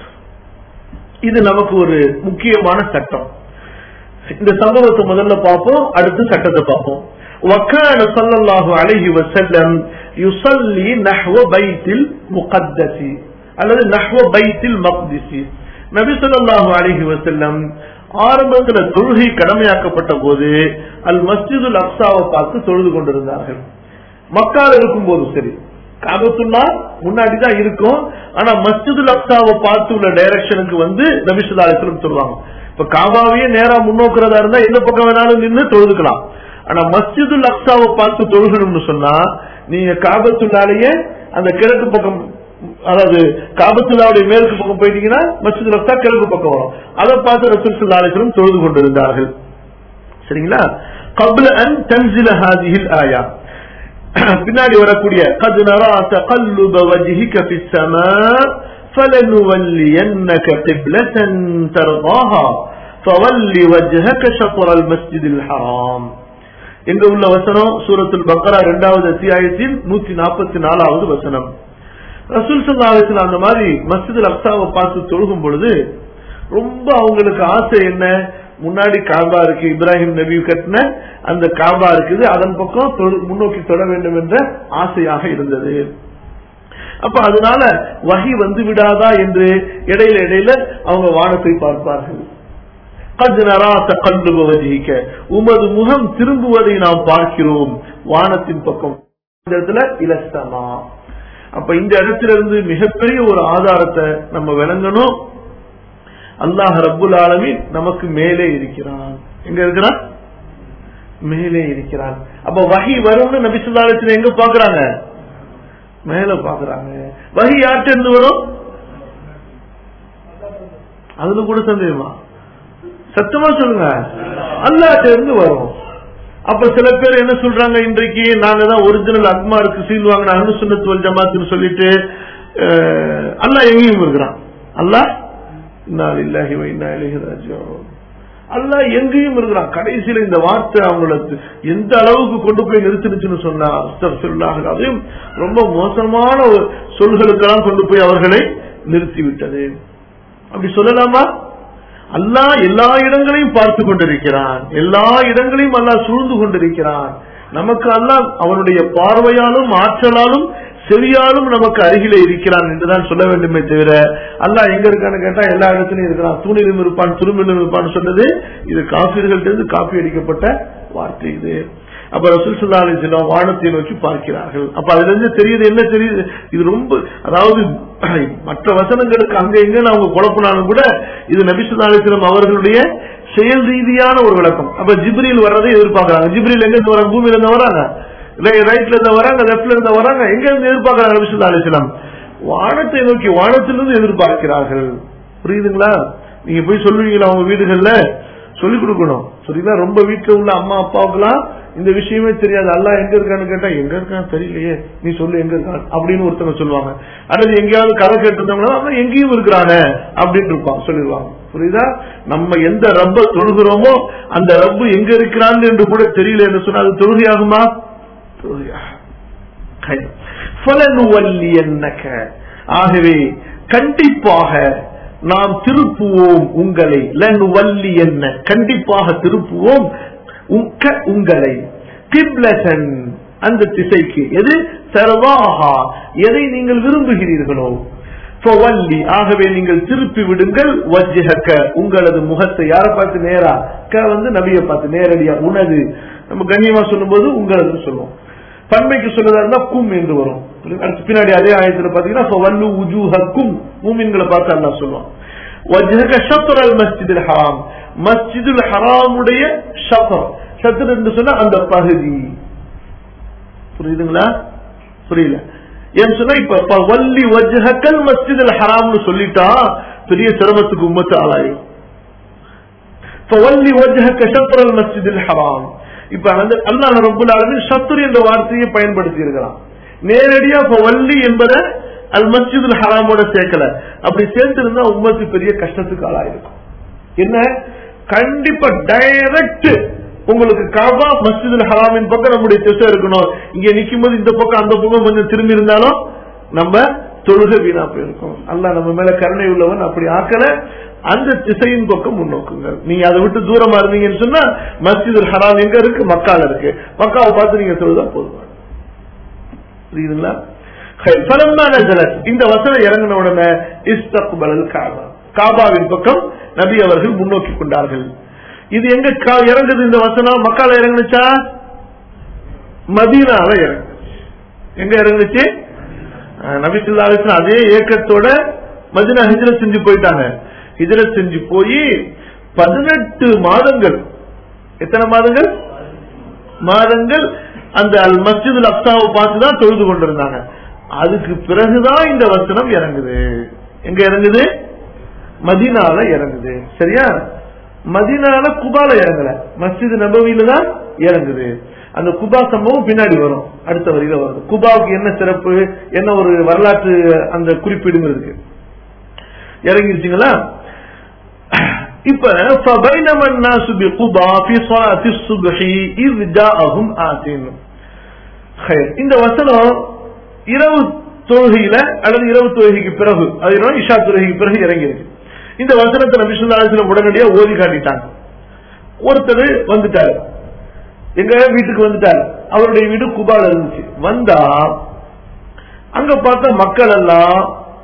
A: இது நமக்கு ஒரு முக்கியமான சட்டம் இந்த சம்பவத்தை முதல்ல பார்ப்போம் அடுத்து சட்டத்தை பார்ப்போம் وكان صلى الله عليه وسلم يصلي نحو بيت المقدس அல்லது நஹ்வ பைத்தில் மக்திசி நபி ஸல்லல்லாஹு அலைஹி வஸல்லம் ஆரம்பத்துல தொழுகை கடமையாக்கப்பட்ட போது அல் மஸ்ஜிதுல் அக்ஸாவை பார்த்து தொழுது கொண்டிருந்தார்கள் மக்கால இருக்கும் போது சரி காபத்துல்லா முன்னாடி தான் இருக்கும் ஆனா மஸ்ஜிதுல் அக்ஸாவை பார்த்து உள்ள டைரக்ஷனுக்கு வந்து நபிசுல்லா அலிஸ்லம் சொல்லுவாங்க இப்ப காபாவையே நேரா முன்னோக்குறதா இருந்தா எந்த பக்கம் வேணாலும் நின்று தொழுதுக்கலாம் ஆனா மஸ்ஜிதுல் அக்ஸாவை பார்த்து தொழுகணும்னு சொன்னா நீங்க காபத்துள்ளாலேயே அந்த கிழக்கு பக்கம் அதாவது காபத்துல்லாவுடைய மேற்கு பக்கம் போயிட்டீங்கன்னா மஸ்ஜிதுல் அக்ஸா கிழக்கு பக்கம் வரும் அதை பார்த்து ரசூல் ஸல்லல்லாஹு அலைஹி வஸல்லம் தொழுது கொண்டிருந்தார்கள் சரிங்களா قبل ان تنزل هذه الايه பின்னாடி வரக்கூடிய قد نرى تقلب وجهك في السماء فلنولينك قبلة ترضاها فول وجهك شطر المسجد الحرام என்று உள்ள வசனம் சூரத்துல் பக்கரா இரண்டாவது அத்தியாயத்தின் நூத்தி நாற்பத்தி நாலாவது வசனம் ரசூல் சல்லாஹத்தில் அந்த மாதிரி மஸ்ஜிதுல் அக்ஸாவை பார்த்து தொழுகும் பொழுது ரொம்ப அவங்களுக்கு ஆசை என்ன முன்னாடி காபா இருக்கு இப்ராஹிம் நபி கட்டின அந்த காபா இருக்குது அதன் பக்கம் தொழு- முன்னோக்கி தொட வேண்டும் என்ற ஆசையாக இருந்தது அப்ப அதனால வகி வந்து விடாதா என்று இடையில இடையில அவங்க வானத்தை பார்ப்பார்கள் قد نرى تقلب وجهك உமது முகம் திரும்புவதை நாம் பார்க்கிறோம் வானத்தின் பக்கம் இந்த இடத்துல இலசமா அப்ப இந்த இடத்துல இருந்து மிகப்பெரிய ஒரு ஆதாரத்தை நம்ம விளங்கணும் அல்லாஹ் ரப்புல் ஆலமீன் நமக்கு மேலே இருக்கிறான் எங்க இருக்கிறான் மேலே இருக்கிறான் அப்ப வகி வரும்னு நபி ஸல்லல்லாஹு அலைஹி வஸல்லம் எங்க பாக்குறாங்க மேல பாக்குறாங்க வகி யார்கிட்ட இருந்து வரும் அதுல கூட சந்தேகமா சத்தமா சொல்லுங்க அல்லாட்ட இருந்து வரும் அப்ப சில பேர் என்ன சொல்றாங்க இன்றைக்கு நாங்க தான் ஒரிஜினல் அக்மாருக்கு சீல் வாங்கின அனு சுன்னத்து வல் ஜமாத்துன்னு சொல்லிட்டு அஹ், அல்லாஹ் எங்கேயும் இருக்கிறான் அல்லாஹ் இன்னா லில்லாஹி வ இன்னா இலைஹி ராஜிஊன் அல்லாஹ் எங்கேயும் இருக்கிறான் கடைசியில இந்த வார்த்தை அவங்களுக்கு எந்த அளவுக்கு கொண்டு போய் நிறுத்தினுச்சுன்னு சொன்னா அஸ்தக்ஃபிருல்லாஹ் அதையும் ரொம்ப மோசமான ஒரு சொல்களுக்கெல்லாம் கொண்டு போய் அவர்களை நிறுத்தி விட்டது அப்படி சொல்லலாமா அல்லாஹ் எல்லா இடங்களையும் பார்த்து கொண்டிருக்கிறான் எல்லா இடங்களையும் அல்லாஹ் சூழ்ந்து கொண்டிருக்கிறான் நமக்கு அல்லாஹ் அவனுடைய பார்வையாலும் ஆற்றலாலும் செவியாலும் நமக்கு அருகிலே இருக்கிறான் என்றுதான் சொல்ல வேண்டுமே தவிர அல்லாஹ் எங்க இருக்கான்னு கேட்டா எல்லா இடத்துலயும் இருக்கிறான் தூணிலும் இருப்பான் துரும்பிலும் இருப்பான் சொன்னது இது காப்பீடுகளிலிருந்து காப்பி அடிக்கப்பட்ட வார்த்தை இது அப்ப ரசூல் ஸல்லல்லாஹு அலைஹி வஸல்லம் வானத்தை நோக்கி பார்க்கிறார்கள் அப்ப அதுல இருந்து தெரியுது என்ன தெரியுது இது ரொம்ப அதாவது மற்ற வசனங்களுக்கு அங்க எங்க அவங்க குழப்பினாலும் கூட இது நபி ஸல்லல்லாஹு அலைஹி வஸல்லம் அவர்களுடைய செயல் ரீதியான ஒரு விளக்கம் அப்ப ஜிப்ரீல் வர்றதை எதிர்பார்க்கறாங்க ஜிப்ரீல் எங்க இருந்து வராங்க பூமியில இருந்து வராங்க இல்ல ரைட்ல இருந்து வராங்க லெப்ட்ல இருந்து வராங்க எங்க இருந்து எதிர்பார்க்கறாங்க நபி ஸல்லல்லாஹு அலைஹி வஸல்லம் வானத்தை நோக்கி வானத்திலிருந்து எதிர்பார்க்கிறார்கள் புரியுதுங்களா நீங்க போய் சொல்லுவீங்களா அவங்க வீடுகள்ல சொல்லிக் கொடுக்கணும் சரிங்களா ரொம்ப வீட்டுல உள்ள அம்மா அப்பாவுக்குலாம் இந்த விஷயமே தெரியாது அல்லாஹ் எங்க இருக்கான்னு கேட்டா எங்க இருக்கான்னு தெரியலையே நீ சொல்லு எங்க இருக்கான் அப்படின்னு ஒருத்தவங்க சொல்லுவாங்க அல்லது எங்கேயாவது கதை கேட்டிருந்தவங்களா அவன் எங்கேயும் இருக்கிறானே அப்படின்னு இருப்பான் சொல்லிடுவாங்க புரியுதா நம்ம எந்த ரப்ப தொழுகிறோமோ அந்த ரப்பு எங்க இருக்கிறான் என்று கூட தெரியல என்று சொன்னா அது தொழுகையாகுமா தொழுகையாக فلنولينك ஆகவே கண்டிப்பாக நாம் திருப்புவோம் உங்களை லன் வள்ளி என்ன கண்டிப்பாக திருப்புவோம் உக்க உங்களை கிப்லசன் அந்த திசைக்கு எது சர்வாஹா எதை நீங்கள் விரும்புகிறீர்களோ ஃபவல்லி ஆகவே நீங்கள் திருப்பி விடுங்கள் வஜ்ஹக உங்களது முகத்தை யாரை பார்த்து நேரா க வந்து நபியை பார்த்து நேரடியா உனது நம்ம கண்ணியமா சொல்லும்போது உங்களது சொல்லுவோம் பன்மைக்கு சொல்றதா இருந்தா கும் என்று வரும் அடுத்து பின்னாடி அதே ஆயத்துல பாத்தீங்கன்னா ஃபவல்லு உஜூஹக்கும் மூமின்களை பார்த்து அல்லாஹ் சொல்லுவான் வஜ்ஹக ஷத்ர் அல் மஸ்ஜிதுல் ஹராம் மஸ்ஜிதுல் ஹராமுடைய ஷத்ர் ஷத்ர் என்று சொன்னா அந்த பகுதி புரியுதுங்களா புரியல ஏன்னு சொன்னா இப்ப வள்ளி வஜ்ஹக்கல் மஸ்ஜிதுல் ஹராம்னு சொல்லிட்டா பெரிய சிரமத்துக்கு உம்மத்து ஆளாயிரும் வள்ளி வஜ்ஹக்க ஷத்ரல் மஸ்ஜிதுல் ஹராம் இப்ப வந்து அல்லாஹ் ரப்புல் ஆலமீன் ஷத்ர் என்ற வார்த்தையை பயன்படுத்தி இருக்கிறான் நேரடியா வள்ளி என்பதை அல் மஸ்ஜிதுல் ஹராமோட சேர்க்கல அப்படி சேர்த்து இருந்தா உம்மத்து பெரிய கஷ்டத்துக்கு ஆளாயிருக்கும் என்ன கண்டிப்பா டைரக்ட் உங்களுக்கு காபா மஸ்ஜிதுல் ஹராமின் பக்கம் நம்முடைய திசை இருக்கணும் இங்க நிக்கும் போது இந்த பக்கம் அந்த பக்கம் கொஞ்சம் திரும்பி இருந்தாலும் நம்ம தொழுக வீணா போயிருக்கும் அல்ல நம்ம மேல கருணை உள்ளவன் அப்படி ஆக்கல அந்த திசையின் பக்கம் முன்னோக்குங்கள் நீங்க அதை விட்டு தூரமா இருந்தீங்கன்னு சொன்னா மஸ்ஜிதுல் ஹராம் எங்க இருக்கு மக்கால இருக்கு மக்காவை பார்த்து நீங்க தொழுதா போதும் புரியுதுங்களா பலமான ஜலத் இந்த வசனம் இறங்கின உடனே இஸ்தக்பலல் காபா காபாவின் பக்கம் நபி அவர்கள் முன்னோக்கி கொண்டார்கள் இது எங்க இறங்குது இந்த வசனம் மக்கால இறங்குச்சா மதீனால இறங்குச்சு எங்க இறங்குச்சு நபிசுல்லா அதே ஏக்கத்தோட மதினா ஹிஜரத் செஞ்சு போயிட்டாங்க ஹிஜரத் செஞ்சு போய் பதினெட்டு மாதங்கள் எத்தனை மாதங்கள் மாதங்கள் அந்த அல் மஸ்ஜிதுல் அப்சாவை பார்த்து தான் தொழுது கொண்டிருந்தாங்க அதுக்கு பிறகுதான் இந்த வசனம் இறங்குது எங்க இறங்குது மதினால இறங்குது சரியா மதினால குபால இறங்கல மஸ்ஜித் நபவியில தான் இறங்குது அந்த குபா சம்பவம் பின்னாடி வரும் அடுத்த வரியில வரும் குபாவுக்கு என்ன சிறப்பு என்ன ஒரு வரலாற்று அந்த குறிப்பீடுங்க இருக்கு இறங்கிருச்சுங்களா இப்ப فبينما الناس بقبى في صلاة الصبح إذ جاءهم آت خير இந்த வசனம் இரவு தொழுகையில அல்லது இரவு தொழுகைக்கு பிறகு அது இஷா தொழுகைக்கு பிறகு இறங்கியிருக்கு இந்த வசனத்தை நபி சொல்லா உடனடியா ஓதி காட்டிட்டாங்க ஒருத்தர் வந்துட்டாரு எங்க வீட்டுக்கு வந்துட்டாரு அவருடைய வீடு குபால இருந்துச்சு வந்தா அங்க பார்த்த மக்கள் எல்லாம்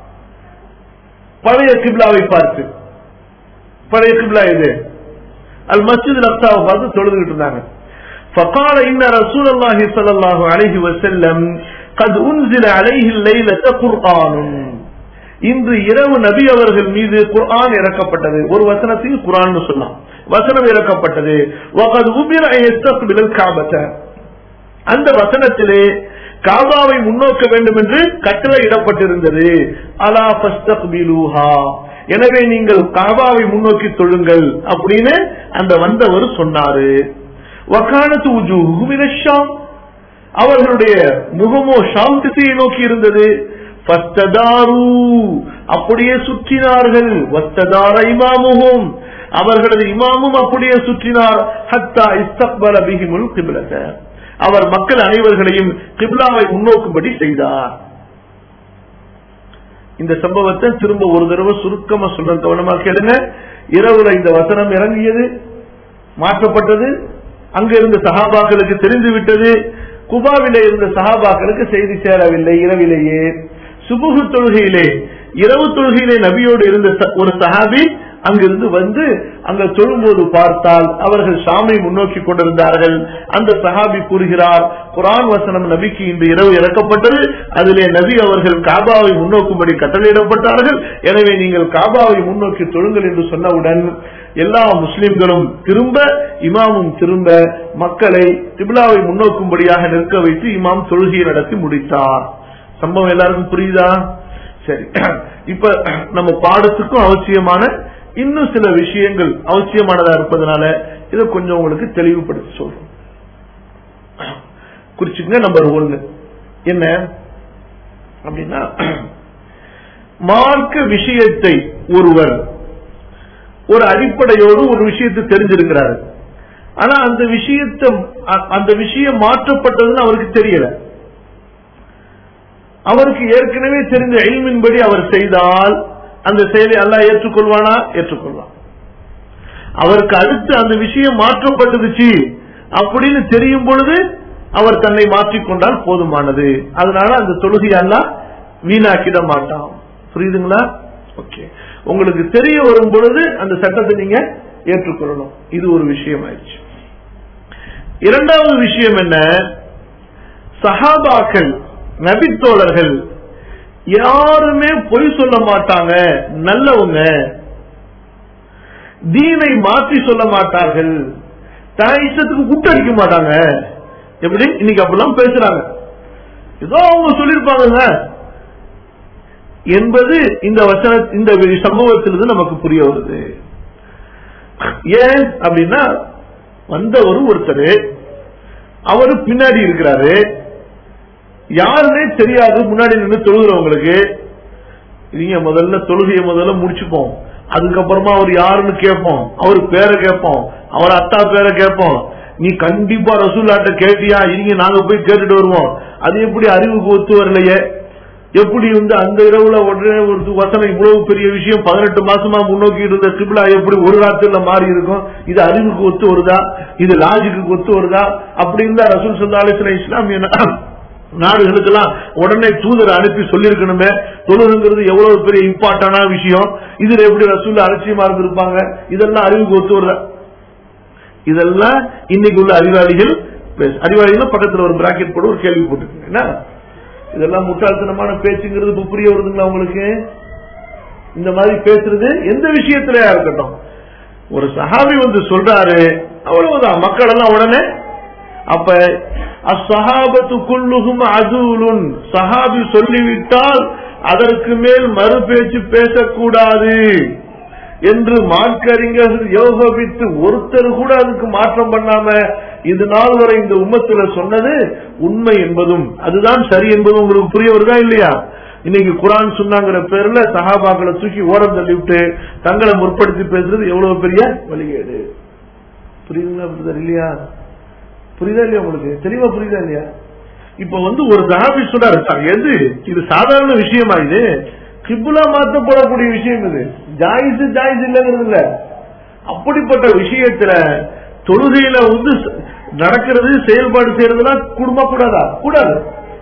A: பழைய கிப்லாவை பார்த்து பழைய கிப்லா இது அல் மஸ்ஜித் அப்சாவை பார்த்து தொழுதுகிட்டு இருந்தாங்க فقال إن رسول الله صلى الله عليه وسلم قد أنزل عليه الليلة قرآن இன்று இரவு நபி அவர்கள் மீது குர்ஆன் இறக்கப்பட்டது ஒரு வசனத்துக்கு குர்ஆன் சொல்லலாம் வசனம் இறக்கப்பட்டது அந்த வசனத்திலே காபாவை முன்னோக்க வேண்டும் என்று கட்டளை இடப்பட்டிருந்தது அலா பஸ்தக்பிலூஹா எனவே நீங்கள் காபாவை முன்னோக்கி தொழுங்கள் அப்படின்னு அந்த வந்தவர் சொன்னாரு வக்கானத்து உஜூஹுமினஷாம் அவர்களுடைய முகமோ ஷாம் திசையை நோக்கி இருந்தது அப்படியே சுற்றினார்கள் வஸ்ததார இமாமுகும் அவர்களது இமாமும் அப்படியே சுற்றினார் ஹத்தா இஸ்தக்பல பிஹிமுல் கிபிலத அவர் மக்கள் அனைவர்களையும் கிப்லாவை முன்னோக்கும்படி செய்தார் இந்த சம்பவத்தை திரும்ப ஒரு தடவை சுருக்கமா சொல்ற கவனமா கேளுங்க இரவுல இந்த வசனம் இறங்கியது மாற்றப்பட்டது அங்க இருந்த சகாபாக்களுக்கு தெரிந்து விட்டது குபாவிலே இருந்த சகாபாக்களுக்கு செய்தி சேரவில்லை இரவிலேயே சுபுகு தொழுகையிலே இரவு தொழுகையிலே நபியோடு இருந்த ஒரு சஹாபி அங்கிருந்து வந்து அங்க தொழும்போது பார்த்தால் அவர்கள் ஷாமை முன்னோக்கி கொண்டிருந்தார்கள் அந்த சஹாபி கூறுகிறார் குரான் வசனம் நபிக்கு இன்று இரவு இறக்கப்பட்டது அதிலே நபி அவர்கள் காபாவை முன்னோக்கும்படி கட்டளையிடப்பட்டார்கள் எனவே நீங்கள் காபாவை முன்னோக்கி தொழுங்கள் என்று சொன்னவுடன் எல்லா முஸ்லிம்களும் திரும்ப இமாமும் திரும்ப மக்களை திபிலாவை முன்னோக்கும்படியாக நிற்க வைத்து இமாம் தொழுகையை நடத்தி முடித்தார் சம்பவம் எல்லாருக்கும் புரியுதா சரி இப்ப நம்ம பாடத்துக்கும் அவசியமான இன்னும் சில விஷயங்கள் அவசியமானதா இருப்பதனால இதை கொஞ்சம் உங்களுக்கு தெளிவுபடுத்தி சொல்றோம் குறிச்சுங்க நம்பர் ஒன்னு என்ன அப்படின்னா மார்க்க விஷயத்தை ஒருவர் ஒரு அடிப்படையோடு ஒரு விஷயத்தை தெரிஞ்சிருக்கிறாரு ஆனா அந்த விஷயத்தை அந்த விஷயம் மாற்றப்பட்டதுன்னு அவருக்கு தெரியல அவருக்கு ஏற்கனவே தெரிந்த எல்மின்படி அவர் செய்தால் அந்த செயலை அல்லாஹ் ஏற்றுக்கொள்வானா ஏற்றுக்கொள்வான் அவருக்கு அடுத்து அந்த விஷயம் மாற்றப்பட்டுச்சு அப்படின்னு தெரியும் பொழுது அவர் தன்னை மாற்றிக்கொண்டால் போதுமானது அதனால அந்த தொழுகை எல்லாம் வீணாக்கிட மாட்டான் புரியுதுங்களா ஓகே உங்களுக்கு தெரிய வரும் பொழுது அந்த சட்டத்தை நீங்க ஏற்றுக்கொள்ளணும் இது ஒரு விஷயம் ஆயிடுச்சு இரண்டாவது விஷயம் என்ன சஹாபாக்கள் நபித்தோழர்கள் யாருமே பொய் சொல்ல மாட்டாங்க நல்லவங்க தீனை மாற்றி சொல்ல மாட்டார்கள் தான் இஷ்டத்துக்கு குட்டடிக்க மாட்டாங்க எப்படி இன்னைக்கு அப்படிலாம் பேசுறாங்க ஏதோ அவங்க சொல்லிருப்பாங்க என்பது இந்த வசன இந்த சம்பவத்திலிருந்து நமக்கு புரிய வருது ஏன் அப்படின்னா வந்தவர் ஒருத்தர் அவரு பின்னாடி இருக்கிறாரு யாருன்னே தெரியாது முன்னாடி நின்று தொழுகிறவங்களுக்கு நீங்க முதல்ல தொழுகையை முதல்ல முடிச்சுப்போம் அதுக்கப்புறமா அவர் யாருன்னு கேட்போம் அவர் பேரை கேட்போம் அவர் அத்தா பேரை கேட்போம் நீ கண்டிப்பா ரசூல்லாட்ட கேட்டியா இங்க நாங்க போய் கேட்டுட்டு வருவோம் அது எப்படி அறிவுக்கு ஒத்து வரலையே எப்படி வந்து அந்த இரவுல உடனே ஒரு வசனம் இவ்வளவு பெரிய விஷயம் பதினெட்டு மாசமா முன்னோக்கி இருந்த கிபிலா எப்படி ஒரு ராத்திரில மாறி இருக்கும் இது அறிவுக்கு ஒத்து வருதா இது லாஜிக்கு ஒத்து வருதா அப்படின்னு தான் ரசூல் சல்லா அலிஸ்லாம் இஸ்லாமிய நாடுகளுக்கெல்லாம் உடனே தூதரை அனுப்பி சொல்லிருக்கணுமே தொழுகுங்கிறது எவ்வளவு பெரிய இம்பார்ட்டன்டான விஷயம் இதுல எப்படி ரசூல் அலட்சியமா இருந்திருப்பாங்க இதெல்லாம் அறிவுக்கு ஒத்து வருதா இதெல்லாம் இன்னைக்கு உள்ள அறிவாளிகள் அறிவாளிகள் பக்கத்துல ஒரு பிராக்கெட் போட்டு ஒரு கேள்வி போட்டுருக்கீங்க என்ன இதெல்லாம் முட்டாள்தனமான பேச்சுங்கிறது இப்ப புரிய வருதுங்களா உங்களுக்கு இந்த மாதிரி பேசுறது எந்த விஷயத்திலயா இருக்கட்டும் ஒரு சஹாபி வந்து சொல்றாரு அவ்வளவுதான் மக்கள் எல்லாம் உடனே அப்ப அசஹாபத்து குல்லுகும் அதுலுன் சஹாபி சொல்லிவிட்டால் அதற்கு மேல் மறு பேச்சு பேசக்கூடாது என்று மார்க்கறிஞர்கள் யோகபித்து ஒருத்தர் கூட அதுக்கு மாற்றம் பண்ணாம இது நாள் வரை இந்த உம்மத்துல சொன்னது உண்மை என்பதும் அதுதான் சரி என்பதும் உங்களுக்கு புரிய வருதா இல்லையா இன்னைக்கு குரான் சொன்னாங்கிற பேர்ல சஹாபாக்களை தூக்கி ஓரம் தள்ளிவிட்டு தங்களை முற்படுத்தி பேசுறது எவ்வளவு பெரிய வழிகேடு புரியுதுங்களா இல்லையா புரியுதா இல்லையா உங்களுக்கு தெளிவா புரியுதா இல்லையா இப்ப வந்து ஒரு சஹாபி சொல்றாரு எது இது சாதாரண விஷயமா இது கிபுலா மாத்த போடக்கூடிய விஷயம் இது ஜாயிஸ் ஜாயிஸ் இல்லைங்கிறது இல்ல அப்படிப்பட்ட விஷயத்துல தொழுகையில வந்து நடக்கிறது செயல்பாடு செய்யறதுலாம் குடும்ப கூடாதா கூடாது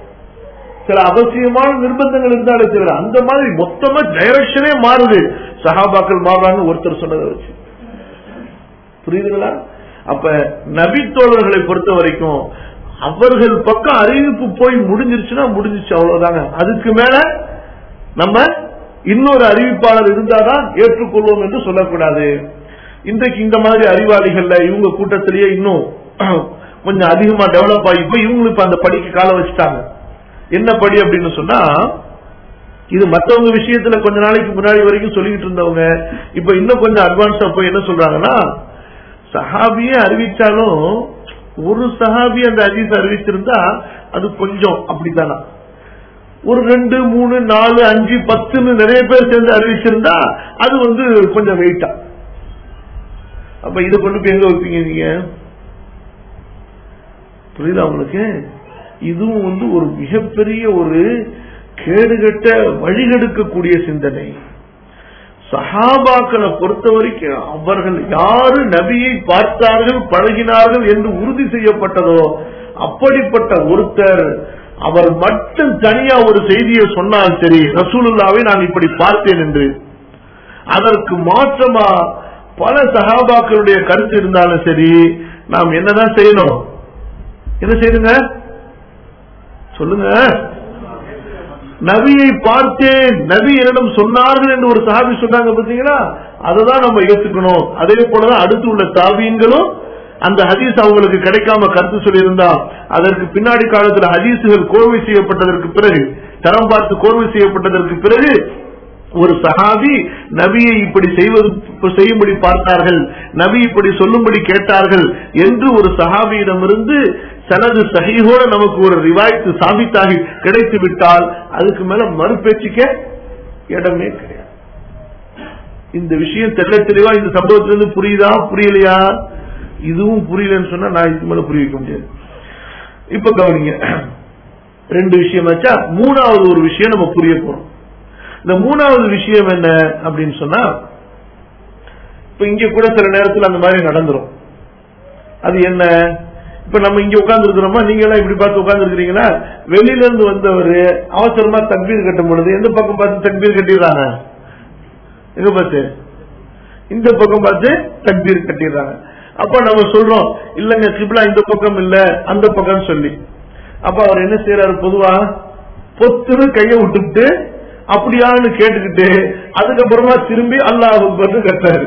A: சில அவசியமான நிர்பந்தங்கள் இருந்தாலே தவிர அந்த மாதிரி மொத்தமா டைரக்ஷனே மாறுது சஹாபாக்கள் மாறுறாங்க ஒருத்தர் சொன்னதை வச்சு புரியுதுங்களா அப்ப நபித்தோழர்களை பொறுத்த வரைக்கும் அவர்கள் பக்கம் அறிவிப்பு போய் முடிஞ்சிருச்சுன்னா முடிஞ்சிச்சு அவ்வளவுதாங்க அதுக்கு மேல நம்ம இன்னொரு அறிவிப்பாளர் இருந்தாதான் ஏற்றுக்கொள்வோம் என்று சொல்லக்கூடாது இன்றைக்கு இந்த மாதிரி அறிவாளிகள்ல இவங்க கூட்டத்திலேயே இன்னும் கொஞ்சம் அதிகமா டெவலப் ஆகி போய் இவங்களுக்கு இப்ப அந்த படிக்க காலம் வச்சுட்டாங்க என்ன படி அப்படின்னு சொன்னா இது மத்தவங்க விஷயத்துல கொஞ்ச நாளைக்கு முன்னாடி வரைக்கும் சொல்லிட்டு இருந்தவங்க இப்ப இன்னும் கொஞ்சம் அட்வான்ஸா போய் என்ன சொல்றாங்கன்னா சஹாபியே அறிவிச்சாலும் ஒரு சஹாபி அந்த அஜீஸ் அறிவிச்சிருந்தா அது கொஞ்சம் அப்படித்தானா ஒரு ரெண்டு மூணு நாலு அஞ்சு பத்துன்னு நிறைய பேர் சேர்ந்து அறிவிச்சிருந்தா அது வந்து கொஞ்சம் வெயிட்டா அப்ப இதை கொண்டு போய் எங்க வைப்பீங்க நீங்க புரியுதா உங்களுக்கு இதுவும் வந்து ஒரு மிகப்பெரிய ஒரு கேடுகட்ட வழிகெடுக்கக்கூடிய சிந்தனை சஹாபாக்களை பொறுத்த வரைக்கும் அவர்கள் யாரு நபியை பார்த்தார்கள் பழகினார்கள் என்று உறுதி செய்யப்பட்டதோ அப்படிப்பட்ட ஒருத்தர் அவர் மட்டும் தனியா ஒரு செய்தியை சொன்னால் சரி ரசூலுல்லாவை நான் இப்படி பார்த்தேன் என்று அதற்கு மாற்றமா பல சகாபாக்களுடைய கருத்து இருந்தாலும் சரி நாம் என்னதான் செய்யணும் என்ன செய்யுங்க சொல்லுங்க நபியை பார்த்தேன் நபி என்னிடம் சொன்னார்கள் என்று ஒரு சாபி சொன்னாங்க பாத்தீங்களா அததான் நம்ம ஏத்துக்கணும் அதே போலதான் அடுத்து உள்ள சாபியங்களும் அந்த ஹதீஸ் அவங்களுக்கு கிடைக்காம கருத்து சொல்லியிருந்தா அதற்கு பின்னாடி காலத்தில் ஹதீசுகள் கோர்வை செய்யப்பட்டதற்கு பிறகு தரம் பார்த்து கோர்வை செய்யப்பட்டதற்கு பிறகு ஒரு சஹாபி நபியை இப்படி செய்வது செய்யும்படி பார்த்தார்கள் நபி இப்படி சொல்லும்படி கேட்டார்கள் என்று ஒரு சஹாபியிடமிருந்து தனது சகிகோட நமக்கு ஒரு ரிவாய்த்து சாபித்தாகி கிடைத்து விட்டால் அதுக்கு மேல மறுபேச்சுக்க இடமே கிடையாது இந்த விஷயம் தெல்ல தெளிவா இந்த சம்பவத்திலிருந்து புரியுதா புரியலையா இதுவும் புரியலன்னு சொன்னா நான் இதுக்கு மேல புரிய வைக்க முடியாது இப்ப கவனிங்க ரெண்டு விஷயம் வச்சா மூணாவது ஒரு விஷயம் நம்ம புரிய போறோம் இந்த மூணாவது விஷயம் என்ன அப்படின்னு சொன்னா இப்ப இங்க கூட சில நேரத்தில் அந்த மாதிரி நடந்துரும் அது என்ன இப்ப நம்ம இங்க உட்கார்ந்து இருக்கிறோமா நீங்க எல்லாம் இப்படி பார்த்து உட்கார்ந்து இருக்கிறீங்களா வெளியில இருந்து வந்தவர் அவசரமா தக்பீர் கட்டும் பொழுது எந்த பக்கம் பார்த்து தக்பீர் கட்டிடுறாங்க எங்க பார்த்து இந்த பக்கம் பார்த்து தக்பீர் கட்டிடுறாங்க அப்ப நம்ம சொல்றோம் இல்லங்க கிப்லா இந்த பக்கம் இல்ல அந்த பக்கம் சொல்லி அப்ப அவர் என்ன செய்யறாரு பொதுவா பொத்துரு கைய விட்டுட்டு அப்படியான்னு கேட்டுக்கிட்டு அதுக்கப்புறமா திரும்பி அல்லாஹ் பட்டு கட்டாரு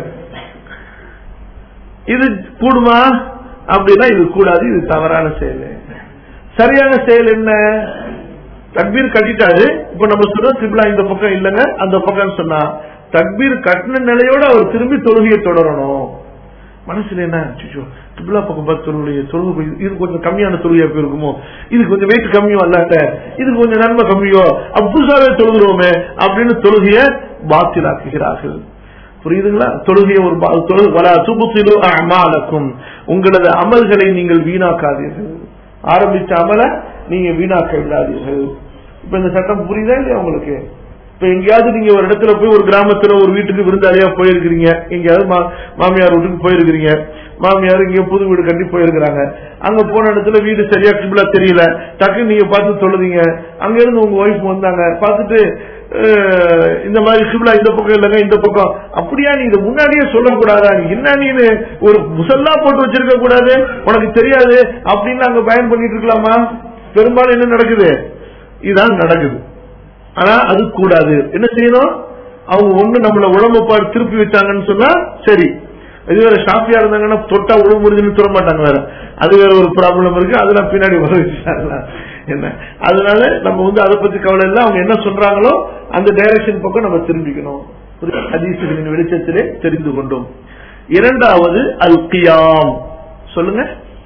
A: இது கூடுமா அப்படின்னா இது கூடாது இது தவறான செயல் சரியான செயல் என்ன தக்பீர் கட்டிட்டாரு இப்ப நம்ம சொல்றோம் கிப்லா இந்த பக்கம் இல்லங்க அந்த பக்கம் சொன்னா தக்பீர் கட்டின நிலையோட அவர் திரும்பி தொழுகையை தொடரணும் மனசுல என்ன அச்சச்சோ, கிப்லா பக்கம் பார்த்து தொழுகைய தொழுகை இது கொஞ்சம் கம்மியான தொழுகையா போயிருக்குமோ இது கொஞ்சம் வெயிட் கம்மியோ அல்லாட்ட இது கொஞ்சம் நன்மை கம்மியோ அப்புசாவே தொழுகிறோமே அப்படின்னு தொழுகைய பாத்திலாக்குகிறார்கள் புரியுதுங்களா தொழுகைய ஒரு பா- தொழு- வலா துபுத்திலு அமாலக்கும் உங்களது அமல்களை நீங்கள் வீணாக்காதீர்கள் ஆரம்பிச்ச அமல நீங்க வீணாக்க விடாதீர்கள் இப்ப இந்த சட்டம் புரியுதா இல்லையா உங்களுக்கு இப்ப எங்கேயாவது நீங்க ஒரு இடத்துல போய் ஒரு கிராமத்துல ஒரு வீட்டுக்கு விருந்தாளியா போயிருக்கிறீங்க எங்கேயாவது மா- மாமியார் வீட்டுக்கு போயிருக்கிறீங்க மாமியார் இங்க புது வீடு கட்டி போயிருக்கிறாங்க அங்க போன இடத்துல வீடு சரியா கிபிலா தெரியல டக்குன்னு நீங்க பார்த்து சொல்லுதீங்க அங்க இருந்து உங்க ஒய்ஃப் வந்தாங்க பார்த்துட்டு அஹ், இந்த மாதிரி கிபிலா இந்த பக்கம் இல்லைங்க இந்த பக்கம் அப்படியா நீ இதை முன்னாடியே சொல்லக்கூடாதா நீ என்ன நீ ஒரு முசல்லா போட்டு வச்சிருக்க கூடாது உனக்கு தெரியாது அப்படின்னு அங்க பயன் பண்ணிட்டு இருக்கலாமா பெரும்பாலும் என்ன நடக்குது இதான் நடக்குது ஆனா அது கூடாது என்ன செய்யணும் அவங்க ஒண்ணு நம்மள உடம்பு திருப்பி வச்சாங்கன்னு சொன்னா சரி இது வேற ஷாப்பியா இருந்தாங்கன்னா தொட்டா உடம்பு முடிஞ்சுன்னு சொல்ல மாட்டாங்க வேற அது வேற ஒரு ப்ராப்ளம் இருக்கு அதெல்லாம் பின்னாடி வர வச்சுட்டாங்க என்ன அதனால நம்ம வந்து அதை பத்தி கவலை இல்லை அவங்க என்ன சொல்றாங்களோ அந்த டைரக்ஷன் பக்கம் நம்ம திரும்பிக்கணும் ஹதீசுகளின் வெளிச்சத்திலே தெரிந்து கொண்டோம் இரண்டாவது அல் கியாம் சொல்லுங்க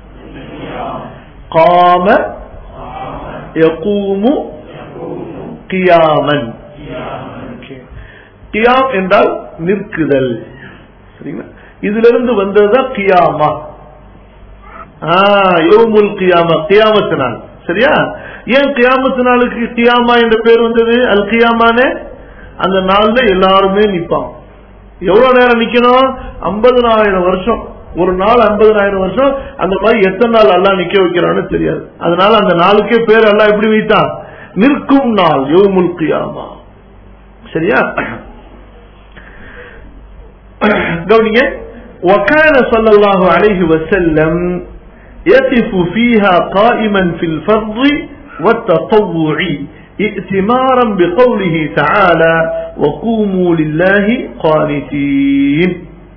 A: காம யகூமு கியாமன் கியாம் என்றால் நிற்குதல் சரிங்களா இதுல இருந்து வந்ததுதான் கியாமா யோமுல் கியாமா கியாமத்து நாள் சரியா ஏன் கியாமத்து நாளுக்கு கியாமா என்ற பேர் வந்தது அல் கியாமானே அந்த நாள்ல எல்லாருமே நிப்பாங்க எவ்வளவு நேரம் நிக்கணும் ஐம்பதுனாயிரம் வருஷம் ஒரு நாள் ஐம்பதுனாயிரம் வருஷம் அந்த மாதிரி எத்தனை நாள் எல்லாம் நிக்க வைக்கிறான்னு தெரியாது அதனால அந்த நாளுக்கே பேர் எல்லாம் எப்படி வைத்தான் நிற்கும் நாள் யோமுல் கியாமா சரியா கவனிங்க وكان صلى الله عليه وسلم يقف فيها قائما في الفرض والتطوع ائتمارا بقوله تعالى وقوموا لله قانتين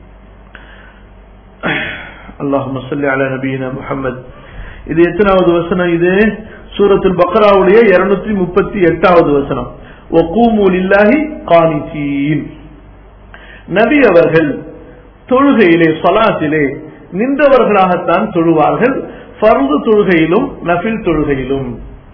A: اللهم صل على نبينا محمد இது எத்தனாவது வசனம் இது சூரத்துல் பக்ராவுடைய இருநூத்தி முப்பத்தி எட்டாவது வசனம் ஒகூமு லில்லாஹி காணித்தீன் நபி அவர்கள் தொழுகையிலே சலாத்திலே நின்றவர்களாகத்தான் தொழுவார்கள் ஃபர்து தொழுகையிலும் நஃபில் தொழுகையிலும்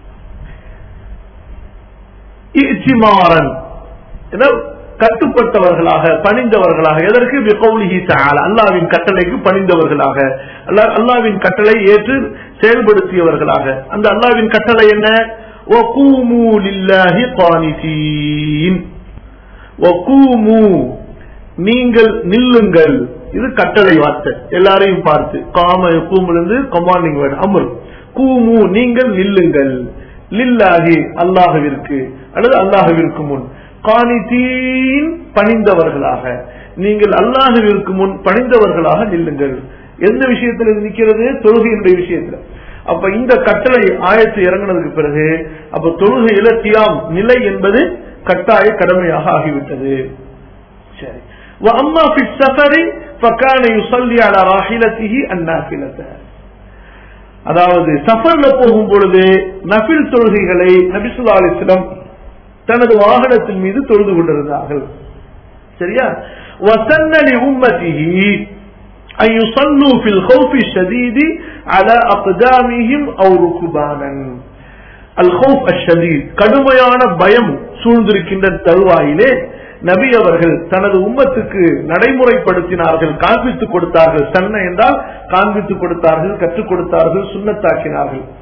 A: இச்சிமாறன் கட்டுப்பட்டவர்களாக பணிந்தவர்களாக எதற்கு பிகௌலிஹி தஆலா அல்லாஹ்வின் கட்டளைக்கு பணிந்தவர்களாக அல்லாஹ் அல்லாஹ்வின் கட்டளை ஏற்று செயல்படுத்தியவர்களாக அந்த அல்லாஹ்வின் கட்டளை என்ன வகூமு லில்லாஹி கானிதீன் வகூமு நீங்கள் நில்லுங்கள் இது கட்டளை வார்த்தை எல்லாரையும் பார்த்து காம கூமிலிருந்து கமாண்டிங் வேர்டு அமர் கூமு நீங்கள் நில்லுங்கள் லில்லாஹி அல்லாஹவிற்கு அல்லது அல்லாஹவிற்கு முன் காணித்தீன் பணிந்தவர்களாக நீங்கள் அல்லாஹவிற்கு முன் பணிந்தவர்களாக நில்லுங்கள் எந்த விஷயத்தில் இது நிக்கிறது தொழுகையினுடைய விஷயத்துல அப்ப இந்த கட்டளை ஆயத்து இறங்கினதுக்கு பிறகு அப்ப தொழுகையில தியாம் நிலை என்பது கட்டாய கடமையாக ஆகிவிட்டது சரி وأما في السفر فكان يصلي على راحلته النافلة அதாவது சஃபர்ல போகும் பொழுது நபில் தொழுகைகளை நபிசுல்லா அலிஸ்லம் தனது வாகனத்தின் மீது தொழுது கொண்டிருந்தார்கள் சரியா வசன்னலி உம்மதிஹி أن يصلوا في الخوف الشديد على أقدامهم أو ركبانا الخوف الشديد கடுமையான பயம் சூழ்ந்திருக்கின்ற தருவாயிலே நபி அவர்கள் தனது உம்மத்துக்கு நடைமுறைப்படுத்தினார்கள் காண்பித்துக் கொடுத்தார்கள் சன்ன என்றால் காண்பித்துக் கொடுத்தார்கள் கற்றுக் கொடுத்தார்கள் சுண்ணத்தாக்கினார்கள்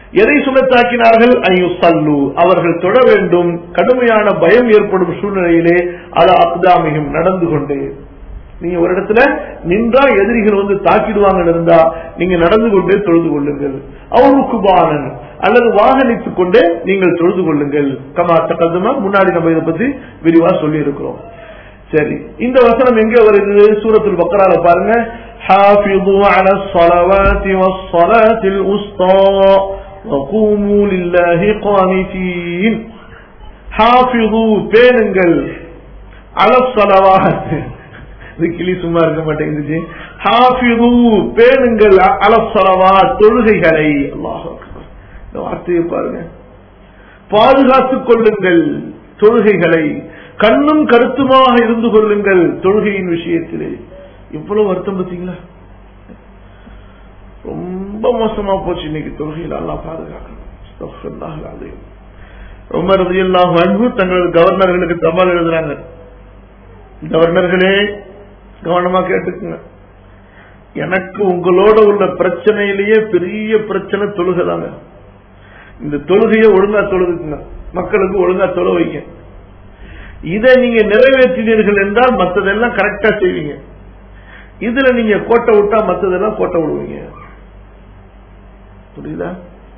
A: எதை சுமத்தாக்கினார்கள் ஐயோ சல்லு அவர்கள் தொழ வேண்டும் கடுமையான பயம் ஏற்படும் சூழ்நிலையிலே அது அப்தாமிகும் நடந்து கொண்டே நீங்க ஒரு இடத்துல நின்றா எதிரிகள் வந்து தாக்கிடுவாங்கன்னு இருந்தா நீங்க நடந்து கொண்டே தொழுது கொள்ளுங்கள் அவருக்கு பாலன் அல்லது வாகனித்துக் கொண்டே நீங்கள் தொழுது கொள்ளுங்கள் கமா தகதுமா முன்னாடி நம்ம இதை பத்தி விரிவா சொல்லி இருக்கிறோம் சரி இந்த வசனம் எங்க வருது சூரத்துல் பக்கரால பாருங்க حافظوا على الصلوات والصلاة الوسطى وقوموا لله قانتين حافظوا பேணுங்கள் على الصلوات இது கிளி சும்மா இருக்க மாட்டேங்குது ஹாஃபிது பேணுங்கள் அலசலவா தொழுகைகளை அல்லாஹ் இந்த வார்த்தையை பாருங்க பாதுகாத்துக் கொள்ளுங்கள் தொழுகைகளை கண்ணும் கருத்துமாக இருந்து கொள்ளுங்கள் தொழுகையின் விஷயத்திலே இவ்வளவு வருத்தம் பார்த்தீங்களா ரொம்ப மோசமா போச்சு இன்னைக்கு தொழுகையில் அல்லா பாதுகாக்கணும் ரொம்ப ரதியெல்லாம் அன்பு தங்களது கவர்னர்களுக்கு தபால் எழுதுறாங்க கவர்னர்களே கவனமா கேட்டுக்குங்க எனக்கு உங்களோட உள்ள பிரச்சனையிலேயே பெரிய பிரச்சனை தொழுகைதாங்க இந்த தொழுகையை ஒழுங்கா தொழுதுக்குங்க மக்களுக்கு ஒழுங்கா தொழ வைங்க இதை நீங்க நிறைவேற்றினீர்கள் என்றால் மற்றதெல்லாம் கரெக்டா செய்வீங்க இதுல நீங்க கோட்டை விட்டா மற்றதெல்லாம் கோட்டை விடுவீங்க புரியுதா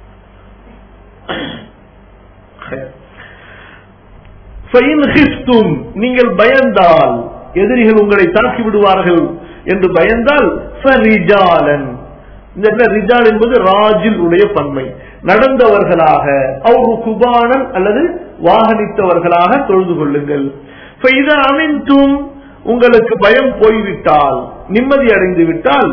A: நீங்கள் பயந்தால் எதிரிகள் உங்களை தாக்கி விடுவார்கள் என்று பயந்தால் இந்த ரிஜால் என்பது ராஜில் உடைய பன்மை நடந்தவர்களாக அவரு குபானன் அல்லது வாகனித்தவர்களாக தொழுது கொள்ளுங்கள் அமைந்தும் உங்களுக்கு பயம் போய்விட்டால் நிம்மதி அடைந்து விட்டால்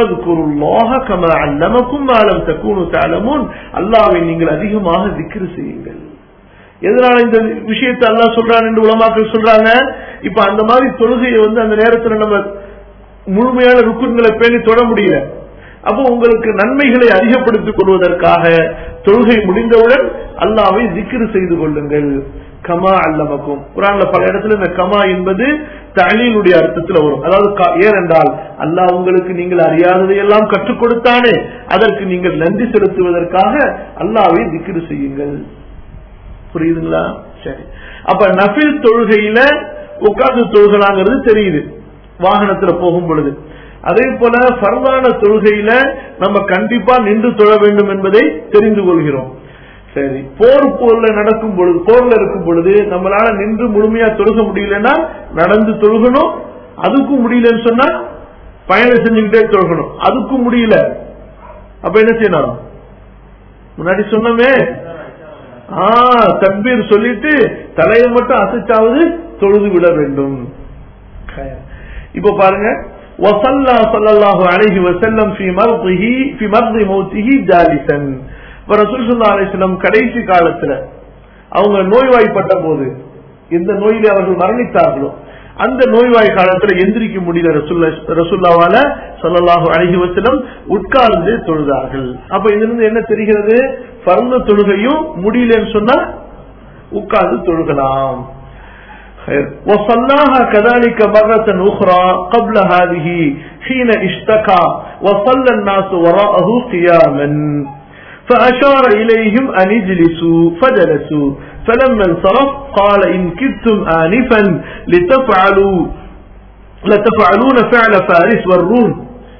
A: அல்லாவை நீங்கள் அதிகமாக திக்ரு செய்யுங்கள் எதனால இந்த விஷயத்தை அல்லா சொல்றான் என்று உலமாக்கள் சொல்றாங்க இப்ப அந்த மாதிரி தொழுகையை வந்து அந்த நேரத்தில் நம்ம முழுமையான ருக்குன்களை பேணி தொட முடியல அப்போ உங்களுக்கு நன்மைகளை அதிகப்படுத்திக் கொள்வதற்காக தொழுகை முடிந்தவுடன் அல்லாவை திக்ரு செய்து கொள்ளுங்கள் கமா அல்லமக்கும் குரான்ல பல இடத்துல இந்த கமா என்பது தலியினுடைய அர்த்தத்தில் வரும் அதாவது ஏனென்றால் அல்லாஹ் உங்களுக்கு நீங்கள் அறியாததையெல்லாம் கற்றுக் கொடுத்தானே அதற்கு நீங்கள் நன்றி செலுத்துவதற்காக அல்லாவை திக்ரு செய்யுங்கள் புரியுதுங்களா சரி அப்ப நபில் தொழுகையில உட்கார்ந்து தொழுகலாங்கிறது தெரியுது வாகனத்துல போகும் பொழுது அதே போல பரவான தொழுகையில நம்ம கண்டிப்பா நின்று தொழ வேண்டும் என்பதை தெரிந்து கொள்கிறோம் சரி போர் போர்ல நடக்கும் பொழுது போர்ல இருக்கும் பொழுது நம்மளால நின்று முழுமையா தொழுக முடியலன்னா நடந்து தொழுகணும் அதுக்கும் முடியலன்னு சொன்னா பயணம் செஞ்சுக்கிட்டே தொழுகணும் அதுக்கும் முடியல அப்ப என்ன செய்யணும் முன்னாடி சொன்னமே தம்பீர் சொல்லிட்டு தலையை மட்டும் அசைச்சாவது தொழுது விட வேண்டும் இப்ப பாருங்க وصلى صلى الله عليه وسلم في مرضه في مرض موته جالسا ரசூல் சுல்லா அலிஸ்லம் கடைசி காலத்துல அவங்க நோய்வாய்ப்பட்ட போது எந்த நோயில அவர்கள் மரணித்தார்களோ அந்த நோய்வாய் காலத்துல எந்திரிக்க முடியல ரசுல்லாவால சொல்லலாஹு அழகி வசலம் உட்கார்ந்து தொழுதார்கள் அப்ப இதிலிருந்து என்ன தெரிகிறது பரந்த தொழுகையும் முடியலன்னு சொன்னா உட்கார்ந்து தொழுகலாம் وصلاها كذلك مرة أخرى قبل هذه حين اشتكى وصلى الناس وراءه قياما فأشار إليهم أن اجلسوا فجلسوا فلما انصرف قال إن كدتم آنفا لتفعلوا لتفعلون فعل فارس والروم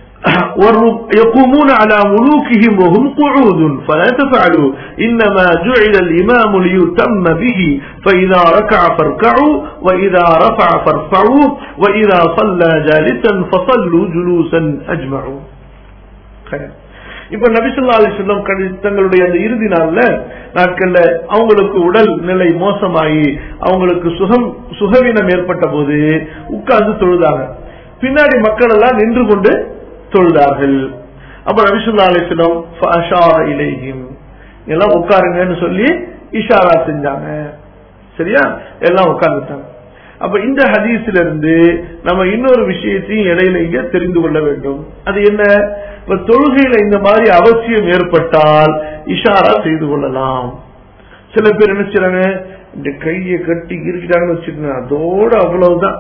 A: يقومون على ملوكهم وهم قعود فلا تفعلوا إنما جعل الإمام ليتم به فإذا ركع فاركعوا وإذا رفع فارفعوا وإذا صلى جالسا فصلوا جلوسا أجمعوا خير இப்ப நபிசுல்லா அலிஸ்லாம் தங்களுடைய அந்த இறுதி நாள்ல நாட்கள்ல அவங்களுக்கு உடல் நிலை மோசமாகி அவங்களுக்கு சுகம் சுகவீனம் ஏற்பட்ட போது உட்கார்ந்து தொழுதாங்க பின்னாடி மக்கள் எல்லாம் நின்று கொண்டு தொழுதார்கள் அப்ப நபிசுல்லா அலிஸ்லாம் இலேயும் எல்லாம் உட்காருங்கன்னு சொல்லி இஷாரா செஞ்சாங்க சரியா எல்லாம் உட்கார்ந்துட்டாங்க அப்ப இந்த ஹதீஸ்ல இருந்து நம்ம இன்னொரு விஷயத்தையும் இடையில இங்க தெரிந்து கொள்ள வேண்டும் அது என்ன இப்ப தொழுகையில இந்த மாதிரி அவசியம் ஏற்பட்டால் இஷாரா செய்து கொள்ளலாம் சில பேர் என்ன செய்றாங்க இந்த கையை கட்டி இருக்கிட்டாங்கன்னு வச்சுக்கோங்க அதோட அவ்வளவுதான்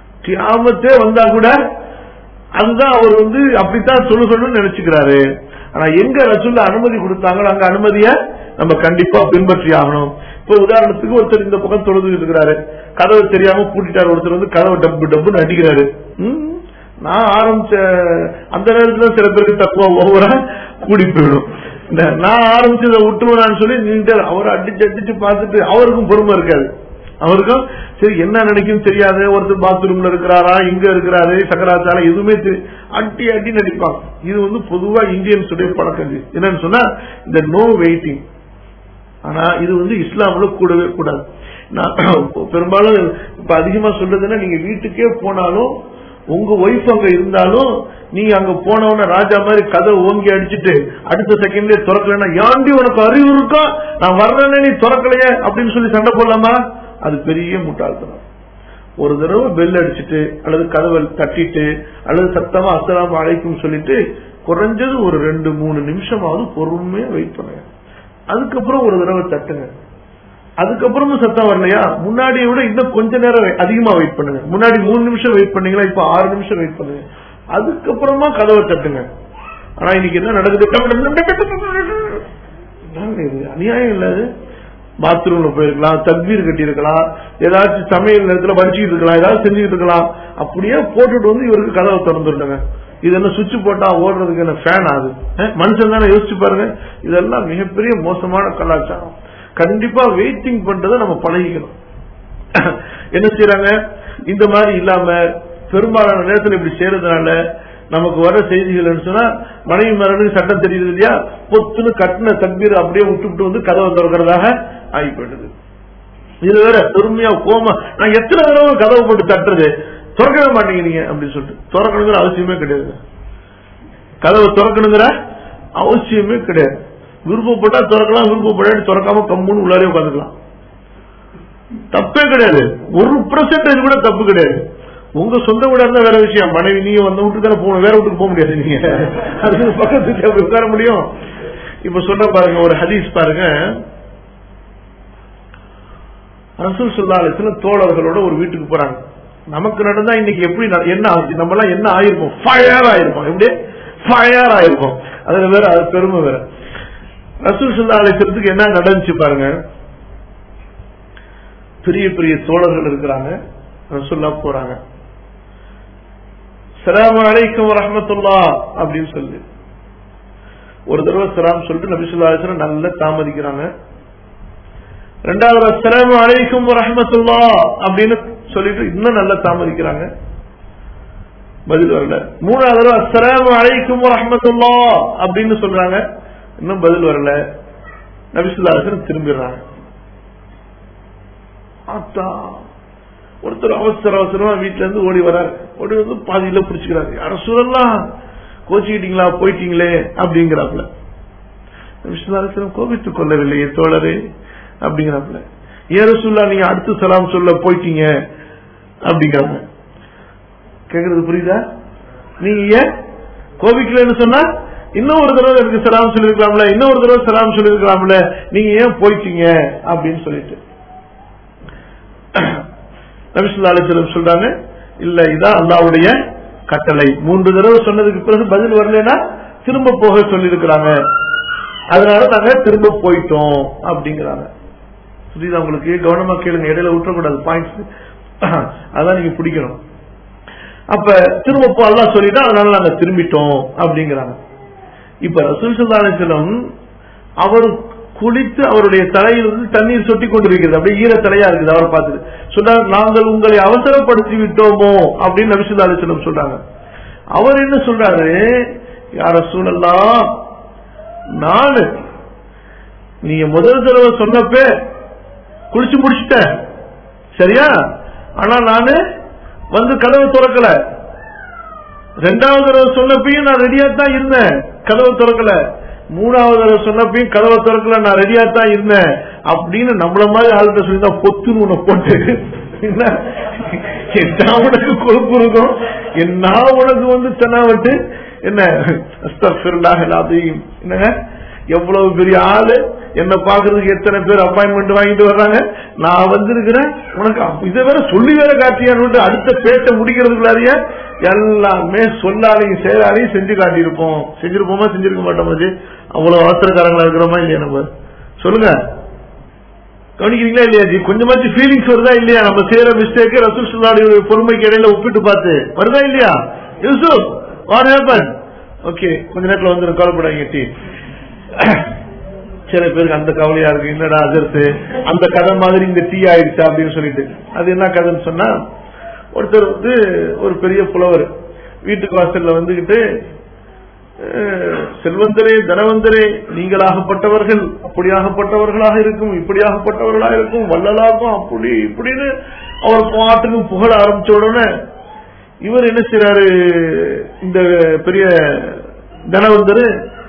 A: கியாமத்தே வந்தா கூட அதுதான் அவர் வந்து அப்படித்தான் சொல்லணும்னு நினைச்சுக்கிறாரு ஆனா எங்க ரசூல்ல அனுமதி கொடுத்தாங்களோ அங்க அனுமதிய நம்ம கண்டிப்பா பின்பற்றி ஆகணும் இப்ப உதாரணத்துக்கு ஒருத்தர் இந்த பக்கம் தொழுது இருக்கிறாரு கதவு தெரியாம பூட்டிட்டாரு ஒருத்தர் வந்து கதவை டப்பு டப்புன்னு அடிக்கிறாரு ம், நான் ஆரம்பிச்ச அந்த நேரத்துல சில பேருக்கு தக்குவா ஓவரா கூடி போயிடும் இந்த நான் ஆரம்பிச்சதை விட்டுருவேன்னு சொல்லி நின்று அவர் அடிச்சு அடிச்சு பார்த்துட்டு அவருக்கும் பொறுமை இருக்காது அவருக்கும் சரி என்ன நினைக்கும் தெரியாது ஒருத்தர் பாத்ரூம்ல இருக்கிறாரா இங்க இருக்கிறாரு சக்கராச்சார எதுவுமே தெரி- அடி அடி நடிப்பாங்க இது வந்து பொதுவா இந்தியன்ஸ் உடைய பழக்கம் இது. என்னன்னு சொன்னா இந்த நோ வெயிட்டிங் ஆனா இது வந்து இஸ்லாம்ல கூடவே கூடாது நான் பெரும்பாலும் இப்ப அதிகமா சொல்றதுன்னா நீங்க வீட்டுக்கே போனாலும் உங்க ஒய்ஃப் அங்க இருந்தாலும் நீங்க அங்க போனவன ராஜா மாதிரி கதை ஓங்கி அடிச்சிட்டு அடுத்த செகண்ட்லயே திறக்கலன்னா ஏண்டி உனக்கு அறிவு இருக்கா நான் வர்றேன்னு நீ திறக்கலையே அப்படின்னு சொல்லி சண்டை போடலாமா அது பெரிய முட்டாள்தனம் ஒரு தடவை பெல் அடிச்சிட்டு அல்லது கதவை தட்டிட்டு அல்லது சத்தமா அஸ்ஸலாமு அழைக்கும் சொல்லிட்டு குறைஞ்சது ஒரு ரெண்டு மூணு நிமிஷமாவது பொறுமையா வெயிட் பண்ணுங்க அதுக்கப்புறம் ஒரு தடவை தட்டுங்க அதுக்கப்புறமும் சத்தம் வரலையா முன்னாடியை விட இன்னும் கொஞ்ச நேரம் வே- அதிகமா வெயிட் பண்ணுங்க முன்னாடி மூணு நிமிஷம் வெயிட் பண்ணீங்களா இப்ப ஆறு நிமிஷம் வெயிட் பண்ணுங்க அதுக்கப்புறமா கதவை தட்டுங்க ஆனா இன்னைக்கு என்ன நடக்குது என்னங்க இது அநியாயம் இல்ல இது பாத்ரூம்ல போயிருக்கலாம் தக்பீர் கட்டி இருக்கலாம் ஏதாச்சும் சமையல் நேரத்துல வடிச்சுக்கிட்டு இருக்கலாம் ஏதாவது செஞ்சுக்கிட்டு இருக்கலாம் அப்படியே போட்டுட்டு வந்து இவருக்கு கதவை திறந்துருந்தாங்க இது என்ன சுவிட்ச் போட்டா ஓடுறதுக்கு என்ன ஃபேன் ஆகுது அஹ், மனுஷன் தானே யோசிச்சு பாருங்க இதெல்லாம் மிகப்பெரிய மோசமான கலாச்சாரம் கண்டிப்பா வெயிட்டிங் பண்றதை நம்ம பழகிக்கணும் என்ன செய்யறாங்க இந்த மாதிரி இல்லாம பெரும்பாலான நேரத்தில் இப்படி செய்யறதுனால நமக்கு வர செய்திகள் சொன்னா மனைவி மரணம் சட்டம் தெரியுது இல்லையா பொத்துன்னு கட்டின தக்பீர் அப்படியே விட்டுவிட்டு வந்து கதவை திறக்கிறதாக ஆகி போயிடுது இது வேற பொறுமையா கோமா நான் எத்தனை தடவை கதவை போட்டு தட்டுறது திறக்கவே மாட்டேங்கிறீங்க அப்படின்னு சொல்லிட்டு திறக்கணுங்கிற அவசியமே கிடையாது கதவை திறக்கணுங்கிற அவசியமே கிடையாது விருப்பப்பட்டா திறக்கலாம் விருப்பப்படாட்டி திறக்காம கம்முன்னு உள்ளாரே உட்காந்துக்கலாம் தப்பே கிடையாது ஒரு பர்சன்டேஜ் கூட தப்பு கிடையாது உங்க சொந்த வீடா இருந்தா வேற விஷயம் மனைவி நீங்க வந்த வீட்டுக்கு தானே போகணும் வேற வீட்டுக்கு போக முடியாது நீங்க அது பக்கத்துக்கு அப்படி உட்கார முடியும் இப்ப சொன்ன பாருங்க ஒரு ஹதீஸ் பாருங்க ரசூல் சுல்லா அலிஸ்லாம் தோழர்களோட ஒரு வீட்டுக்கு போறாங்க நமக்கு நடந்தா இன்னைக்கு எப்படி நட- என்ன ஆகுது நம்ம எல்லாம் என்ன ஆயிருப்போம் ஃபயர் ஆயிருப்போம் எப்படி ஃபயர் ஆயிருப்போம் அதுல வேற அது பெருமை வேற ரசூல் சுல்லா அலிஸ்லத்துக்கு என்ன நடந்துச்சு பாருங்க பெரிய பெரிய தோழர்கள் இருக்கிறாங்க ரசூல்லா போறாங்க சலாம் அலைக்கும் வரஹமத்துல்லா அப்படின்னு சொல்லி ஒரு தடவை சலாம் சொல்லிட்டு நபிசுல்லா அலிஸ்லாம் நல்லா தாமதிக்கிறாங்க ரெண்டாவது அஸ்ஸலாமு அலைக்கும் வரஹமத்துல்லா அப்படின்னு சொல்லிட்டு இன்னும் நல்லா தாமதிக்கிறாங்க பதில் வரல மூணாவது தடவை அஸ்ஸலாமு அலைக்கும் வரஹமத்துல்லா அப்படின்னு சொல்றாங்க இன்னும் பதில் வரல நபிசுல்லா அலிஸ்லாம் திரும்பிடுறாங்க ஆத்தா ஒருத்தர் அவசர அவசரமா வீட்டுல இருந்து ஓடி வராரு ஓடி வந்து பாதியில பிடிச்சுக்கிறாரு யார சொல்லலாம் கோச்சிக்கிட்டீங்களா போயிட்டீங்களே அப்படிங்கிறாப்புல விஸ்வநாதன் கோபித்துக் கொள்ளவில்லையே தோழரே அப்படிங்கிறாப்புல ஏற சொல்லா நீங்க அடுத்து சலாம் சொல்ல போயிட்டீங்க அப்படிங்கிறாங்க கேக்குறது புரியுதா நீங்க ஏன் கோபிக்கலன்னு சொன்னா இன்னும் ஒரு தடவை எனக்கு சலாம் சொல்லிருக்கலாம்ல இன்னும் ஒரு தடவை சலாம் சொல்லிருக்கலாம்ல நீங்க ஏன் போயிட்டீங்க அப்படின்னு சொல்லிட்டு நபிசுல்லா அலிஸ்லம் சொல்றாங்க இல்ல இதான் அல்லாவுடைய கட்டளை மூன்று தடவை சொன்னதுக்கு பிறகு பதில் வரலன்னா திரும்ப போக சொல்லி இருக்கிறாங்க அதனால நாங்க திரும்ப போயிட்டோம் அப்படிங்கிறாங்க புரியுதா உங்களுக்கு கவனமா கேளுங்க இடையில விட்டுறக்கூடாது பாயிண்ட்ஸ் அதான் நீங்க பிடிக்கணும் அப்ப திரும்ப போ அல்லாஹ் சொல்லிட்டா அதனால நாங்க திரும்பிட்டோம் அப்படிங்கிறாங்க இப்ப ரசூல் சல்லா அலிஸ்லம் அவர் குளித்து அவருடைய தலையில் இருந்து தண்ணீர் சொட்டி கொண்டிருக்கிறது அப்படியே ஈர தலையா இருக்குது அவரை பார்த்துட்டு சொன்னார் நாங்கள் உங்களை அவசரப்படுத்தி விட்டோமோ அப்படின்னு நபிசுல்லா அலிஸ்லம் சொல்றாங்க அவர் என்ன சொல்றாரு யார சூழல்லாம் நானு நீங்க முதல் தடவை சொன்னப்ப குளிச்சு முடிச்சிட்ட சரியா ஆனா நானு வந்து கதவு திறக்கல ரெண்டாவது தடவை சொன்னப்பையும் நான் ரெடியா தான் இருந்தேன் கதவு திறக்கல மூணாவது தடவை சொன்னப்பையும் கதவை திறக்கல நான் ரெடியா தான் இருந்தேன் அப்படின்னு நம்மள மாதிரி ஆளுகிட்ட சொல்லி தான் பொத்துன்னு உன்னை போட்டு என்ன என்ன உனக்கு கொழுப்பு இருக்கும் என்ன உனக்கு வந்து தென்னாவட்டு என்ன அஸ்தபிருல்லாஹ் அலீம். என்னங்க எவ்வளவு பெரிய ஆளு என்ன பாக்குறதுக்கு எத்தனை பேர் அப்பாயின்மெண்ட் வாங்கிட்டு வர்றாங்க நான் வந்திருக்கிறேன் உனக்கு அப்ப இதை வேற சொல்லி வேற காட்டியான்னு அடுத்த பேச்ச முடிக்கிறதுக்குள்ளாரியா எல்லாமே சொல்லாலையும் செயலாலையும் செஞ்சு காட்டியிருப்போம் செஞ்சிருப்போமா செஞ்சிருக்க மாட்டோம் அது அவ்வளவு அவசரக்காரங்களா இருக்கிறோமா இல்லையா நம்ம சொல்லுங்க கவனிக்கிறீங்களா இல்லையா ஜி கொஞ்சமாச்சும் ஃபீலிங்ஸ் வருதா இல்லையா நம்ம செய்யற மிஸ்டேக் ரசூல் சுல்லாடைய பொறுமைக்கு இடையில ஒப்பிட்டு பார்த்து வருதா இல்லையா யூசுப் வாட் ஹேப்பன் ஓகே கொஞ்ச நேரத்துல வந்துடும் கவலைப்படாங்க டீ சில பேருக்கு அந்த கவலையா இருக்கு என்னடா அதிர்த்து அந்த கதை மாதிரி இந்த டீ ஆயிடுச்சா அப்படின்னு சொல்லிட்டு அது என்ன கதைன்னு சொன்னா ஒருத்தர் வந்து ஒரு பெரிய புலவர் வீட்டுக்கு வாசல்ல வந்துகிட்டு அஹ், செல்வந்தரே தனவந்தரே நீங்களாகப்பட்டவர்கள் அப்படியாகப்பட்டவர்களாக இருக்கும் இப்படியாகப்பட்டவர்களாக இருக்கும் வள்ளலாகும் அப்படி இப்படின்னு அவர் பாட்டுக்கு புகழ ஆரம்பிச்ச உடனே இவர் என்ன செய்யறாரு இந்த பெரிய தனவந்தர்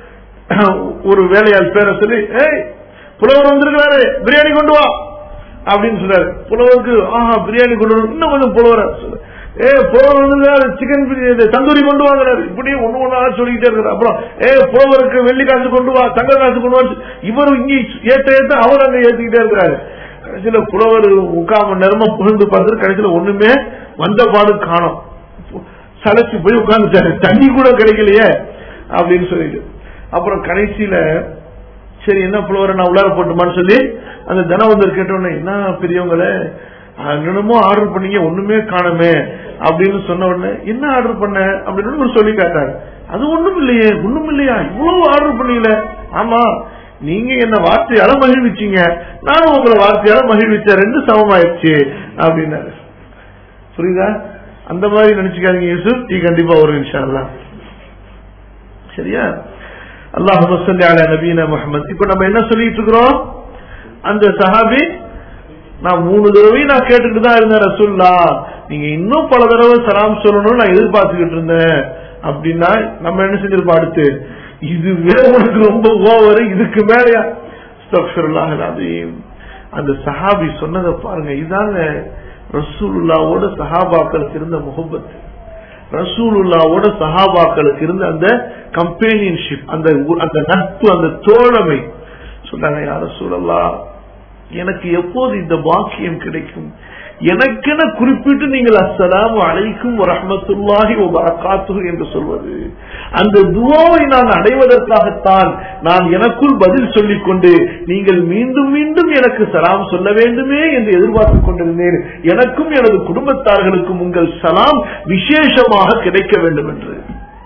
A: ஒரு வேலையாள் பேரை சொல்லி ஏய் புலவர் வந்திருக்கிறாரு பிரியாணி கொண்டு வா அப்படின்னு சொல்றாரு புலவருக்கு ஆஹா பிரியாணி கொண்டு வர இன்னும் கொஞ்சம் புலவர சொல்லு ஏ புலவர் வந்திருக்காரு சிக்கன் பிரியாணி தந்தூரி கொண்டு வாங்குறாரு இப்படி ஒண்ணு ஒண்ணா சொல்லிக்கிட்டே இருக்கிறார் அப்புறம் ஏ புலவருக்கு வெள்ளி காசு கொண்டு வா தங்க காசு கொண்டு வா இவர் இங்க ஏத்த ஏத்த அவர் அங்க ஏத்திக்கிட்டே இருக்கிறாரு கடைசியில புலவர் முக்கால் மணி நேரமா புகழ்ந்து பார்த்துட்டு கடைசியில ஒண்ணுமே வந்த பாடு காணும் சளைச்சு போய் உட்கார்ந்துட்டாரு தண்ணி கூட கிடைக்கலையே அப்படின்னு சொல்லிட்டு அப்புறம் கடைசியில சரி என்ன புலவரை நான் உள்ளார போட்டுமான்னு சொல்லி அந்த தனவந்தர் கேட்டோன்னே என்ன பெரியவங்களே என்னமோ ஆர்டர் பண்ணீங்க ஒண்ணுமே காணுமே அப்படின்னு சொன்ன உடனே என்ன ஆர்டர் பண்ண அப்படின்னு ஒரு சொல்லி காட்டாரு அது ஒண்ணும் இல்லையே ஒண்ணும் இல்லையா இவ்வளவு ஆர்டர் பண்ணீங்களே ஆமா நீங்க என்ன வார்த்தையால மகிழ்விச்சீங்க நானும் உங்களை வார்த்தையால மகிழ்விச்சேன் ரெண்டு சமமாயிருச்சு அப்படின்னாரு புரியுதா அந்த மாதிரி நினைச்சுக்காதீங்க யூசுப் டீ கண்டிப்பா வரும் இன்ஷா அல்லாஹ் சரியா அல்லாஹு சொல்லி அல நபீன முகமது இப்ப நம்ம என்ன சொல்லிட்டு இருக்கிறோம் அந்த சஹாபி நான் மூணு தடவை நான் கேட்டுட்டு தான் இருந்தேன் ரசூல்லா நீங்க இன்னும் பல தடவை சலாம் சொல்லணும்னு நான் எதிர்பார்த்துக்கிட்டு இருந்தேன் அப்படின்னா நம்ம என்ன செஞ்சிருப்போம் அடுத்து இதுவே உனக்கு ரொம்ப ஓவர் இதுக்கு மேலயா அஸ்தக்ஃபிருல்லாஹ் அலீம். அந்த சஹாபி சொன்னதை பாருங்க இதாங்க ரசூலுல்லாவோட சஹாபாக்களுக்கு இருந்த முகப்பத் ரசூலுல்லாவோட சஹாபாக்களுக்கு இருந்த அந்த கம்பேனியன்ஷிப் அந்த உ- அந்த நட்பு அந்த தோழமை சொன்னாங்க யார சூழல்லா எனக்கு எப்போது இந்த பாக்கியம் கிடைக்கும் எனக்கென குறிப்பிட்டு நீங்கள் அஸ்ஸலாமு அலைக்கும் வரஹ்மத்துல்லாஹி வபரகாத்துஹு என்று சொல்வது அந்த துவாவை நான் அடைவதற்காகத்தான் நான் எனக்குள் பதில் சொல்லிக் கொண்டு நீங்கள் மீண்டும் மீண்டும் எனக்கு சலாம் சொல்ல வேண்டுமே என்று எதிர்பார்த்துக் கொண்டிருந்தேன் எனக்கும் எனது குடும்பத்தார்களுக்கும் உங்கள் சலாம் விசேஷமாக கிடைக்க வேண்டும் என்று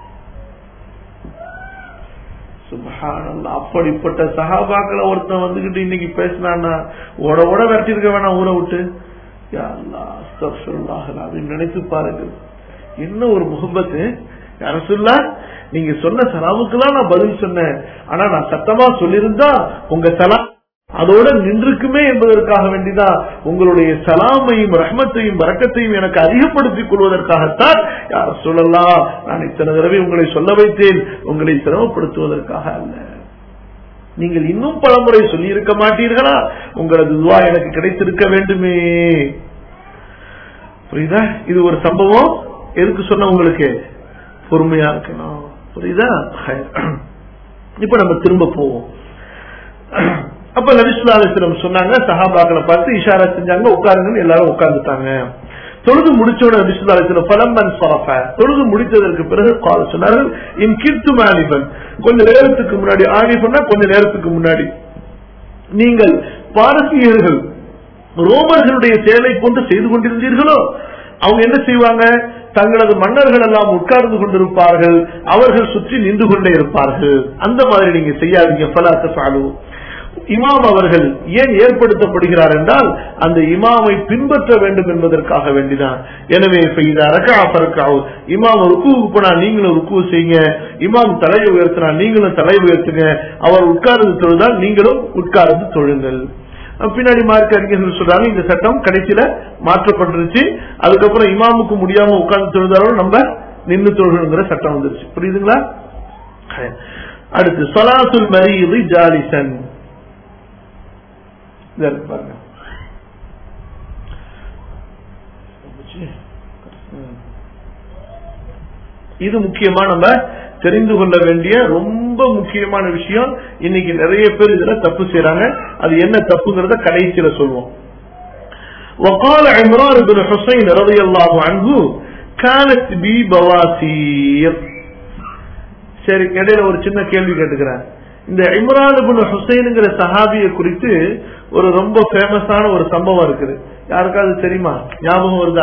A: சுப்ஹானல்லாஹ். அப்படிப்பட்ட சஹாபாக்களை ஒருத்தன் வந்துகிட்டு இன்னைக்கு பேசினான்னா ஓட ஓட விரட்டி இருக்க வேணாம் ஊரை விட்டு யா அல்லாஹ், அஸ்தக்ஃபிருல்லாஹ் அல்-அஸீம். நினைத்து பாருங்கள் என்ன ஒரு முகப்பத்து அரசுல்லா நீங்க சொன்ன சலாமுக்கெல்லாம் நான் பதில் சொன்னேன் ஆனா நான் சத்தமா சொல்லியிருந்தா உங்க சலாம் அதோட நின்றுக்குமே என்பதற்காக வேண்டிதான் உங்களுடைய சலாமையும் ரஹ்மத்தையும் வரக்கத்தையும் எனக்கு அதிகப்படுத்திக் கொள்வதற்காகத்தான் யார் சொல்லலாம் நான் இத்தனை தடவை உங்களை சொல்ல வைத்தேன் உங்களை சிரமப்படுத்துவதற்காக அல்ல நீங்கள் இன்னும் பலமுறை சொல்லி இருக்க மாட்டீர்களா உங்களது துவா எனக்கு கிடைத்திருக்க வேண்டுமே புரியுதா இது ஒரு சம்பவம் எதுக்கு சொன்ன உங்களுக்கு பொறுமையா இருக்கணும் புரியுதா ஹைர். இப்ப நம்ம திரும்ப போவோம் அப்ப நபிசுல்லாஸ்லம் சொன்னாங்க சஹாபாக்களை பார்த்து இஷாரா செஞ்சாங்க உட்காருங்கன்னு எல்லாரும் உட்கார்ந்துட்டாங்க தொழுது முடிச்சோட நபிசுல்லாஸ்லம் பலம்பன் சாஃப தொழுது முடித்ததற்கு பிறகு கால் சொன்னார்கள் இன் கிர்த்து ஆலிபன் கொஞ்ச நேரத்துக்கு முன்னாடி ஆலிபன்னா கொஞ்ச நேரத்துக்கு முன்னாடி நீங்கள் பாரசீகர்கள் ரோமர்களுடைய செயலை போன்று செய்து கொண்டிருந்தீர்களோ அவங்க என்ன செய்வாங்க தங்களது மன்னர்கள் எல்லாம் உட்கார்ந்து கொண்டிருப்பார்கள் அவர்கள் சுற்றி நின்று கொண்டே இருப்பார்கள் அந்த மாதிரி நீங்க செய்யாதீங்க பலாத்த சாலு இமாம் அவர்கள் ஏன் ஏற்படுத்தப்படுகிறார் என்றால் அந்த இமாமை பின்பற்ற வேண்டும் என்பதற்காக வேண்டிதான் எனவே இப்ப இது அரக்கா பறக்காவும் இமாம் ருக்குவுக்கு போனா நீங்களும் ருக்கு செய்யுங்க இமாம் தலையை உயர்த்தினா நீங்களும் தலை உயர்த்துங்க அவர் உட்கார்ந்து தொழுதால் நீங்களும் உட்கார்ந்து தொழுங்கள் பின்னாடி மார்க் அறிஞர்கள் சொல்றாங்க இந்த சட்டம் கடைசியில மாற்றப்பட்டுருச்சு அதுக்கப்புறம் இமாமுக்கு முடியாம உட்கார்ந்து தொழுதாலும் நம்ம நின்று தொழுகிற சட்டம் வந்துருச்சு புரியுதுங்களா அடுத்து சொலாசுல் மரீது ஜாலிசன் இத இருக்கு பாருங்க இது முக்கியமா நம்ம தெரிந்து கொள்ள வேண்டிய ரொம்ப முக்கியமான விஷயம் இன்னைக்கு நிறைய பேர் இதுல தப்பு செய்யறாங்க அது என்ன தப்புங்கிறத கடைசியில சொல்லுவோம் وقال عمران بن حسين رضي الله عنه காலத் பி பவாசீர் சரி இடையில ஒரு சின்ன கேள்வி கேட்டுக்கிறேன் இந்த இம்ரான் இப்னு ஹுசைனுங்கிற சஹாபியை குறித்து ஒரு ரொம்ப ஃபேமஸான ஒரு சம்பவம் இருக்குது யாருக்காவது தெரியுமா ஞாபகம் வருதா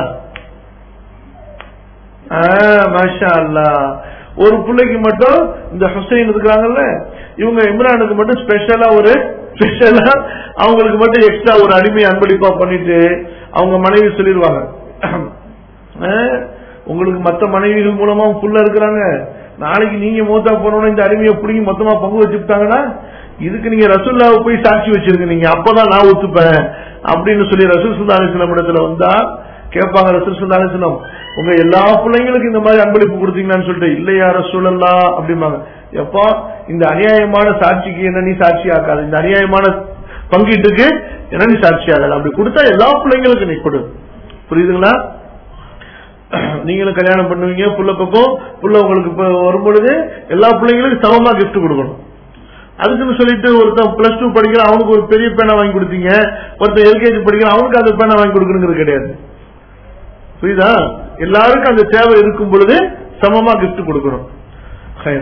A: ஆ, மாஷா அல்லாஹ். ஒரு பிள்ளைக்கு மட்டும் இந்த ஹுசைன் இருக்கிறாங்கல்ல இவங்க இம்ரானுக்கு மட்டும் ஸ்பெஷலா ஒரு ஸ்பெஷலா அவங்களுக்கு மட்டும் எக்ஸ்ட்ரா ஒரு அடிமை அன்பளிப்பா பண்ணிட்டு அவங்க மனைவி சொல்லிடுவாங்க ஆ, உங்களுக்கு மத்த மனைவிகள் மூலமா புள்ள இருக்கிறாங்க நாளைக்கு நீங்க மூத்தா போனோம்னா இந்த அடிமையை பிடிங்கி மொத்தமா பங்கு வச்சுட்டாங்கன்னா இதுக்கு நீங்க ரசூல்லாவை போய் சாட்சி வச்சிருக்க நீங்க அப்பதான் நான் ஒத்துப்பேன் அப்படின்னு சொல்லி ரசூல் சுல்லாலிஸ்லாம் இடத்துல வந்தா கேட்பாங்க ரசூல் சுல்லாலிஸ்லாம் உங்க எல்லா பிள்ளைங்களுக்கும் இந்த மாதிரி அன்பளிப்பு கொடுத்தீங்கன்னு சொல்லிட்டு இல்லையா ரசூலல்லா அப்படிம்பாங்க எப்பா இந்த அநியாயமான சாட்சிக்கு என்ன நீ சாட்சி ஆக்காது இந்த அநியாயமான பங்கீட்டுக்கு என்ன நீ சாட்சி ஆகாது அப்படி கொடுத்தா எல்லா பிள்ளைங்களுக்கும் நீ கொடு புரியுதுங்களா நீங்களும் கல்யாணம் பண்ணுவீங்க புள்ள பக்கம் புள்ள உங்களுக்கு இப்ப வரும்பொழுது எல்லா பிள்ளைங்களுக்கும் சமமா gift கொடுக்கணும் அதுக்குன்னு சொல்லிட்டு ஒருத்தன் பிளஸ் டூ படிக்கிறான் அவனுக்கு ஒரு பெரிய பேனா வாங்கி கொடுத்தீங்க ஒருத்தன் எல்கேஜி படிக்கிறான் அவனுக்கு அந்த பேனா வாங்கி கொடுக்கணுங்கிறது கிடையாது புரியுதா எல்லாருக்கும் அந்த தேவை இருக்கும் பொழுது சமமா gift கொடுக்கணும் ஹைர்.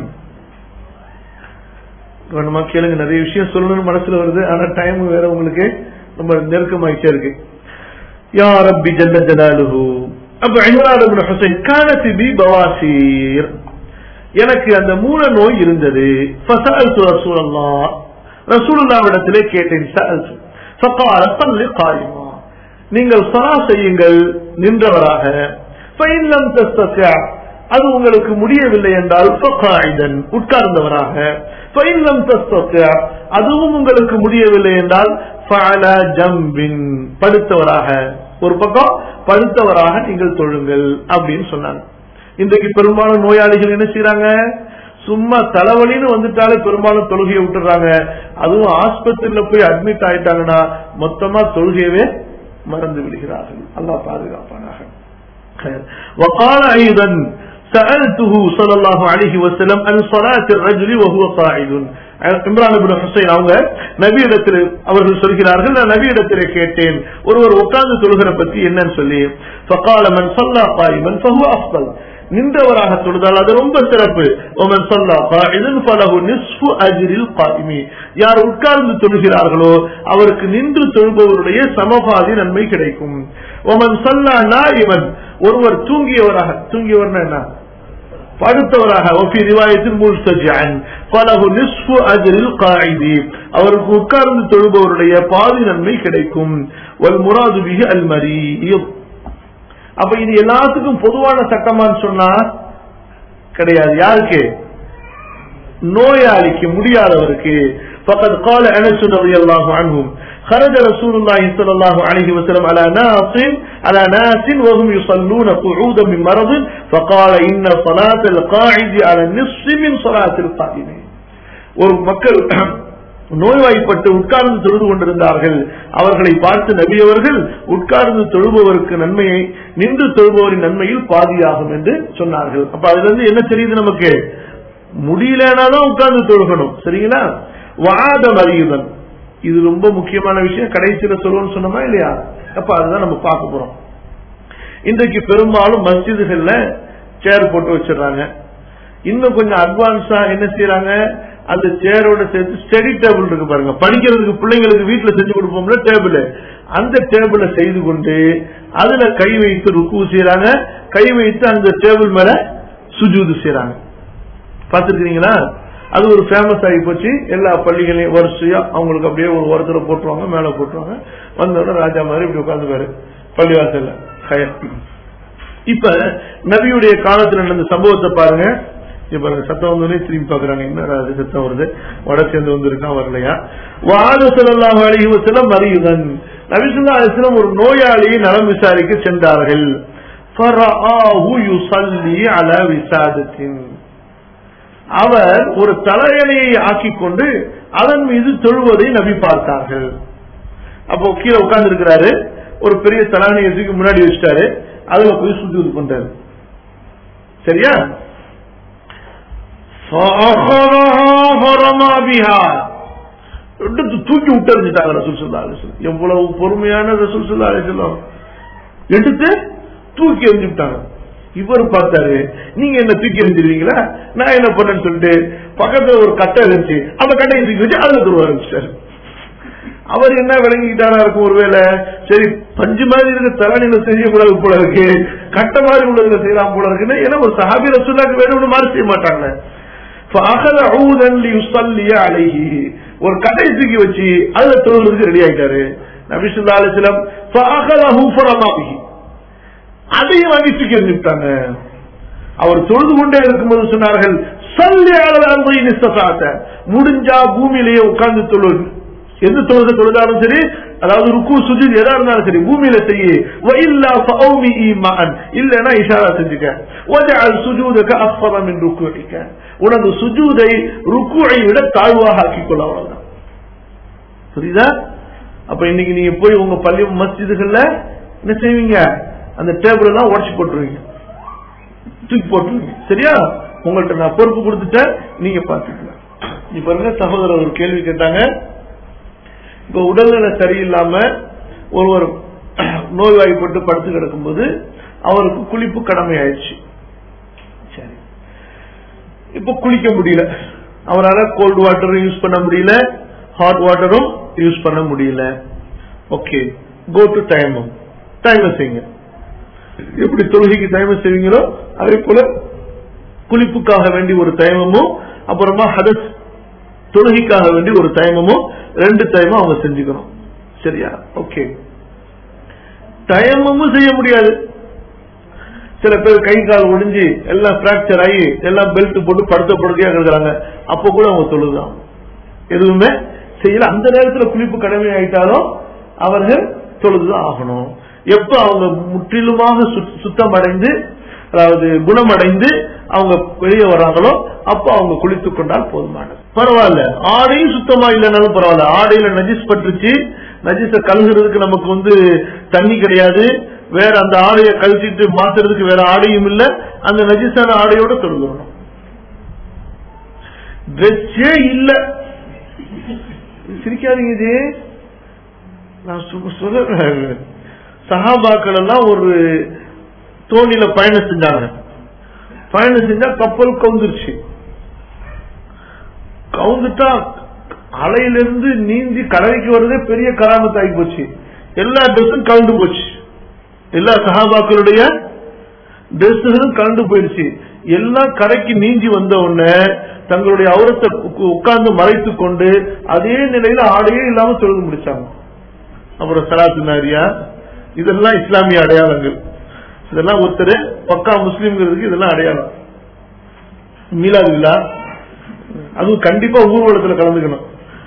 A: கவனமா கேளுங்க நிறைய விஷயம் சொல்லணும்னு மனசுல வருது ஆனா டைம் வேற உங்களுக்கு ரொம்ப நெருக்கமாயிட்டே இருக்கு யா ரப்பி ஜல்ல ஜலாலுஹு அப்ப இம்ரான் இப்னு ஹுசைன் கானத் பி பவாசீர் எனக்கு அந்த மூல நோய் இருந்தது ஃபசஅல்து ரசூலல்லாஹ் ரசூலுல்லாஹ்விடத்திலே கேட்டேன் சஅல்து ஃபகால ஸல்லி காயிமா நீங்கள் ஸலா செய்யுங்கள் நின்றவராக ஃபஇன் லம் தஸ்ததி' அது உங்களுக்கு முடியவில்லை என்றால் ஃபகாயிதன் உட்கார்ந்தவராக ஃபஇன் லம் தஸ்ததி' அதுவும் உங்களுக்கு முடியவில்லை என்றால் ஃபஅலா ஜம்பின் படுத்தவராக ஒரு பக்கம் படுத்தவராக நீங்கள் தொழுங்கள் அப்படின்னு சொன்னாங்க இன்றைக்கு பெரும்பாலும் நோயாளிகள் என்ன செய்யறாங்க சும்மா தலைவலின்னு வந்துட்டாலே பெரும்பாலும் தொழுகையை விட்டுறாங்க அதுவும் ஆஸ்பத்திரியில போய் அட்மிட் ஆயிட்டாங்கன்னா மொத்தமா தொழுகையவே மறந்து விடுகிறார்கள் அல்லாஹ் பாதுகாப்பானாக وقال ايضا سألته صلى الله عليه وسلم عن صلاة الرجل وهو قاعد இம்ரான் இப்னு ஹுசைன் அவங்க நபியிடத்தில் அவர்கள் சொல்கிறார்கள் நான் நபியிடத்திலே கேட்டேன் ஒருவர் உட்கார்ந்து தொழுகிற பத்தி என்னன்னு சொல்லி فقال من صلى قائما فهو افضل நின்றவராக தொழுதால் அது ரொம்ப சிறப்பு ومن صلى قاعدا فله نصف اجر القائم யார் உட்கார்ந்து தொழுகிறார்களோ அவருக்கு நின்று தொழுபவருடைய சமபாதி நன்மை கிடைக்கும் ومن صلى نائما ஒருவர் தூங்கியவராக தூங்கியவர்னா என்ன படுத்தவராக ஒஃபி ரிவாயத்தில் முல்தஜன் பலகு நிஸ்பு அஜரில் காயிதி அவருக்கு உட்கார்ந்து தொழுபவருடைய பாதி நன்மை கிடைக்கும் வல் முராது பிஹி அல் மரீம் அப்ப இது எல்லாத்துக்கும் பொதுவான சட்டமான்னு சொன்னா கிடையாது யாருக்கு நோயாளிக்கு முடியாதவருக்கு فقد قال انس رضي الله عنهم خرج رسول الله صلى الله عليه وسلم على ناس على ناس وهم يصلون قعودا من مرض فقال ان صلاة القاعد على النصف من صلاة القائم ஒரு மக்கள் நோய்வாய்ப்பட்டு உட்கார்ந்து தொழுது கொண்டிருந்தார்கள் அவர்களை பார்த்து நபியவர்கள் உட்கார்ந்து தொழுபவருக்கு நன்மையை நின்று தொழுபவரின் நன்மையில் பாதியாகும் என்று சொன்னார்கள் அப்ப அதுல இருந்து என்ன தெரியுது நமக்கு முடியலனாதான் உட்கார்ந்து தொழுகணும் சரிங்களா வாத மரியுதன் இது ரொம்ப முக்கியமான விஷயம் கடைசியில சொல்லுவோம்னு சொன்னோமா இல்லையா அப்ப அதுதான் நம்ம பார்க்க போறோம் இன்றைக்கு பெரும்பாலும் மஸ்ஜிதுகள்ல சேர் போட்டு வச்சிடறாங்க இன்னும் கொஞ்சம் அட்வான்ஸா என்ன செய்யறாங்க அந்த சேரோட சேர்த்து ஸ்டடி டேபிள் இருக்கு பாருங்க படிக்கிறதுக்கு பிள்ளைங்களுக்கு வீட்டுல செஞ்சு கொடுப்போம்ல டேபிள் அந்த டேபிள செய்து கொண்டு அதுல கை வைத்து ருக்கு செய்யறாங்க கை வைத்து அந்த டேபிள் மேல சுஜூது செய்யறாங்க பாத்துருக்கீங்களா அது ஒரு ஃபேமஸ் ஆகி போச்சு எல்லா பள்ளிகளையும் வரிசையா அவங்களுக்கு அப்படியே ஒரு ஒருத்தர போட்டுருவாங்க மேல போட்டுருவாங்க வந்தோட ராஜா மாதிரி இப்படி உட்காந்துருவாரு பள்ளிவாசல்ல ஹயர். இப்ப நபியுடைய காலத்துல நடந்த சம்பவத்தை பாருங்க இப்ப சத்தம் வந்தோடனே திரும்பி பாக்குறாங்க என்ன அது சத்தம் வருது வட சேர்ந்து வந்திருக்கான் வரலையா வாழ செல்லாம் அழகி செல்லம் மறியுதன் நபிசுல்லா அலிஸ்லம் ஒரு நோயாளியை நலம் விசாரிக்க சென்றார்கள் فرآه يصلي على وسادة அவர் ஒரு தலையணையை ஆக்கிக் கொண்டு அதன் மீது தொழுவதை நபி பார்த்தார்கள் அப்போ கீழே உட்கார்ந்து இருக்கிறாரு ஒரு பெரிய தலையணையை தூக்கி முன்னாடி வச்சுட்டாரு அதுல போய் சுத்தி பண்றாரு சரியா فأخذها فرمى بها. எடுத்து தூக்கி விட்டறிஞ்சிட்டாங்க ரசூல் சல்லா அலிஸ்லாம் எவ்வளவு பொறுமையான ரசூல் சல்லா அலிஸ்லாம் எடுத்து தூக்கி எறிஞ்சுட்டாங்க இவர் பார்த்தாரு நீங்க என்ன தூக்கி எறிஞ்சிருவீங்களா நான் என்ன பண்ணேன்னு சொல்லிட்டு பக்கத்துல ஒரு கட்டை இருந்துச்சு அந்த கட்டையை தூக்கி வச்சு அதுல துருவ ஆரம்பிச்சிட்டாரு அவர் என்ன விளங்கிட்டாரா இருக்கும் ஒருவேளை சரி பஞ்சு மாதிரி இருக்க தலானில செய்யக்கூடாது போல இருக்கு கட்ட மாதிரி உள்ளதுல செய்யலாம் போல இருக்குன்னு ஏன்னா ஒரு சஹாபி ரசூல்லாக்கு வேணும்னு மாதிரி செய்ய மாட்டாங்க فأخذ عودا ليصلي عليه ஒரு கடை தூக்கி வச்சு அதுல தொழுகிறதுக்கு ரெடி ஆயிட்டாரு நபி ஸல்லல்லாஹு அலைஹி வஸல்லம் فأخذه فرما به அதையும் வாங்கி தூக்கி எறிஞ்சுட்டாங்க அவர் தொழுது கொண்டே இருக்கும்போது சொன்னார்கள் சல்லி அலல் அர்தி நிஸ்ததாத்த முடிஞ்சா பூமியிலேயே உட்கார்ந்து தொழு எந்த தொழுத தொழுதாலும் சரி அதாவது ருக்கு சுஜூத் எதா இருந்தாலும் சரி பூமியில செய்ய வஇல்லா ஃபௌமி ஈமான் இல்லனா இஷாரா செஞ்சுக்க வஜஅல் சுஜூதக அஸ்ஃபல மின் ருக்குஇக உனது சுஜூதை ருக்குஐ விட தாழ்வாக ஆக்கிக் கொள்ள அவ்வளவுதான் புரியுதா அப்ப இன்னைக்கு நீங்க போய் உங்க பள்ளி மஸ்ஜிதுகள்ல என்ன செய்வீங்க அந்த டேபிள் எல்லாம் உடச்சு போட்டுருவீங்க தூக்கி போட்டுருவீங்க சரியா உங்கள்ட்ட நான் பொறுப்பு கொடுத்துட்டேன் நீங்க பாத்துக்கலாம் இப்ப இருக்க சகோதரர் ஒரு கேள்வி கேட்டாங்க இப்ப உடல்நிலை சரியில்லாம ஒருவர் நோய்வாய்ப்பட்டு படுத்து கிடக்கும்போது அவருக்கு குளிப்பு கடமை ஆயிடுச்சு சரி இப்ப குளிக்க முடியல அவரால் கோல்டு வாட்டரும் யூஸ் பண்ண முடியல ஹாட் வாட்டரும் யூஸ் பண்ண முடியல okay go to time time செய்யுங்க எப்படி தொழுகைக்கு டைம் செய்வீங்களோ அதே போல குளிப்புக்காக வேண்டி ஒரு டைமமும் அப்புறமா ஹதஸ் தொழுகைக்காக வேண்டி ஒரு டைமமும் ரெண்டு டைமும் அவங்க செஞ்சுக்கணும் சரியா ஓகே டைமமும் செய்ய முடியாது சில பேர் கை கால் ஒடிஞ்சு எல்லாம் பிராக்சர் ஆகி எல்லாம் பெல்ட் போட்டு படுத்த படுக்கையா இருக்கிறாங்க அப்ப கூட அவங்க தொழுதான் எதுவுமே செய்யல அந்த நேரத்தில் குளிப்பு கடமை ஆயிட்டாலும் அவர்கள் தொழுதுதான் ஆகணும் எப்ப அவங்க முற்றிலுமாக சுத்- சுத்தம் அடைந்து அதாவது குணமடைந்து அவங்க வெளியே வராங்களோ அப்ப அவங்க குளித்துக் கொண்டால் போதுமானது பரவாயில்ல ஆடையும் சுத்தமா இல்லைனாலும் பரவாயில்ல ஆடையில நஜிஸ் பட்டுருச்சு நஜிஸ கழுகுறதுக்கு நமக்கு வந்து தண்ணி கிடையாது வேற அந்த ஆடையை கழிச்சிட்டு மாத்துறதுக்கு வேற ஆடையும் இல்ல அந்த நஜிஸான ஆடையோட தொழுகணும் ட்ரெஸ்ஸே இல்ல சிரிக்காதீங்க இது நான் சும்மா சொல்றேன் சஹாபாக்கள் எல்லாம் ஒரு தோணியில பயணம் செஞ்சாங்க பயணம் செஞ்சா கப்பல் கவுந்துருச்சு கவுந்துட்டா அலையிலிருந்து நீந்தி கரைக்கு வரதே பெரிய கராமத்து ஆகி போச்சு எல்லா ட்ரெஸ்ஸும் கலந்து போச்சு எல்லா சஹாபாக்களுடைய ட்ரெஸ்ஸுகளும் கலந்து போயிடுச்சு எல்லாம் கரைக்கு நீஞ்சி வந்த உடனே தங்களுடைய அவரத்தை உட்கார்ந்து மறைத்து கொண்டு அதே நிலையில ஆடையே இல்லாம தொழுது முடிச்சாங்க அப்புறம் சலாத்து நாரியா இதெல்லாம் இஸ்லாமிய அடையாளங்கள் இதெல்லாம் ஒருத்தர் பக்கா முஸ்லீம்ங்கிறதுக்கு இதெல்லாம் அடையாளம் மீலாது விழா அதுவும் கண்டிப்பா ஊர்வலத்துல கலந்துக்கணும்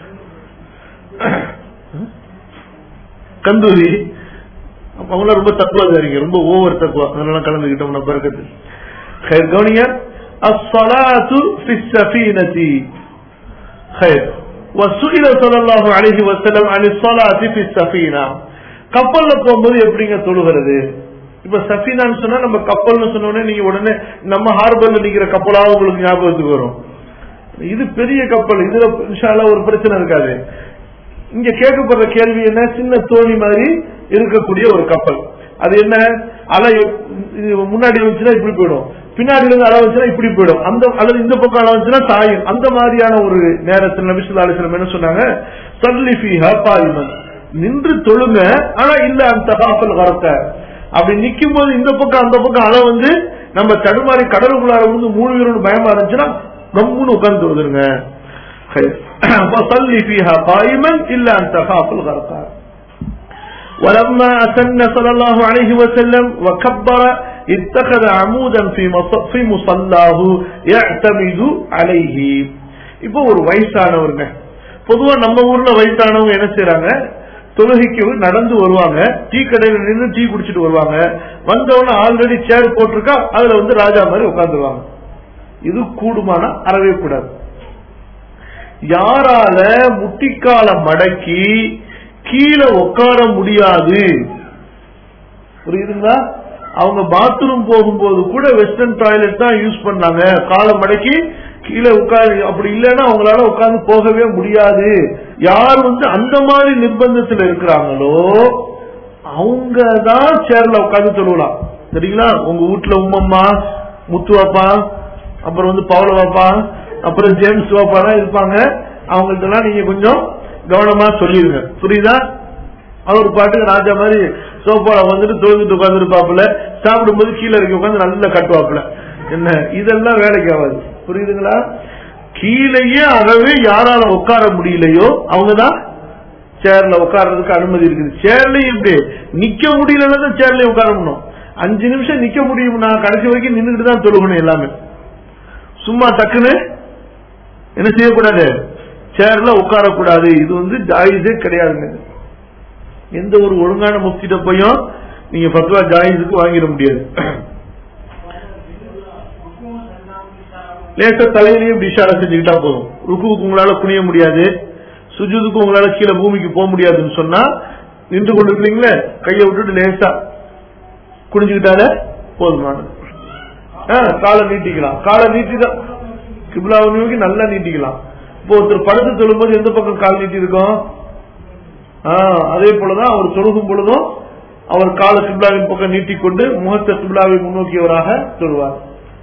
A: கந்தூரி அவங்க ரொம்ப தக்குவாதாரிங்க ரொம்ப ஓவர் தக்குவா அதெல்லாம் கலந்துக்கிட்டோம்னா பறக்கத்து خير கவனிங்க الصلاة في السفينة خير وسئل صلى الله عليه وسلم عن الصلاة في السفينة கப்பல்ல போகும்போது எப்படிங்க தொழுகிறது இப்ப சஃபினான்னு சொன்னா நம்ம கப்பல்னு சொன்ன உடனே நீங்க உடனே நம்ம ஹார்பர்ல நிக்கிற கப்பலாவது உங்களுக்கு ஞாபகத்துக்கு வரும் இது பெரிய கப்பல் இதுல இன்ஷால்லா ஒரு பிரச்சனை இருக்காது இங்க கேட்கப்படுற கேள்வி என்ன சின்ன தோணி மாதிரி இருக்கக்கூடிய ஒரு கப்பல் அது என்ன அலை இது முன்னாடி வந்துச்சுன்னா இப்படி போயிடும் பின்னாடி இருந்து அலை வந்துச்சுன்னா இப்படி போயிடும் அந்த அல்லது இந்த பக்கம் அலை வந்துச்சுன்னா தாயும் அந்த மாதிரியான ஒரு நேரத்தில் நபிசுல்லா அலிஸ்லம் என்ன சொன்னாங்க சல்லி ஃபீஹா பாலிமன் நின்று தொழுங்க ஆனா இல்ல அந்த காப்பல் வரத்த அப்படி நிக்கும் போது இந்த பக்கம் அந்த பக்கம் அலை வந்து நம்ம தடுமாறி கடலுக்குள்ளார வந்து மூணு வீரோடு பயமா இருந்துச்சுன்னா கம்முன்னு உட்கார்ந்து தொழுதுருங்க فصلي فيها قائما إلا أن تخاف الغرق ولما أسن صلى الله عليه وسلم وكبر اتخذ عمودا في مص- في مصلاه يعتمد عليه இப்போ ஒரு வயசானவருங்க பொதுவா நம்ம ஊர்ல வயசானவங்க என்ன செய்யறாங்க தொழுகைக்கு நடந்து வருவாங்க டீ கடையில நின்று டீ குடிச்சிட்டு வருவாங்க வந்தவன ஆல்ரெடி சேர் போட்டிருக்கா அதுல வந்து ராஜா மாதிரி உட்காந்துருவாங்க இது கூடுமானா அறவே கூடாது யாரால முட்டிக்கால மடக்கி கீழே உட்கார முடியாது புரியுதுங்களா அவங்க பாத்ரூம் போகும்போது கூட வெஸ்டர்ன் டாய்லெட் தான் யூஸ் பண்ணாங்க காலை மடக்கி கீழே உட்காரு அப்படி இல்லைன்னா அவங்களால உட்கார்ந்து போகவே முடியாது யார் வந்து அந்த மாதிரி நிர்பந்தத்தில் இருக்கிறாங்களோ அவங்க தான் சேர்ல உட்கார்ந்து தொழுவலாம் சரிங்களா உங்க வீட்டுல உம்மம்மா முத்து வாப்பா அப்புறம் வந்து பவள வாப்பா அப்புறம் ஜேம்ஸ் வாப்பா தான் இருப்பாங்க அவங்கள்ட்ட எல்லாம் நீங்க கொஞ்சம் கவனமா சொல்லிருங்க புரியுதா அவர் பாட்டுக்கு ராஜா மாதிரி சோப்பால வந்துட்டு தொழுதுட்டு உட்காந்துருப்பாப்புல சாப்பிடும்போது கீழே இருக்க உட்காந்து நல்லா கட்டுவாப்புல என்ன இதெல்லாம் வேலைக்கு ஆகாது புரியுதுங்களா கீழேயே அறவே யாரால உட்கார முடியலையோ அவங்கதான் சேர்ல உட்கார்றதுக்கு அனுமதி இருக்குது சேர்லயும் இப்படி நிக்க முடியலன்னா தான் சேர்லயும் உட்காரணும் அஞ்சு நிமிஷம் நிக்க முடியும்னா கடைசி வரைக்கும் நின்றுட்டு தான் தொழுகணும் எல்லாமே சும்மா டக்குன்னு என்ன செய்யக்கூடாது சேர்ல உட்காரக்கூடாது இது வந்து ஜாயிஸே கிடையாதுங்க எந்த ஒரு ஒழுங்கான முஃப்திட்ட போயும் நீங்க பத்வா ஜாயிஸுக்கு வாங்கிட முடியாது லேச தலையிலேயே இப்படி இஷாரா செஞ்சுக்கிட்டா போதும் ருக்குவுக்கு உங்களால குனிய முடியாது சுஜுதுக்கு உங்களால கீழே பூமிக்கு போக முடியாதுன்னு சொன்னா நின்று கொண்டு இருக்கீங்களே கையை விட்டுட்டு லேசா குனிஞ்சுக்கிட்டாலே போதுமானது ஆ, காலை நீட்டிக்கலாம் காலை நீட்டிதான் கிபிலாவை நோக்கி நல்லா நீட்டிக்கலாம் இப்போ ஒருத்தர் படுத்து தொழும்போது எந்த பக்கம் கால் நீட்டி இருக்கும் ஆ, அதே போலதான் அவர் தொழுகும் பொழுதும் அவர் கால கிப்லாவின் பக்கம் நீட்டிக்கொண்டு முகத்தை கிப்லாவை முன்னோக்கியவராக தொழுவார்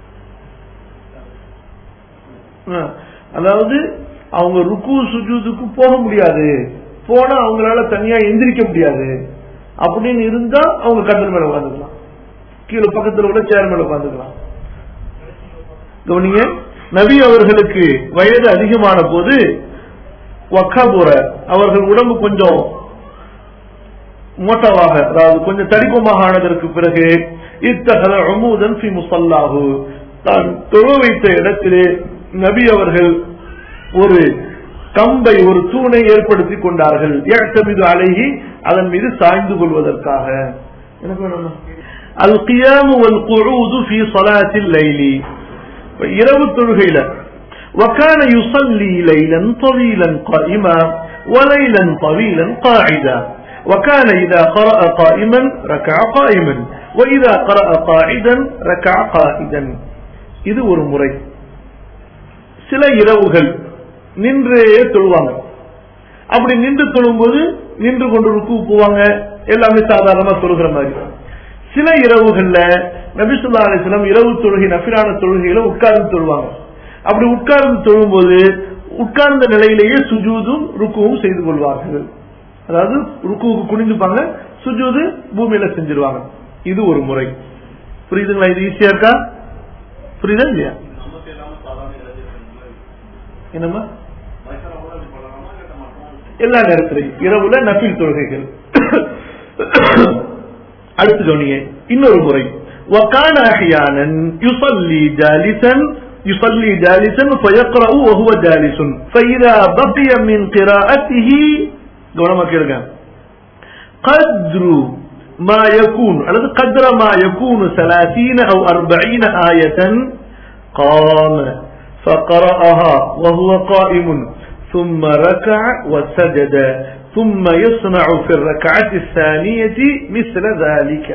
A: ஆ, அதாவது அவங்க ருக்கு சுஜூதுக்கு போக முடியாது போனா அவங்களால தனியா எந்திரிக்க முடியாது அப்படின்னு இருந்தா அவங்க கத்தல் மேல உட்காந்துக்கலாம் கீழே பக்கத்துல உள்ள சேர் மேல உட்காந்துக்கலாம் கவனிங்க நபி அவர்களுக்கு வயது அதிகமான போது வக்காபுர அவர்கள் உடம்பு கொஞ்சம் மோட்டவாக அதாவது கொஞ்சம் தடிப்பமாக ஆனதற்கு பிறகு இத்தகல அமுதன் ஃபி முசல்லாஹு தான் தொழ வைத்த இடத்திலே நபி அவர்கள் ஒரு கம்பை ஒரு தூணை ஏற்படுத்திக் கொண்டார்கள் ஏற்றமிது அழகி அதன் மீது சாய்ந்து கொள்வதற்காக எனக்கு வேணுமா அல் கியாமு வல் குழூது ஃபி ஸலாத்தில் லைலி இப்ப இரவு தொழுகையில وكان يصلي ليلا طويلا قائما وليلا طويلا قاعدا وكان إذا قرأ قائما ركع قائما وإذا قرأ قاعدا ركع قائدا இது ஒரு முறை சில இரவுகள் நின்றே தொழுவாங்க அப்படி நின்று தொழும்போது நின்று கொண்டு ருக்கு போவாங்க எல்லாமே சாதாரணமா தொழுகிற மாதிரி சில இரவுகள்ல நபிசுல்லா அலிஸ்லாம் இரவு தொழுகை நபிரான தொழுகையில உட்கார்ந்து தொழுவாங்க அப்படி உட்கார்ந்து தொழும்போது உட்கார்ந்த நிலையிலேயே சுஜூதும் ருக்குவும் செய்து கொள்வார்கள் அதாவது ருக்குவுக்கு குனிஞ்சுப்பாங்க சுஜூது பூமியில செஞ்சிருவாங்க இது ஒரு முறை புரியுதுங்களா இது ஈஸியா இருக்கா புரியுதா இல்லையா என்னம்மா எல்லா நேரத்திலையும் இரவுல நஃபில் தொழுகைகள் அடுத்து கவனிங்க இன்னொரு முறை وكان احيانا يصلي جالسا يصلي جالسا فيقرا وهو جالس فاذا بقي من قراءته கவனமா கேளுங்க قدر ما يكون அல்லது قدر ما يكون 30 او 40 آية قام فقرأها وهو قائم ثم ركع وسجد ثم يصنع في الركعة الثانية مثل ذلك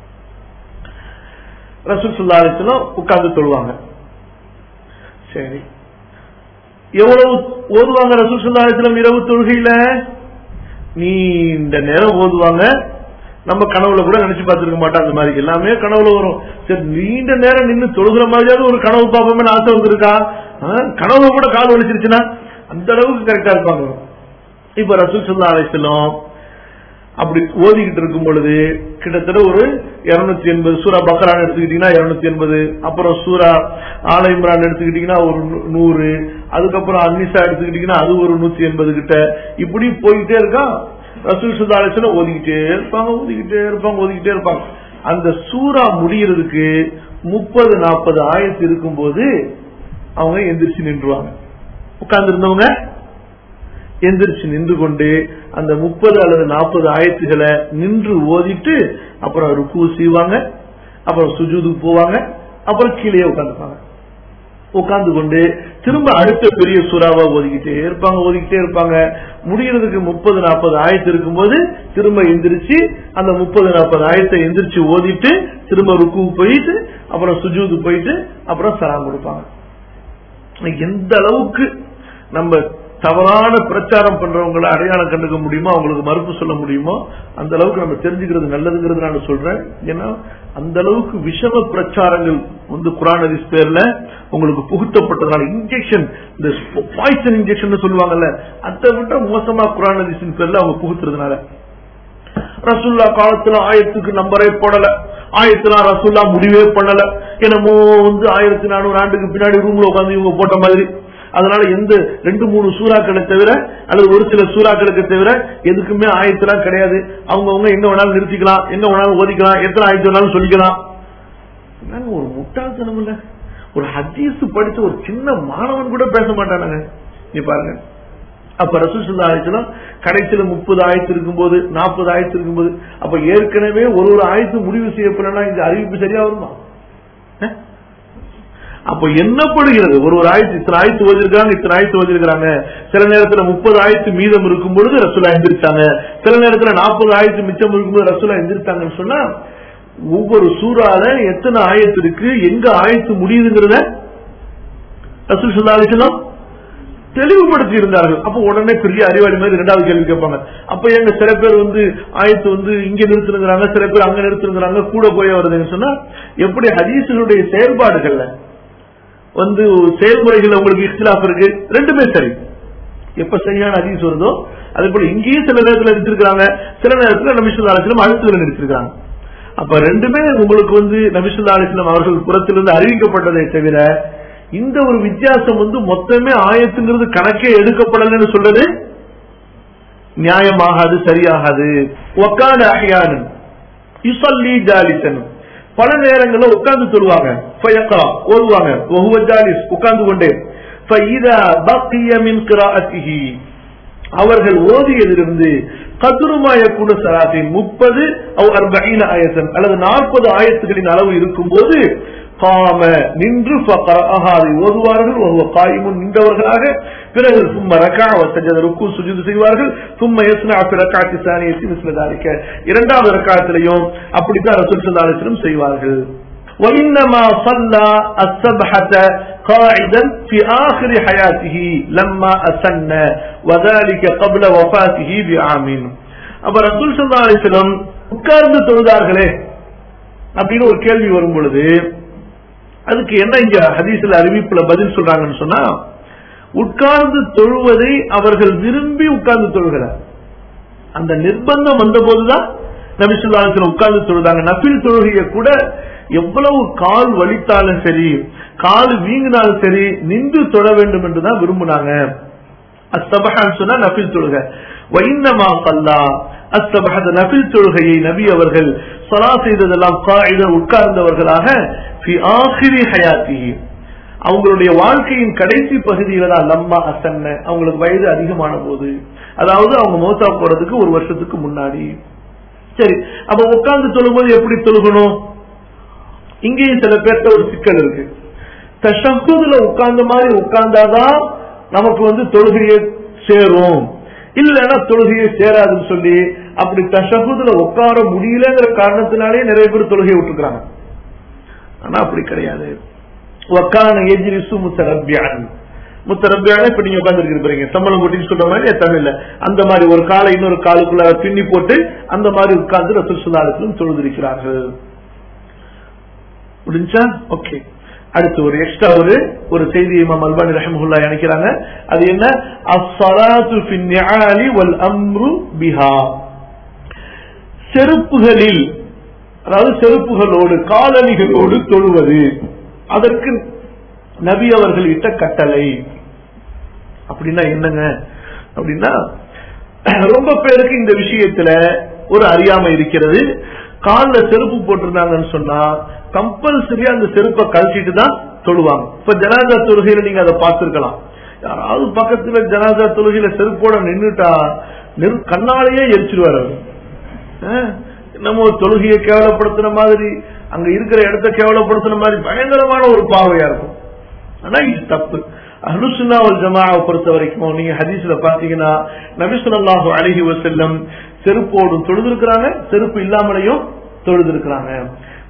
A: ரசூல் சுல்லா அலிஸ்லாம் உட்கார்ந்து தொழுவாங்க சரி எவ்வளவு ஓதுவாங்க ரசூல் சுல்லா அலிஸ்லாம் இரவு தொழுகையில நீண்ட நேரம் ஓதுவாங்க நம்ம கனவுல கூட நினைச்சு பார்த்திருக்க மாட்டோம் அந்த மாதிரி எல்லாமே கனவுல வரும் சரி நீண்ட நேரம் நின்று தொழுகிற மாதிரியாவது ஒரு கனவு பார்ப்போமே ஆசை வந்திருக்கா ஆ, கனவுல கூட கால் வலிச்சிருச்சுன்னா அந்த அளவுக்கு கரெக்டா இருப்பாங்க இப்ப ரசூல் சுல்லா அலிஸ்லாம் அப்படி ஓதிக்கிட்டு இருக்கும் பொழுது கிட்டத்தட்ட ஒரு இருநூத்தி எண்பது சூரா பக்ரான் எடுத்துக்கிட்டீங்கன்னா இருநூத்தி எண்பது அப்புறம் சூரா ஆல இம்ரான் எடுத்துக்கிட்டீங்கன்னா ஒரு நூ- நூறு அதுக்கப்புறம் அன்னிசா எடுத்துக்கிட்டீங்கன்னா அது ஒரு நூத்தி எண்பது கிட்ட இப்படி போய்கிட்டே இருக்கா ரசூல் சுல்லா அலிஸ்லாம் ஓதிக்கிட்டே இருப்பாங்க ஓதிக்கிட்டே இருப்பாங்க ஓதிக்கிட்டே இருப்பாங்க அந்த சூரா முடியறதுக்கு முப்பது நாற்பது ஆயத்து இருக்கும்போது அவங்க எந்திரிச்சு நின்றுவாங்க உட்கார்ந்து இருந்தவங்க எந்திரிச்சு நின்று கொண்டு அந்த முப்பது அல்லது நாற்பது ஆயத்துகளை நின்று ஓதிட்டு அப்புறம் ருக்கு செய்வாங்க அப்புறம் சுஜூதுக்கு போவாங்க அப்புறம் கீழே உட்காந்துப்பாங்க உட்கார்ந்து கொண்டு திரும்ப அடுத்த பெரிய சூறாவா ஓதிக்கிட்டே இருப்பாங்க ஓதிக்கிட்டே இருப்பாங்க முடியறதுக்கு முப்பது நாற்பது ஆயத்து இருக்கும்போது திரும்ப எந்திரிச்சு அந்த முப்பது நாற்பது ஆயத்தை எந்திரிச்சு ஓதிட்டு திரும்ப ருக்கு போயிட்டு அப்புறம் சுஜூது போயிட்டு அப்புறம் சலாம் கொடுப்பாங்க எந்த அளவுக்கு நம்ம தவறான பிரச்சாரம் பண்றவங்களை அடையாளம் கண்டுக்க முடியுமோ அவங்களுக்கு மறுப்பு சொல்ல முடியுமோ அந்த அளவுக்கு நம்ம தெரிஞ்சுக்கிறது நல்லதுங்கிறது நான் சொல்றேன் ஏன்னா அந்த அளவுக்கு விஷம பிரச்சாரங்கள் வந்து குரான் ஹதீஸ் பேர்ல உங்களுக்கு புகுத்தப்பட்டதுனால இன்ஜெக்ஷன் இந்த பாய்சன் இன்ஜெக்ஷன் சொல்லுவாங்கல்ல அதை விட மோசமா குரான் ஹதீஸின் பேர்ல அவங்க புகுத்துறதுனால ரசுல்லா காலத்துல ஆயிரத்துக்கு நம்பரே போடல ஆயிரத்துல ரசுல்லா முடிவே பண்ணல என்னமோ வந்து ஆயிரத்தி நானூறு ஆண்டுக்கு பின்னாடி ரூம்ல உட்காந்து இவங்க போட்ட மாதிரி அதனால எந்த ரெண்டு மூணு சூறாக்களை தவிர அல்லது ஒரு சில சூறாக்களுக்கு தவிர எதுக்குமே ஆயத்தெல்லாம் கிடையாது அவங்கவுங்க எங்க வேணாலும் நிறுத்திக்கலாம் என்ன வேணாலும் ஒதுக்கலாம் எத்தனை ஆயத்து வேணாலும் சொல்லிக்கலாம் என்னங்க ஒரு முட்டாள்தனம் இல்ல ஒரு ஹதீஸ் படிச்ச ஒரு சின்ன மாணவன் கூட பேச மாட்டானாங்க நீ பாருங்க அப்ப ரசூசுல்லா ஆயத்துலாம் கடைசியில முப்பது ஆயத்து இருக்கும்போது நாற்பது ஆயத்து இருக்கும்போது அப்ப ஏற்கனவே ஒரு ஒரு ஆயத்து முடிவு செய்யப்படனா இந்த அறிவிப்பு சரியா வருமா அஹ்? அப்ப என்னப்படுகிறது ஒரு ஒரு ஆயத்து இத்தனை ஆயத்து ஓதிருக்காங்க இத்தனை ஆயத்து ஓதிருக்காங்க சில நேரத்துல முப்பது ஆயத்து மீதம் இருக்கும் பொழுது ரசூலா எந்திரிச்சாங்க சில நேரத்துல நாற்பது ஆயத்து மிச்சம் இருக்கும்போது ரசூலா எந்திரிச்சாங்கன்னு சொன்னா ஒவ்வொரு சூறால எத்தனை ஆயத்து இருக்கு எங்க ஆயத்து முடியுதுங்கிறத ரசூல் சொல்லா அலிசலாம் தெளிவுபடுத்தி இருந்தார்கள் அப்ப உடனே பெரிய அறிவாளி மாதிரி ரெண்டாவது கேள்வி கேட்பாங்க அப்ப எங்க சில பேர் வந்து ஆயத்து வந்து இங்க நிறுத்துனுங்கிறாங்க சில பேர் அங்க நிறுத்துனுங்கிறாங்க கூட போய் வருதுன்னு சொன்னா எப்படி ஹதீஸினுடைய செயல்பாடுகள்ல வந்து செயல்முறைகள் உங்களுக்கு இஸ்லாப் இருக்கு ரெண்டுமே சரி எப்ப சரியான ஹதீஸ் வருதோ அதே போல இங்கேயும் சில நேரத்தில் நிறுத்திருக்காங்க சில நேரத்தில் நபிசுல்லா அலிஸ்லாம் அடுத்ததுல நிறுத்திருக்காங்க அப்ப ரெண்டுமே உங்களுக்கு வந்து நபிசுல்லா அலிஸ்லாம் அவர்கள் புறத்திலிருந்து அறிவிக்கப்பட்டதை தவிர இந்த ஒரு வித்தியாசம் வந்து மொத்தமே ஆயத்துங்கிறது கணக்கே எடுக்கப்படலன்னு சொல்றது நியாயமாகாது சரியாகாது ஒக்கான அஹியானன் யுசல்லி ஜாலிசன் பல நேரங்களில் உட்கார்ந்து சொல்லுவாங்க ஃபயக்ரா ஓதுவாங்க வஹுவ ஜாலிஸ் உட்கார்ந்து கொண்டே ஃபஇதா பக்கிய மின் கிராஅத்திஹி அவர்கள் ஓதியதிலிருந்து கதுருமாய கூட சராசின் முப்பது அவ் அர்பீன ஆயத்தன் அல்லது நாற்பது ஆயத்துகளின் அளவு இருக்கும்போது காம நின்று அதை ஓதுவார்கள் ஒருவ காயமும் நின்றவர்களாக பிறகு சும்ம ரக்கா வசஜத ருக்கு சுஜிது செய்வார்கள் சும்ம யஸ்னா ரக்காத்தி சாணியத்தி மிஸ்லதாரிக்க இரண்டாவது ரக்காத்திலையும் அப்படித்தான் ரசூல் சல்லாலிசிலும் செய்வார்கள் وإنما صلى السبحة قاعدا في آخر حياته لما أسن وذلك قبل وفاته بعام அப்ப ரசூல் சல்லா அலிஸ்லம் உட்கார்ந்து தொழுதார்களே அப்படின்னு ஒரு கேள்வி வரும் பொழுது அதுக்கு என்ன இங்க ஹதீஸ்ல அறிவிப்புல பதில் சொல்றாங்கன்னு சொன்னா உட்கார்ந்து தொழுவதை அவர்கள் விரும்பி உட்கார்ந்து தொழுகிறார் அந்த நிர்பந்தம் வந்த போதுதான் நபிசுல்லாசன் உட்கார்ந்து தொழுதாங்க நபில் தொழுகைய கூட எவ்வளவு கால் வலித்தாலும் சரி கால் வீங்கினாலும் சரி நின்று தொழ வேண்டும் என்றுதான் விரும்பினாங்க அஸ்தபஹான் சொன்னா நபில் தொழுக வைந்தமா பல்லா அஸ்தபஹத நபில் தொழுகையை நபி அவர்கள் சலா செய்ததெல்லாம் காயித உட்கார்ந்தவர்களாக அவங்களுடைய வாழ்க்கையின் கடைசி பகுதியில தான் லம்மா அசன்ன அவங்களுக்கு வயது அதிகமான போது அதாவது அவங்க மோசா போறதுக்கு ஒரு வருஷத்துக்கு முன்னாடி சரி அப்ப உட்கார்ந்து தொழும்போது எப்படி தொழுகணும் இங்கேயும் சில பேர்த்த ஒரு சிக்கல் இருக்கு தஷகுதுல உட்கார்ந்த மாதிரி உட்கார்ந்தாதான் நமக்கு வந்து தொழுகையை சேரும் இல்லைன்னா தொழுகையை சேராதுன்னு சொல்லி அப்படி தஷகுதுல உட்கார முடியலங்கிற காரணத்தினாலே நிறைய பேர் தொழுகையை விட்டுக்கிறாங்க ஆனா அப்படி கிடையாது ஒக்கான எஜிரிசு முத்தரபியான் முத்தரபியான இப்ப நீங்க உட்கார்ந்து இருப்பீங்க சம்பளம் கொட்டின்னு சொல்ற மாதிரி தமிழ்ல அந்த மாதிரி ஒரு காலை இன்னொரு காலுக்குள்ள பின்னி போட்டு அந்த மாதிரி உட்கார்ந்து ரசூல் சுல்லாலத்திலும் தொழுதிருக்கிறார்கள் முடிஞ்சா ஓகே அடுத்து ஒரு எக்ஸ்ட்ரா ஒரு ஒரு செய்தி இமாம் அல்பானி ரஹமுல்லா நினைக்கிறாங்க அது என்ன அஸ்ஸலாத்து ஃபின் நிஆலி வல் அம்ரு பிஹா செருப்புகளில் அதாவது செருப்புகளோடு காலணிகளோடு தொழுவது அதற்கு நபி அவர்கள் இட்ட கட்டளை அப்படின்னா என்னங்க அப்படின்னா ரொம்ப பேருக்கு இந்த விஷயத்துல ஒரு அறியாமை இருக்கிறது காலில் செருப்பு போட்டிருந்தாங்கன்னு சொன்னா கம்பல்சரியா அந்த செருப்பை கழிச்சிட்டு தான் தொழுவாங்க இப்ப ஜனாதா தொழுகையில நீங்க அதை பார்த்திருக்கலாம் யாராவது பக்கத்துல ஜனாதா தொழுகையில செருப்போட நின்றுட்டா கண்ணாலேயே எரிச்சிருவாரு அவர் நம்ம தொழுகையை கேவலப்படுத்துற மாதிரி அங்க இருக்கிற இடத்த கேவலப்படுத்துற மாதிரி பயங்கரமான ஒரு பாவையா இருக்கும் ஆனா இது தப்பு அனுசுனாவல் ஜமாவை பொறுத்த வரைக்கும் நீங்க ஹதீஸ்ல பாத்தீங்கன்னா நபிசுல்லாஹு அழகி வசல்லம் செருப்போடு தொழுதிருக்கிறாங்க செருப்பு இல்லாமலையும் தொழுதிருக்கிறாங்க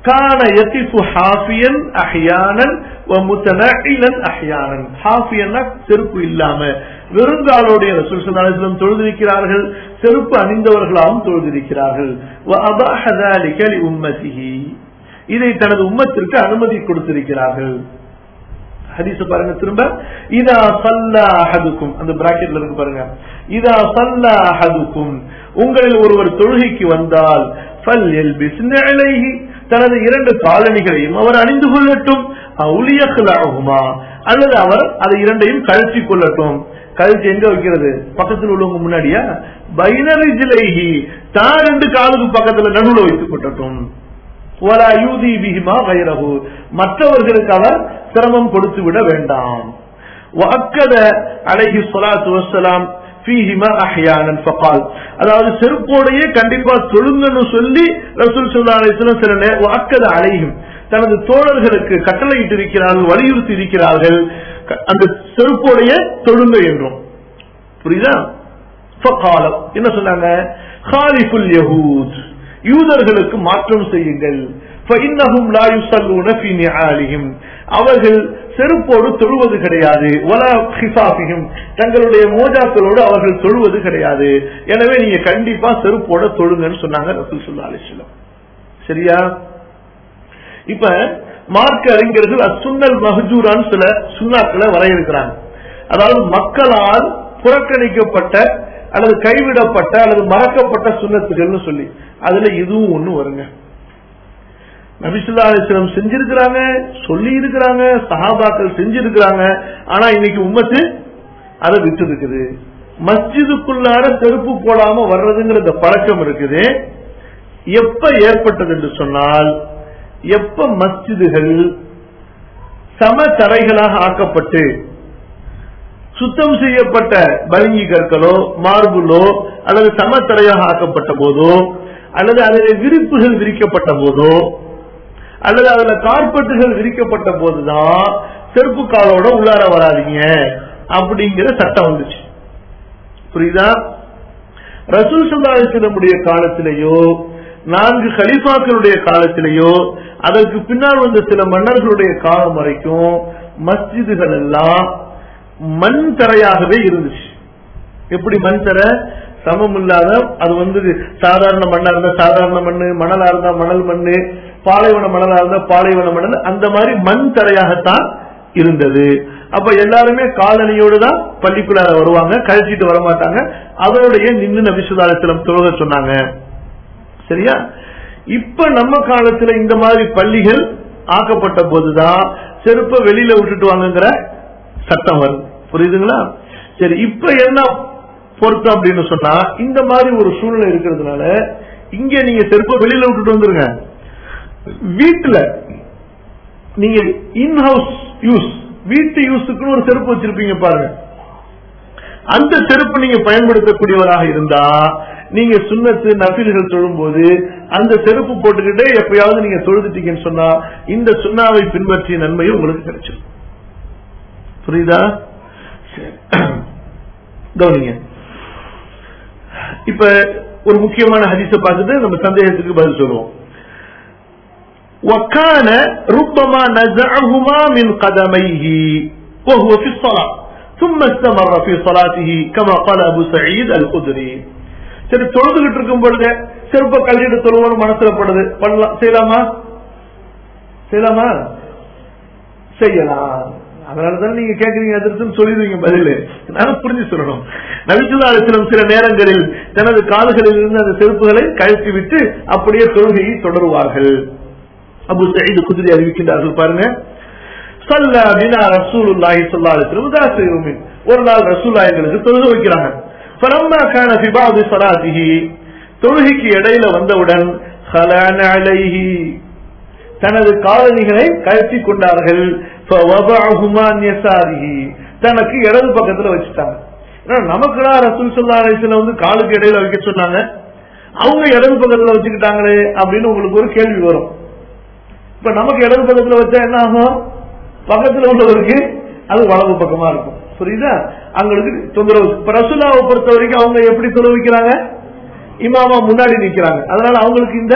A: கான யசிஃபு ஹாஃபியன் அஹ்யானன் வ முத்தனஇலன் அஹ்யானன் ஹாஃபியன்னா செருப்பு இல்லாம வெறுங்காலோடைய ரசூல் ஸல்லல்லாஹு அலைஹி வஸல்லம் தொழுதிருக்கிறார்கள் செருப்பு அணிந்தவர்களாகவும் தொழுதிருக்கிறார்கள் வ அபாஹ ذلك لأمته இதை தனது உம்மத்திற்கு அனுமதி கொடுத்திருக்கிறார்கள் ஹதீஸ் பாருங்க திரும்ப இதா சல்லா அஹதுக்கும் அந்த பிராக்கெட்ல இருக்கு பாருங்க இதா சல்லா அஹதுக்கும் உங்களில் ஒருவர் தொழுகைக்கு வந்தால் فَلْيَلْبِسْ نَعْلَيْهِ தனது இரண்டு காலணிகளையும் அவர் அணிந்து கொள்ளட்டும் அவுலியகுமா அல்லது அவர் அதை இரண்டையும் கழற்றி கொள்ளட்டும் கழுத்து எங்க வைக்கிறது பக்கத்தில் உள்ளவங்க முன்னாடியா பைனரிஜிலைஹி தான் ரெண்டு காலுக்கு பக்கத்துல நடுவுல வைத்துக் கொள்ளட்டும் ولا يؤذي بهما غيره மற்றவர்களுக்கு அவர் சிரமம் கொடுத்து விட வேண்டாம் وأكد عليه الصلاة والسلام فيهما احيانا فقال அதாவது செருப்போடையே கண்டிப்பா தொழுங்கன்னு சொல்லி ரசூல் ஸல்லல்லாஹு அலைஹி வஸல்லம் சில நே- وأكد عليهم தனது தோழர்களுக்கு கட்டளையிட்டு இருக்கிறார்கள் வலியுறுத்தி இருக்கிறார்கள் க- அந்த செருப்போடைய தொழுங்க என்றும் புரியுதா فقال என்ன சொன்னாங்க خالف اليهود யூதர்களுக்கு மாற்றம் செய்யுங்கள் فإنهم لا يصلون في نعالهم அவர்கள் செருப்போடு தொழுவது கிடையாது ولا خفافهم தங்களுடைய மோஜாக்களோடு அவர்கள் தொழுவது கிடையாது எனவே நீங்க கண்டிப்பா செருப்போட தொழுங்கன்னு சொன்னாங்க ரசூல் ஸல்லல்லாஹு அலைஹி வஸல்லம் சரியா இப்ப மார்க்க அறிஞர்கள் அசுன்னல் மஹஜூரான்னு சில சுண்ணாக்களை வரையறுக்கிறாங்க அதாவது மக்களால் புறக்கணிக்கப்பட்ட அல்லது கைவிடப்பட்ட அல்லது மறக்கப்பட்ட சுண்ணத்துகள்னு சொல்லி அதுல இதுவும் ஒண்ணு வருங்க நபிசுல்லா அலிஸ்லம் செஞ்சிருக்கிறாங்க சொல்லி இருக்கிறாங்க சஹாபாக்கள் செஞ்சிருக்கிறாங்க ஆனா இன்னைக்கு உம்மத்து அதை விட்டு இருக்குது மஸ்ஜிதுக்குள்ளார செருப்பு போடாம வர்றதுங்கிற இந்த பழக்கம் இருக்குது எப்ப ஏற்பட்டது என்று சொன்னால் எப்ப மஸ்ஜிதுகள் சம தரைகளாக ஆக்கப்பட்டு சுத்தம் செய்யப்பட்ட பளிங்கி கற்களோ மார்புலோ அல்லது சமத்தரையாக ஆக்கப்பட்ட போதோ அல்லது அதில் விரிப்புகள் விரிக்கப்பட்ட போதோ அல்லது அதுல கார்பெட்டுகள் விரிக்கப்பட்ட போதுதான் செருப்பு காலோட உள்ளார வராதீங்க அப்படிங்கிற சட்டம் வந்துச்சு புரியுதா ரசூல் சல்லாஹினுடைய காலத்திலேயோ நான்கு கலிஃபாக்களுடைய காலத்திலேயோ அதற்கு பின்னால் வந்த சில மன்னர்களுடைய காலம் வரைக்கும் மஸ்ஜிதுகள் எல்லாம் மண் தரையாகவே இருந்துச்சு எப்படி மண் தரை சமம் இல்லாத அது வந்து சாதாரண மண்ணா இருந்தா சாதாரண மண்ணு மணலா இருந்தா மணல் மண்ணு பாலைவன மணலா இருந்தா பாலைவன மணல் அந்த மாதிரி மண் தரையாகத்தான் இருந்தது அப்ப எல்லாருமே காலனியோடு தான் பள்ளிக்குள்ளார வருவாங்க கழிச்சிட்டு வர மாட்டாங்க அதோடைய நின்று நபிசுதாலத்திலம் தொழுக சொன்னாங்க சரியா இப்ப நம்ம காலத்துல இந்த மாதிரி பள்ளிகள் ஆக்கப்பட்ட போதுதான் செருப்ப வெளியில விட்டுட்டு வாங்குங்கிற சட்டம் வருது புரியுதுங்களா சரி இப்ப என்ன பொருத்தம் அப்படின்னு சொன்னா இந்த மாதிரி ஒரு சூழ்நிலை இருக்கிறதுனால இங்க நீங்க செருப்ப வெளியில விட்டுட்டு வந்துருங்க வீட்டுல நீங்க இன் ஹவுஸ் யூஸ் வீட்டு யூஸுக்குன்னு ஒரு செருப்பு வச்சிருப்பீங்க பாருங்க அந்த செருப்பு நீங்க பயன்படுத்தக்கூடியவராக இருந்தா நீங்க சுண்ணத்து நபில்கள் தொழும்போது அந்த செருப்பு போட்டுக்கிட்டே எப்பயாவது நீங்க தொழுதுட்டீங்கன்னு சொன்னா இந்த சுண்ணாவை பின்பற்றிய நன்மையும் உங்களுக்கு கிடைச்சிடும் புரியுதா சரி. கவனிங்க இப்ப ஒரு முக்கியமான ஹதீஸ பார்த்துட்டு நம்ம சந்தேகத்துக்கு பதில் சொல்லுவோம் وكان ربما نزعهما من قدميه وهو في الصلاة ثم استمر في صلاته كما قال أبو سعيد الخدري சரி தொழுதுகிட்டு இருக்கும் பொழுது செருப்ப கல்லிட்டு தொழுவோம் மனசுல படுது பண்ணலாம் செய்யலாமா செய்யலாமா செய்யலாம் அதனாலதான் நீங்க கேக்குறீங்க அதிர்த்துன்னு சொல்லிடுவீங்க பதில் நானும் புரிஞ்சு சொல்லணும் நபிசுல்லா அலிஸ்லம் சில நேரங்களில் தனது கால்களில் இருந்து அந்த செருப்புகளை கழற்றி விட்டு அப்படியே தொழுகையை தொடருவார்கள் அபு சயீது குதிரை அறிவிக்கின்றார்கள் பாருங்க சல்லா பினா ரசூலுல்லாஹி ஸல்லல்லாஹு அலைஹி வஸல்லம் ذات يوم ஒரு நாள் ரசூலுல்லாஹி எங்களுக்கு தொழுக வைக்கிறாங்க فلما كان في بعض صلاته தொழுகைக்கு இடையில வந்தவுடன் خلعن عليه தனது காலணிகளை கழட்டி கொண்டார்கள் فوضعهما عن يساره தனக்கு இடது பக்கத்துல வச்சுட்டாங்க ஏன்னா நமக்குலாம் ரசூல் ஸல்லல்லாஹு அலைஹி வஸல்லம் வந்து காலுக்கு இடையில வைக்க சொன்னாங்க அவங்க இடது பக்கத்துல வச்சுக்கிட்டாங்களே அப்படின்னு உங்களுக்கு ஒரு கேள்வி வரும் இப்ப நமக்கு இடது பக்கத்துல வச்சா என்ன ஆகும் பக்கத்துல உள்ளவருக்கு அது வலது பக்கமா இருக்கும் புரியுதா அவங்களுக்கு தொந்தரவு இப்ப ரசுல்லாவை பொறுத்த வரைக்கும் அவங்க எப்படி தொலை வைக்கிறாங்க இமாமா முன்னாடி நிக்கிறாங்க அதனால அவங்களுக்கு இந்த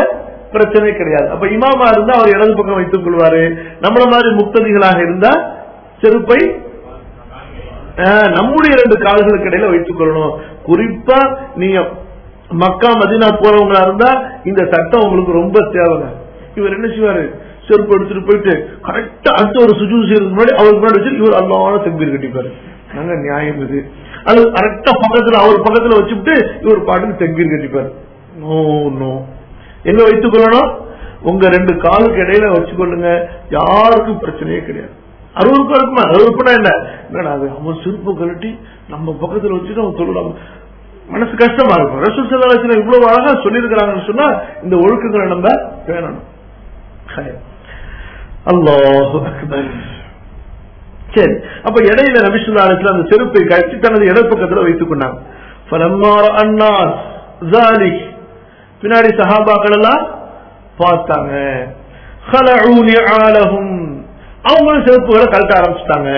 A: பிரச்சனை கிடையாது அப்ப இமாமா இருந்தா அவர் இடது பக்கம் வைத்துக் கொள்வாரு நம்மள மாதிரி முக்ததிகளாக இருந்தா செருப்பை ஆஹ், நம்முடைய ரெண்டு கால்களுக்கு இடையில வைத்துக் கொள்ளணும் குறிப்பா நீங்க மக்கா மதினா போறவங்களா இருந்தா இந்த சட்டம் உங்களுக்கு ரொம்ப தேவைங்க இவர் என்ன செய்வாரு செருப்பு எடுத்துட்டு போயிட்டு கரெக்டா அடுத்த ஒரு சுஜூ செய்யறதுக்கு முன்னாடி அவருக்கு முன்னாடி வச்சு இவர் அல்லாத செம்பீர் கட்டிப்பாரு நாங்க நியாயம் இது அது கரெக்டா பக்கத்துல அவர் பக்கத்துல வச்சுட்டு இவர் பாட்டுக்கு தெம்பீர் கட்டிப்பாரு நோ நோ எங்க வைத்துக் கொள்ளணும் உங்க ரெண்டு காலுக்கு இடையில வச்சுக்கொள்ளுங்க யாருக்கும் பிரச்சனையே கிடையாது அறுவருப்பா இருக்குமா அறுவருப்புனா என்ன என்னடா அது அவன் செருப்பு கழட்டி நம்ம பக்கத்துல வச்சுட்டு அவன் சொல்லலாம் மனசு கஷ்டமா இருக்கும் ரசூல் சல்லாஹ் இவ்வளவு அழகா சொல்லியிருக்கிறாங்கன்னு சொன்னா இந்த ஒழுக்கங்களை நம்ம பேணணும் அல்லாஹு அக்பர் சரி அப்ப இடையில நபிசுல்லாத்துல அந்த செருப்பை கழிச்சு தனது இடப்பக்கத்துல வைத்துக் கொண்டாங்க فلما رأى الناس ذلك பின்னாடி சஹாபாக்கள் எல்லாம் பார்த்தாங்க خلعوا نعالهم அவங்களும் செருப்புகளை கழட்ட ஆரம்பிச்சிட்டாங்க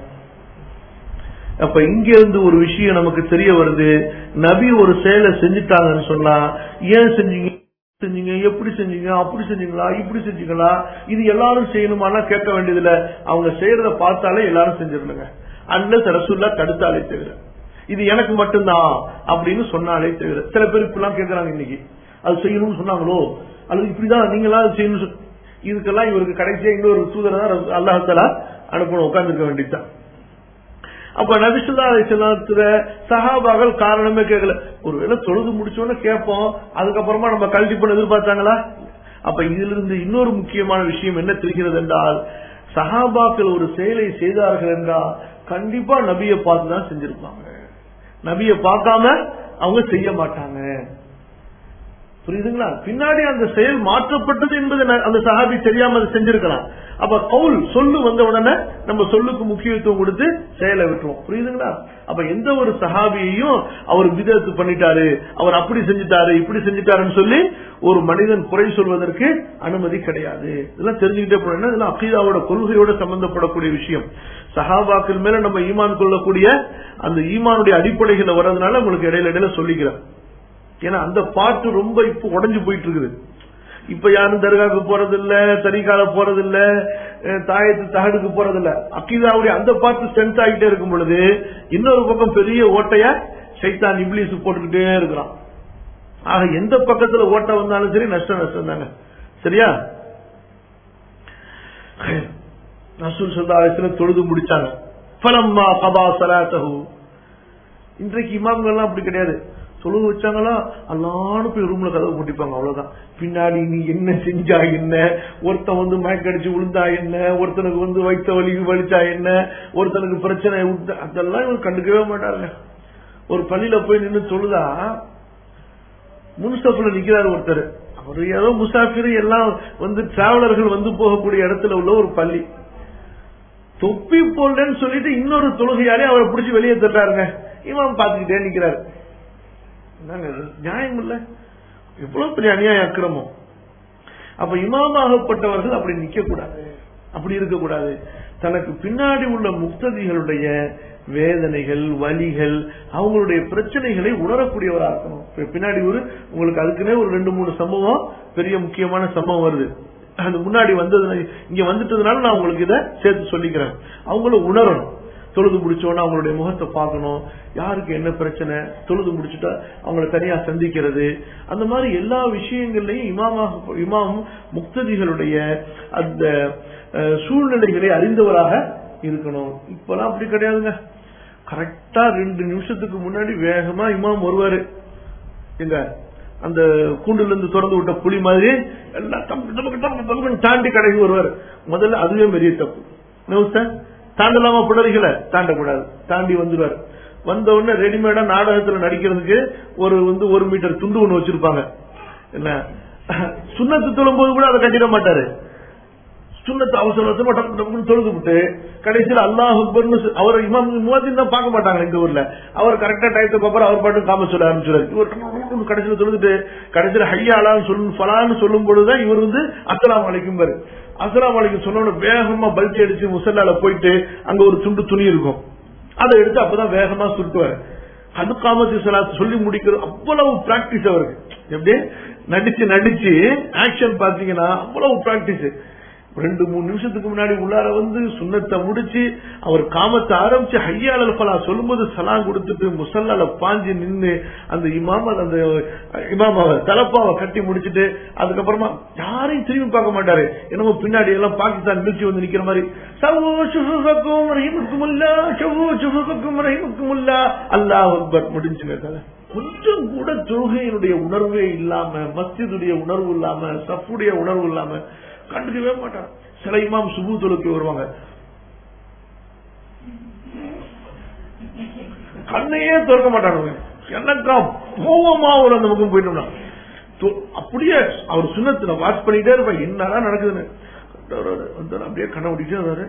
A: அப்ப இங்க இருந்து ஒரு விஷயம் நமக்கு தெரிய வருது நபி ஒரு செயலை செஞ்சுட்டாங்கன்னு சொன்னா ஏன் செஞ்சீங்க செஞ்சீங்க எப்படி செஞ்சீங்க அப்படி செஞ்சீங்களா இப்படி செஞ்சீங்களா இது எல்லாரும் செய்யணுமானா கேட்க வேண்டியதில்ல அவங்க செய்யறத பார்த்தாலே எல்லாரும் செஞ்சிருந்தாங்க அன்லஸ் ரசூல்லா தடுத்தாலே தவிர இது எனக்கு மட்டும்தான் அப்படின்னு சொன்னாலே தவிர சில பேர் இப்பெல்லாம் கேட்கறாங்க இன்னைக்கு அது செய்யணும்னு சொன்னாங்களோ அல்லது இப்படிதான் நீங்களா அது செய்யணும் சொ- இதுக்கெல்லாம் இவருக்கு கடைசியா இன்னொரு தூதரை தான் அல்லாஹாலா அனுப்பணும் உட்கார்ந்துருக்க வேண்டியதுதான் அப்ப நபிசுல்லா அலிசல்லாத்துல சஹாபாக்கள் காரணமே கேட்கல ஒருவேளை தொழுது முடிச்சோன்னு கேட்போம் அதுக்கப்புறமா நம்ம கல்வி பண்ண எதிர்பார்த்தாங்களா அப்ப இதுல இருந்து இன்னொரு முக்கியமான விஷயம் என்ன தெரிகிறது என்றால் சஹாபாக்கள் ஒரு செயலை செய்தார்கள் என்றால் கண்டிப்பா நபியை பார்த்து தான் செஞ்சிருப்பாங்க நபியை பார்க்காம அவங்க செய்ய மாட்டாங்க புரியுதுங்களா பின்னாடி அந்த செயல் மாற்றப்பட்டது என்பது ந- அந்த சஹாபி தெரியாம அதை செஞ்சிருக்கலாம் அப்ப கவுல் சொல்லு வந்த உடனே நம்ம சொல்லுக்கு முக்கியத்துவம் கொடுத்து செயலை விட்டுருவோம் புரியுதுங்களா அப்ப எந்த ஒரு சஹாபியையும் அவர் விதத்து பண்ணிட்டாரு அவர் அப்படி செஞ்சுட்டாரு இப்படி செஞ்சுட்டாருன்னு சொல்லி ஒரு மனிதன் குறை சொல்வதற்கு அனுமதி கிடையாது இதெல்லாம் தெரிஞ்சுக்கிட்டே போனா இதெல்லாம் அகீதாவோட கொள்கையோட சம்பந்தப்படக்கூடிய விஷயம் சஹாபாக்கள் மேல நம்ம ஈமான் கொள்ளக்கூடிய அந்த ஈமானுடைய அடிப்படைகளை வர்றதுனால உங்களுக்கு இடையில இடையில சொல்லிக்கிறேன் ஏன்னா அந்த பாட்டு ரொம்ப இப்ப உடைஞ்சு போயிட்டு இருக்குது இப்ப யாரும் தர்காவுக்கு போறது இல்ல தரிகால போறது இல்ல அஹ் தாயத்து தகடுக்கு போறது இல்ல அக்கீதாவுடைய அந்த பாட்டு ஸ்ட்ரென்த் ஆகிட்டே இருக்கும் பொழுது இன்னொரு பக்கம் பெரிய ஓட்டைய சைத்தான் இப்ளீஸ் போட்டுக்கிட்டே இருக்கிறான் ஆக எந்த பக்கத்துல ஓட்ட வந்தாலும் சரி நஷ்டம் நஷ்டம் தாங்க சரியா ரசூல் சல்லாஹ் தொழுது முடிச்சாங்க ஃபலம்மா கபா சலாத்தஹு இன்றைக்கு இமாம்கள்லாம் அப்படி கிடையாது தொழுகு வச்சாங்களா அல்லான்னு போய் ரூம்ல கதவு பூட்டிப்பாங்க அவ்வளவுதான் பின்னாடி நீ என்ன செஞ்சா என்ன ஒருத்தன் வந்து மயக்கடிச்சு விழுந்தா என்ன ஒருத்தனுக்கு வந்து வைத்த வலி வலிச்சா என்ன ஒருத்தனுக்கு பிரச்சனை விட்டா- அதெல்லாம் இவர் கண்டுக்கவே மாட்டாங்க ஒரு பள்ளியில போய் நின்னு தொழுதா முன்ஸ்டப்ல நிக்கிறாரு ஒருத்தர் அவர் ஏதோ முசாஃபிர் எல்லாம் வந்து டிராவலர்கள் வந்து போகக்கூடிய இடத்துல உள்ள ஒரு பள்ளி தொப்பி போல்றேன்னு சொல்லிட்டு இன்னொரு தொழுகையாலே அவரை பிடிச்சி வெளியே தட்டாருங்க இமாம் பாத்துக்கிட்டே நிக்கிறாரு என்னங்க இது? நியாயம் இல்ல எவ்வளவு பெரிய அநியாய அக்கிரமம் அப்ப இமாமாகப்பட்டவர்கள் அப்படி நிக்க கூடாது அப்படி இருக்கக்கூடாது தனக்கு பின்னாடி உள்ள முக்ததிகளுடைய வேதனைகள் வலிகள் அவங்களுடைய பிரச்சனைகளை உணரக்கூடியவரா இருக்கணும் இப்ப பின்னாடி ஒரு உங்களுக்கு அதுக்குன்னே ஒரு ரெண்டு மூணு சம்பவம் பெரிய முக்கியமான சம்பவம் வருது அது முன்னாடி வந்தது இங்க வந்துட்டதுனால நான் உங்களுக்கு இதை சேர்த்து சொல்லிக்கிறேன் அவங்களும் உணரணும் தொழுது முடிச்சோன்னா அவங்களுடைய முகத்தை பார்க்கணும் யாருக்கு என்ன பிரச்சனை தொழுது முடிச்சுட்டா அவங்கள தனியா சந்திக்கிறது அந்த மாதிரி எல்லா விஷயங்கள்லயும் இமாமாக இமாம் முக்ததிகளுடைய அந்த அஹ், சூழ்நிலைகளை அறிந்தவராக இருக்கணும் இப்பெல்லாம் அப்படி கிடையாதுங்க கரெக்டா ரெண்டு நிமிஷத்துக்கு முன்னாடி வேகமா இமாம் வருவாரு எங்க அந்த கூண்டுல இருந்து திறந்து விட்ட புலி மாதிரி எல்லாம் தம்பு தம்பு தம்பு தம்புன்னு தாண்டி கடைக்கு வருவார் முதல்ல அதுவே பெரிய தப்பு நியூஸ் தாண்டலாமா பிடரிகளை தாண்டக்கூடாது தாண்டி வந்துருவாரு வந்த உடனே ரெடிமேடா நாடகத்துல நடிக்கிறதுக்கு ஒரு வந்து ஒரு மீட்டர் துண்டு ஒண்ணு வச்சிருப்பாங்க என்ன சுண்ணத்து தொழும் போது கூட அதை கட்டிட மாட்டாரு சுண்ணத்து அவசர அவசரமா டக்கு டக்குன்னு தொழுது விட்டு கடைசியில் அல்லாஹ் அக்பர்னு சொ- அவர் இமாம் முவாத்தின் தான் பார்க்க மாட்டாங்க இந்த ஊர்ல அவர் கரெக்டா டயத்துக்கு அப்புறம் அவர் பாட்டு காம சொல்ல ஆரம்பிச்சுறாரு இவர் டக்கு டக்குன்னு கடைசியில் தொழுதுட்டு கடைசியில் ஹையாலான்னு சொல்லும் ஃபலான்னு சொல்லும் பொழுதுதான் இவர் வந்து அஸ்லாம் அலைக்கும் பாரு அஸ்லாம் அலைக்கும் சொன்ன உடனே வேகமா பல்ட்டி அடிச்சு முசல்லால போயிட்டு அங்க ஒரு துண்டு துணி இருக்கும் அதை எடுத்து அப்பதான் வேகமா சுட்டுவாரு அது காமத்து சலாத் சொல்லி முடிக்கிறது அவ்வளவு பிராக்டிஸ் அவருக்கு எப்படி நடிச்சு நடிச்சு ஆக்ஷன் பாத்தீங்கன்னா அவ்வளவு பிராக்டிஸ் ரெண்டு மூணு நிமிஷத்துக்கு முன்னாடி உள்ளார வந்து சுண்ணத்தை முடிச்சு அவர் காமத்தை ஆரம்பிச்சு ஹையாளல் ஃபலா சொல்லும்போது சலாம் கொடுத்துட்டு முசல்லால பாஞ்சு நின்னு அந்த இமாம அந்த இமாமாவை தலப்பாவை கட்டி முடிச்சிட்டு அதுக்கப்புறமா யாரையும் திரும்பி பார்க்க மாட்டாரு என்னமோ பின்னாடி எல்லாம் பாகிஸ்தான் மில்ச்சி வந்து நிக்கிற மாதிரி சவோ சுஃபுக்கும் ரஹிமுக்குமுல்லா சவோ சுஃபுக்கும் ரஹிமுக்குமுல்லா அல்லாஹ் அக்பர் முடிஞ்சுங்க கதை கொஞ்சம் கூட தொழுகையினுடைய உணர்வே இல்லாம மஸ்ஜிதுடைய உணர்வு இல்லாம சஃபுடைய உணர்வு இல்லாம கண்டுக்கவே மாட்டான் சில இமாம் சுபு தொழுக்கு வருவாங்க கண்ணையே திறக்க மாட்டானுங்க என்னக்கா கோவமா ஒரு அந்த பக்கம் போயிட்டோம்னா தொ- அப்படியே அவர் சுண்ணத்துல வாட்ச் பண்ணிட்டே இருப்பேன் என்னதான் நடக்குதுன்னு வந்தாரு, வந்தாரு, அப்படியே கண்ணை விட்டுட்டே வர்றாரு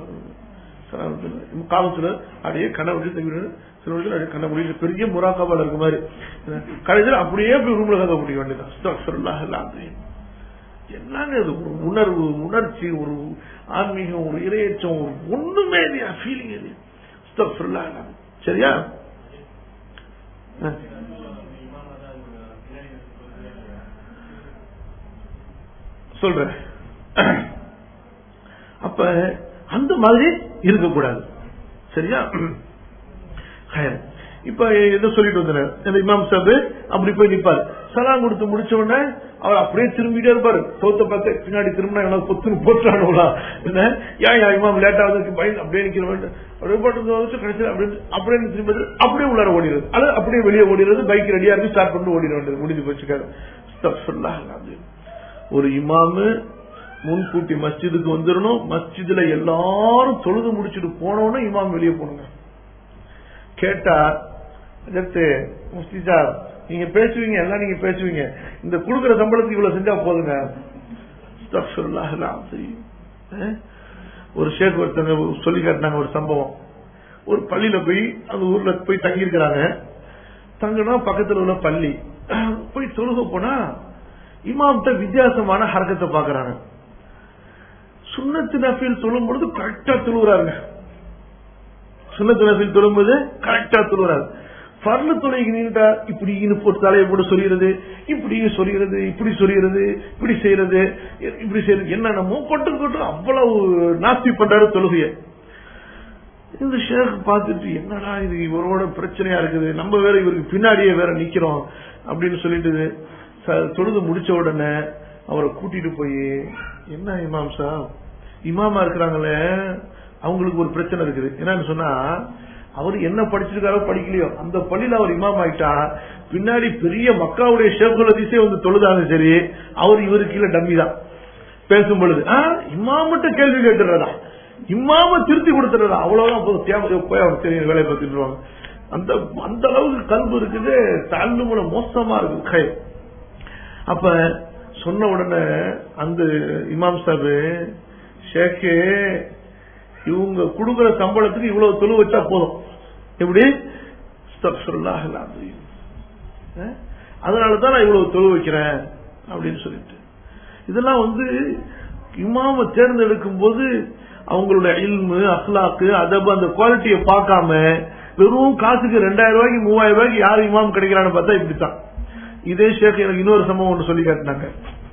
A: காலத்துல அப்படியே கண்ணை விட்டு தவிர சில விஷயம் அப்படியே கண்ணை முடிச்சு பெரிய முராக்காபால இருக்க மாதிரி கடைசியில் அப்படியே போய் ரூம்ல கதை முடிக்க வேண்டியதான் அஸ்தக்ஃபிருல்லாஹ் அல்-அஸீம். என்னங்க இது ஒரு உணர்வு உணர்ச்சி ஒரு ஆன்மீகம் ஒரு இரையச்சம் ஒரு ஒண்ணுமே இல்லையா ஃபீலிங் இது அஸ்தக்ஃபிருல்லாஹ் அல்-அஸீம். சரியா அஹ். சொல்றேன் அப்ப அந்த மாதிரி இருக்கக்கூடாது சரியா ஹயர். இப்ப எதை சொல்லிட்டு வந்தார் இந்த இமாம் சாப் அப்படி போய் நிப்பாரு சலாம் கொடுத்து முடிச்ச உடனே அவர் அப்படியே திரும்பிட்டே இருப்பாரு சோத்த பார்த்து பின்னாடி திரும்பினா எனக்கு பொத்துன்னு போட்டுறானுங்களா என்ன ஏன் யா இமாம் லேட் ஆகுதுக்கு பயந்து அப்படியே நிக்கிற வேண்டும் அப்படியே போட்டு வச்சு கடைசியில் அப்படியே அப்படியே திரும்பி அப்படியே உள்ளார ஓடிடுறது அல்லது அப்படியே வெளியே ஓடிடுறது பைக் ரெடியா இருக்கு ஸ்டார்ட் பண்ணிட்டு ஓடிட வேண்டியது முடிஞ்சு போச்சுக்காரு அஸ்தக்ஃபிருல்லாஹ் அல்-அஸீம். ஒரு இமாமு முன்கூட்டி மஸ்ஜிதுக்கு வந்துடணும் மஸ்ஜிதுல எல்லாரும் தொழுது முடிச்சுட்டு போனோன்னு இமாம் வெளியே போகணுங்க கேட்டா ஜெத்து முஃப்தி சார் நீங்க பேசுவீங்க எல்லாம் நீங்க பேசுவீங்க இந்த குடுக்கிற சம்பளத்துக்கு இவ்வளவு செஞ்சா போதுங்க அஸ்தக்ஃபிருல்லாஹ் அல்-அஸீம். அஹ்? ஒரு ஷேக் ஒருத்தங்க சொல்லி காட்டினாங்க ஒரு சம்பவம் ஒரு பள்ளியில போய் அந்த ஊர்ல போய் தங்கி இருக்கிறாங்க தங்கினா பக்கத்துல உள்ள பள்ளி போய் தொழுக போனா இமாம்கிட்ட வித்தியாசமான ஹரக்கத்தை பாக்குறாங்க சுண்ணத்து நஃபீல் சொல்லும் பொழுது கரெக்டா தொழுகிறாருங்க சுண்ணத்து நஃபீல் தொழும்போது கரெக்டா தொழுகிறாரு பர்ல தொலைக்கு நீண்டா இப்படி இனு போட்டு தலையை போட்டு சொல்லிடுறது இப்படி சொல்லிடுறது இப்படி சொல்லிடுறது இப்படி செய்யறது இப்படி செய்யறது என்னென்னமோ கொட்டு கொட்டு அவ்வளவு நாஸ்தி பண்றாரு தொழுகைய இந்த ஷேக் பார்த்துட்டு என்னடா இது இவரோட பிரச்சனையா இருக்குது நம்ம வேற இவருக்கு பின்னாடியே வேற நிக்கிறோம் அப்படின்னு சொல்லிட்டு ச- தொழுது முடிச்ச உடனே அவரை கூட்டிட்டு போய் என்ன இமாம் சாப் இமாமா இருக்கிறாங்களே அவங்களுக்கு ஒரு பிரச்சனை இருக்குது என்னன்னு சொன்னா அவர் என்ன படிச்சிருக்காரோ படிக்கலையோ அந்த பள்ளியில அவர் இமாம் ஆயிட்டா பின்னாடி பெரிய மக்காவுடைய ஷேகுல் அதிசே வந்து தொழுதாங்க சரி அவர் இவருக்கு கீழே டம்மி தான் பேசும் பொழுது இமாமட்ட கேள்வி கேட்டுறதா இமாம திருத்தி கொடுத்துறதா அவ்வளவுதான் போதும் தேவை போய் அவர் தெரியும் வேலையை பார்த்துட்டு அந்த அந்த அளவுக்கு கல்வி இருக்குது தாழ்ந்து மோசமா இருக்கு கை அப்ப சொன்ன உடனே அந்த இமாம் சாபு ஷேக்கு இவங்க கொடுக்கிற சம்பளத்துக்கு இவ்வளவு தொழு வச்சா போதும் எப்படி அஸ்தக்ஃபிருல்லாஹ் அல்-அஸீம். அஹ்? அதனாலதான் நான் இவ்வளவு தொழு வைக்கிறேன் அப்படின்னு சொல்லிட்டு இதெல்லாம் வந்து இமாம தேர்ந்தெடுக்கும் போது அவங்களோட இல்மு அஹ்லாக்கு அதபு அந்த குவாலிட்டியை பார்க்காம வெறும் காசுக்கு ரெண்டாயிரம் ரூபாய்க்கு மூவாயிரம் ரூபாய்க்கு யார் இமாம் கிடைக்கிறான்னு பார்த்தா இப்படித்தான் இதே ஷேக் எனக்கு இன்னொரு சம்பவம் ஒன்று சொல்லி காட்டினாங்க